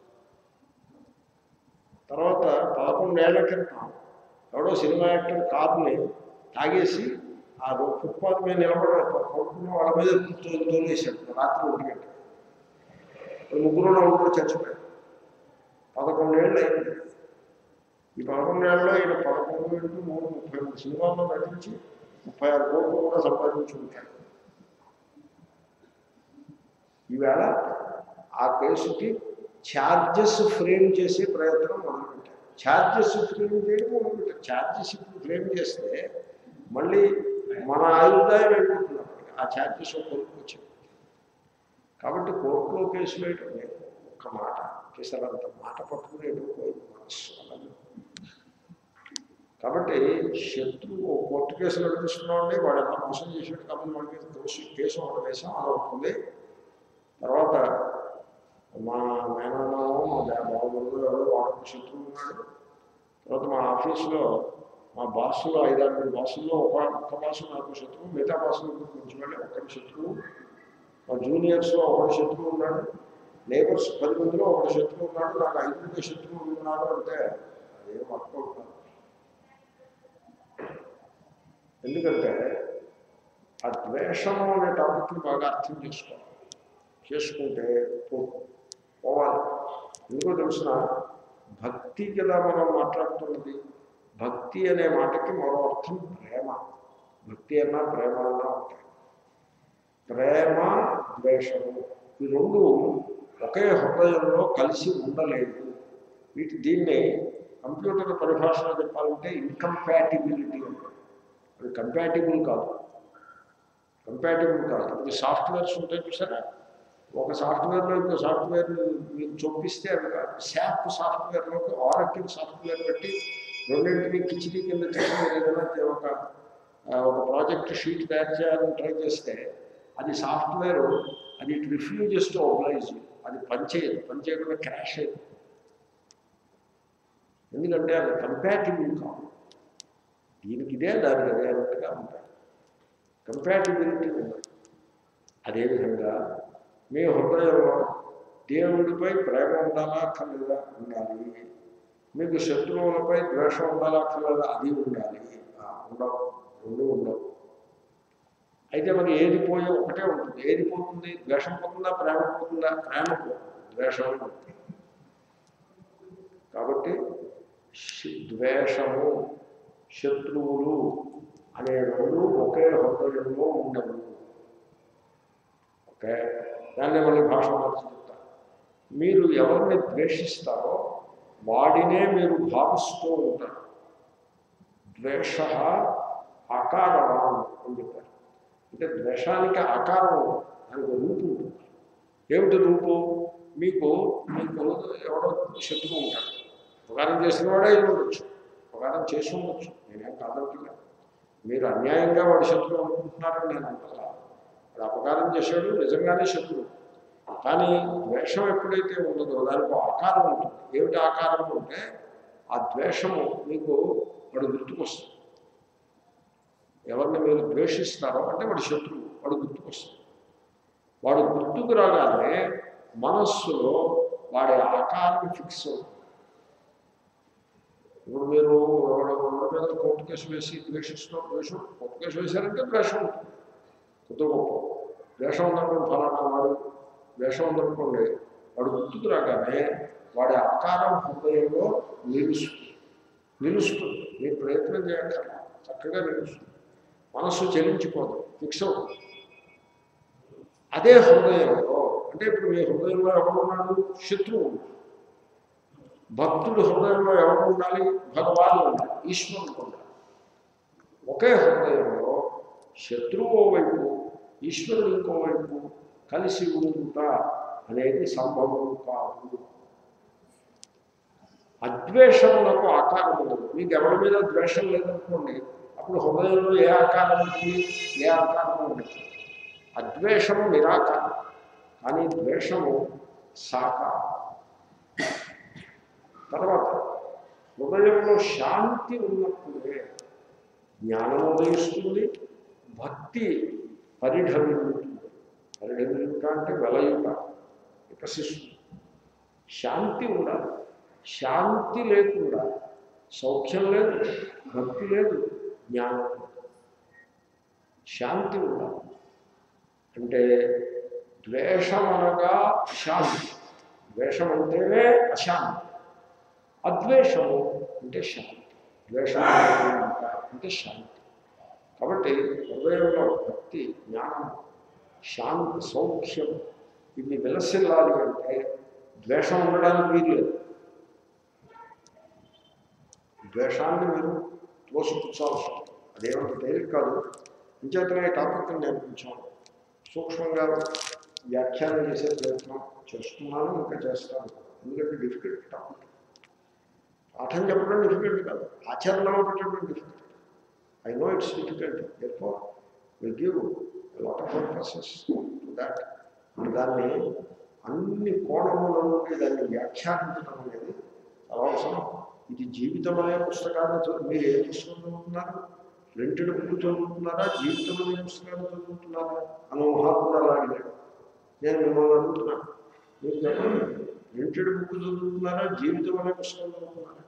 తర్వాత పదకొండేళ్ల క్రితం ఎవడో సినిమా యాక్టర్ కార్ని తాగేసి ఆ రో- ఫుట్పాత్ మీద నిలబడి పడుకున్న వాళ్ళ మీద తోలు తోలేశాడు రాత్రి ఒంటి గంట వాళ్ళు ముగ్గురు నలుగురు చచ్చిపోయారు పదకొండేళ్ళు అయింది ఈ పదకొండేళ్ళలో ఈయన పదకొండు ఇంటూ మూడు ముప్పై మూడు సినిమాల్లో నటించి ముప్పై ఆరు కోట్లు కూడా సంపాదించి ఉంటాడు ఈవేళ ఆ కేసుకి ఛార్జెస్ ఫ్రేమ్ చేసే ప్రయత్నం మొదలుపెట్టారు ఛార్జెస్ ఫ్రేమ్ చేయడం మొదలుపెట్టారు ఛార్జెస్ ఇప్పుడు ఫ్రేమ్ చేస్తే మళ్ళీ మన ఆయుర్దాయం అయిపోతుంది అప్పటికి. ఆ ఛార్జెస్ కొనుక్కొచ్చింది కాబట్టి కోర్టులో కేసు వేయటం లేదు ఒక్క మాట కేసరంత మాట పట్టుకునేటం పోయింది మనస్సు అలాగే కాబట్టి శత్రువు కోర్టు కేసు నడిపిస్తున్నామండి వాడు ఎంత మోసం చేసాడు కాబట్టి వాడి మీద కేసు కేసు ఒకటి వేసాం అది అవుతుంది తర్వాత మా మేనమామో మా బాబులో ఎవరో వాడొక శత్రువు ఉన్నాడు తర్వాత మా ఆఫీసులో మా బాసులో ఐదారు బాసుల్లో ఒక ఒక్క బాసు నాకు శత్రువు మిగతా బాసులు కొంచెం వెళ్ళి ఒక్కరి శత్రువు మా జూనియర్స్లో ఒకటి శత్రువు ఉన్నాడు లేబర్స్ పది మందిలో ఒకటి శత్రువు ఉన్నాడు నాకు ఐదుగురు శత్రువులు ఉన్నాడు అంటే అదేం వర్కౌట్ కాదు ఎందుకంటే ఆ ద్వేషము అనే టాపిక్ని బాగా అర్థం చేసుకోవాలి చేసుకుంటే పో- పోవాలి ఎందుకో తెలిసిన భక్తి కదా మనం మాట్లాడుతున్నది భక్తి అనే మాటకి మరో అర్థం ప్రేమ భక్తి అన్నా ప్రేమ అన్నా ఉంటాయి ప్రేమ ద్వేషము ఈ రెండు ఒకే హృదయంలో కలిసి ఉండలేదు వీటి దీన్ని కంప్యూటర్ పరిభాషలో చెప్పాలంటే ఇన్కంపాటిబిలిటీ అంటారు అది కంపాటిబుల్ కాదు కంపాటిబుల్ కాదు ఇప్పుడు సాఫ్ట్వేర్స్ ఉంటాయి చూసారా ఒక సాఫ్ట్వేర్లో ఇంకో సాఫ్ట్వేర్ మీరు చొప్పిస్తే అవి కాదు శాప్ సాఫ్ట్వేర్లోకి ఆరకిల్ సాఫ్ట్వేర్ పెట్టి రెండింటిని కిచిడి కింద చేసి మీరు ఏదైనా ఒక ఆ, ఒక ప్రాజెక్ట్ షీట్ తయారు చేయాలని ట్రై చేస్తే అది సాఫ్ట్వేర్ అది ఇట్ రిఫ్యూజెస్ టు ఒబ్లైజ్ అది పనిచేయదు పనిచేయకుండా క్రాష్ అయ్యింది ఎందుకంటే అది కంపాటిబుల్ కాదు దీనికి ఇదే దానికి అదే అన్నట్టుగా ఉంటాయి కంపాటిబిలిటీ ఉంది అదేవిధంగా మీ హృదయంలో దేవుడిపై ప్రేమ ఉండాలా అక్కర్లేదా ఉండాలి మీకు శత్రువులపై ద్వేషం ఉండాలా అక్కర్లేదా అది ఉండాలి ఆ, ఉండవు రెండు ఉండవు అయితే మరి ఏది పోయో ఒకటే ఉంటుంది ఏది పోతుంది ద్వేషం పోతుందా ప్రేమ పోతుందా ప్రేమ పోతుంది ద్వేషం ఉంటుంది కాబట్టి శి- ద్వేషము శత్రువులు అనే రెండు ఒకే హృదయంలో ఉండవు ఓకే దాన్ని మళ్ళీ భాష మార్చి చెప్తా మీరు ఎవరిని ద్వేషిస్తారో వాడినే మీరు భావిస్తూ ఉంటారు ద్వేష ఆకారవాన్ అని చెప్పారు అంటే ద్వేషానికి ఆకారం ఉంటుంది దానికి ఒక రూపు ఉంటుంది ఏమిటి రూపు మీకు మీకు ఎవడో శత్రువు ఉంటాడు ఉపకారం చేసిన వాడే అయి ఉండొచ్చు ఉపకారం చేసి ఉండొచ్చు నేనేం కాదంటున్నా మీరు అన్యాయంగా వాడి శత్రువు అనుకుంటున్నారని నేను అంటలా వాడు అపకారం చేశాడు నిజంగానే శత్రువు కానీ ద్వేషం ఎప్పుడైతే ఉండదో దానికి ఒక ఆకారం ఉంటుంది ఏమిటి ఆకారం అంటే ఆ ద్వేషము మీకు వాడు గుర్తుకొస్తుంది ఎవరిని మీరు ద్వేషిస్తారో అంటే వాడి శత్రువు వాడు గుర్తుకొస్తుంది వాడు గుర్తుకు రాగానే మనస్సులో వాడి ఆకారం ఫిక్స్ అవుతుంది ఇప్పుడు మీరు ఎవడో ఎవరి మీద కోర్టు కేసు వేసి ద్వేషిస్తున్న ద్వేషం కోర్టు కేసు వేశారంటే ద్వేషం ఉంటుంది కొత్త గొప్ప ద్వేషం ఉందనుకోండి ఫలానా వాడు ద్వేషం ఉందనుకోండి వాడు గుర్తుకు రాగానే వాడి ఆకారం హృదయంలో నిలుస్తుంది నిలుస్తుంది మీరు ప్రయత్నం చేయక్కర్లా చక్కగా నిలుస్తుంది మనస్సు చెల్లించిపోదు ఫిక్స్ అవుతుంది అదే హృదయంలో అంటే ఇప్పుడు మీ హృదయంలో ఎవరు ఉన్నాడు శత్రువు ఉన్నాడు. భక్తుడు హృదయంలో ఎవరు ఉండాలి భగవాను ఉండాలి ఈశ్వరుడు ఉండాలి ఒకే హృదయంలో శత్రువు వైపు ఈశ్వరుడు ఇంకో వైపు కలిసి ఉండుట అనేది సంభవం కాదు అద్వేషములకు ఆకారం ఉండదు మీకు ఎవరి మీద ద్వేషం లేదనుకోండి అప్పుడు హృదయంలో ఏ ఆకారం ఉంటుంది ఏ ఆకారం ఉండదు అద్వేషము నిరాకారం కానీ ద్వేషము సాకారం తర్వాత హృదయంలో శాంతి ఉన్నప్పుడే జ్ఞానం ఉదయిస్తుంది భక్తి పరిఢమిల్లుతుంది పరిఢమిల్లుట అంటే వెలయుట వికసిస్తుంది శాంతి ఉండాలి శాంతి లేకుండా సౌఖ్యం లేదు భక్తి లేదు జ్ఞానం లేదు. శాంతి ఉండాలి అంటే ద్వేషం అనగా శాంతి ద్వేషం అంటేనే అశాంతి అద్వేషము అంటే శాంతి ద్వేషం అంటే శాంతి కాబట్టి హృదయంలో భక్తి జ్ఞానం శాంతి సౌఖ్యం ఇవి విలసిల్లాలి అంటే ద్వేషం ఉండడానికి వీల్లేదు ద్వేషాన్ని మీరు తోసిపుచ్చాల్సి ఉంటుంది అదేమంత తేలిక కాదు ఇంచేతనే టాపిక్ నేను కొంచెం సూక్ష్మంగా వ్యాఖ్యానం చేసే ప్రయత్నం చేస్తున్నాను ఇంకా చేస్తాను ఎందుకంటే డిఫికల్ట్ టాపిక్ పాఠం చెప్పడం డిఫికల్ట్ కాదు ఆచరణలో పెట్టడం difficult I know it's difficult therefore will give lot of emphasis to that దాన్ని అన్ని కోణముల నుండి దాన్ని వ్యాఖ్యానించడం అనేది చాలా అవసరం ఇది జీవితం అనే పుస్తకాన్ని చదువు మీరు ఏ పుస్తకం చదువుతున్నారు ప్రింటెడ్ బుక్ చదువుతున్నారా జీవితం అనే పుస్తకాన్ని చదువుతున్నారా అని మహాత్ముడు అలా అడిగాడు నేను మిమ్మల్ని అడుగుతున్నాను మీరు చెప్పండి ప్రింటెడ్ బుక్ చదువుతున్నారా జీవితం అనే పుస్తకం చదువుతున్నారా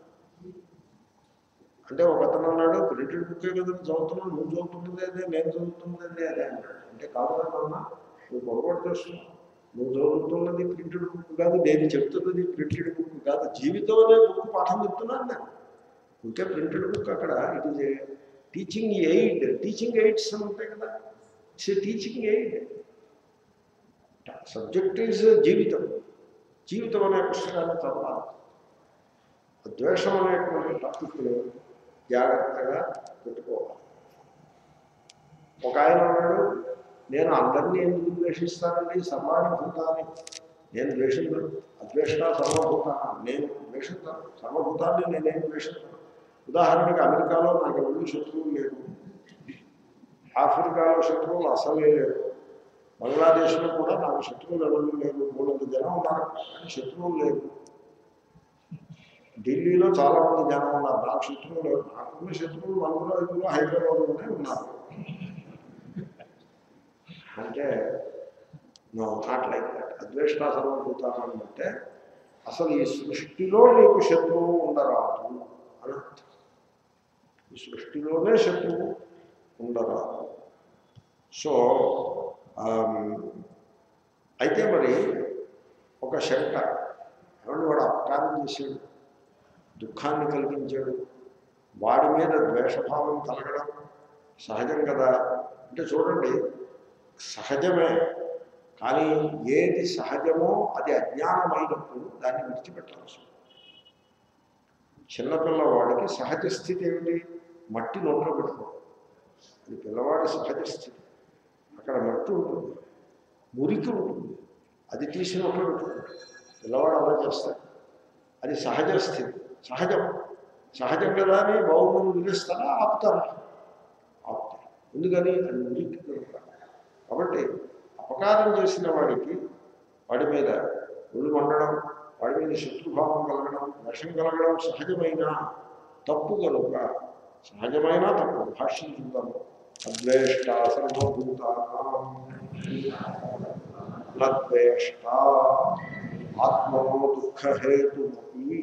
అంటే ఒక అతను అన్నాడు ప్రింటెడ్ బుక్కే కదా చదువుతున్నాను నువ్వు చదువుతున్నది అదే నేను చదువుతున్నది అదే అన్నాడు అంటే కాదు నాన్న నువ్వు పొరపాటు చేస్తున్నావు నువ్వు చదువుతున్నది ప్రింటెడ్ బుక్ కాదు నేను చెప్తున్నది ప్రింటెడ్ బుక్ కాదు జీవితం అనే బుక్ పాఠం చెప్తున్నాను నేను ఇంకే ప్రింటెడ్ బుక్ అక్కడ it is a teaching aid teaching aids అని ఉంటాయి కదా it's a teaching aid subject is జీవితం జీవితం అనే పుస్తకాన్ని చదవాలి ద్వేషం అనేటువంటి టాపిక్ని జాగ్రత్తగా పెట్టుకోవాలి ఒక ఆయన అన్నాడు నేను అందరినీ ఎందుకు ద్వేషిస్తానండి సర్వానుభూతాన్ని నేను ద్వేషించను అద్వేషణ సర్వభూతాన్ని నేను ద్వేషిస్తాను సర్వభూతాన్ని నేనేం ద్వేషిస్తాను ఉదాహరణకి అమెరికాలో నాకు ఎవరు శత్రువులు లేరు ఆఫ్రికాలో శత్రువులు అసలే లేరు బంగ్లాదేశ్లో కూడా నాకు శత్రువులు ఎవరు లేరు మూడు వందల జనం ఉన్నారు కానీ శత్రువులు లేరు ఢిల్లీలో చాలా మంది జనం ఉన్నారు నాకు శత్రువులు లేరు నాకున్న శత్రువులు నలుగురు ఐదుగురు హైదరాబాద్లోనే ఉన్నారు అంటే నో నాట్ లైక్ దట్ అద్వేషణ సర్వభూతాన్ని అంటే అసలు ఈ సృష్టిలో నీకు శత్రువు ఉండరాదు అని అర్థం. ఈ సృష్టిలోనే శత్రువు ఉండరాదు సో ఆమ్, అయితే మరి ఒక శంక ఏమన్నా వాడు అపకారం చేశాడు దుఃఖాన్ని కలిగించాడు వాడి మీద ద్వేషభావం కలగడం సహజం కదా అంటే చూడండి సహజమే కానీ ఏది సహజమో అది అజ్ఞానమైనప్పుడు దాన్ని విడిచిపెట్టాల్సి ఉంటుంది. చిన్నపిల్లవాడికి సహజ స్థితి ఏమిటి మట్టి నోట్లో పెట్టుకోవడం అది పిల్లవాడి సహజ స్థితి అక్కడ మట్టి ఉంటుంది మురికి ఉంటుంది అది తీసి నోట్లో పెట్టుకుంటాడు పిల్లవాడు అలా చేస్తాడు అది సహజ స్థితి సహజం సహజం కదా అని బాగుందని వదిలేస్తారా ఆపుతారా ఆపుతారు ఎందుకని అది మురికి కనుక కాబట్టి అపకారం చేసిన వాడికి వాడి మీద ఒళ్ళు మండడం వాడి మీద శత్రుభావం కలగడం విషం కలగడం సహజమైన తప్పు కనుక సహజమైన తప్పు భాష్యం చూద్దాము అద్వేష్ట సర్వభూతానాం నద్వేష్ట ఆత్మనో దుఃఖహేతుమపి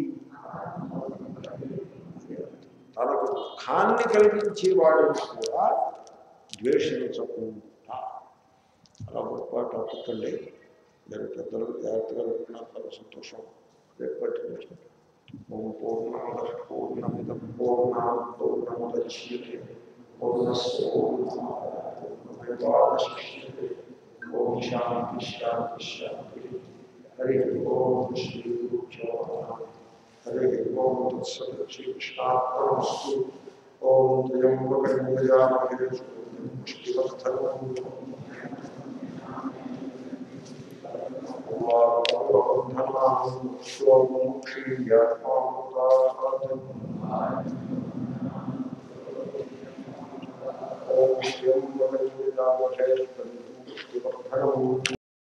తనకు దుఃఖాన్ని కలిగించే వాడిని కూడా ద్వేషించకుండా అలా గొప్ప టాపిక్ అండి నేను పెద్దలు జాగ్రత్తగా పెట్టుకున్నారు చాలా సంతోషం రేపు పట్టించుకుంటాం ఓం పూర్ణమద పూర్ణమిదం పూర్ణ పూర్ణముద్యే పూర్ణస్ పూర్ణమాదాయ పూర్ణమేవాశిష్యతే ఓం శాంతి శాంతి శాంతి హరి ఓం శ్రీ గురుభ్యో నమః హరి ఓం తత్సత్ శ్రీకృష్ణార్పణమస్తు ఓం త్రయంబకమహే పుష్టివర్ధనం ఓం శ్రీ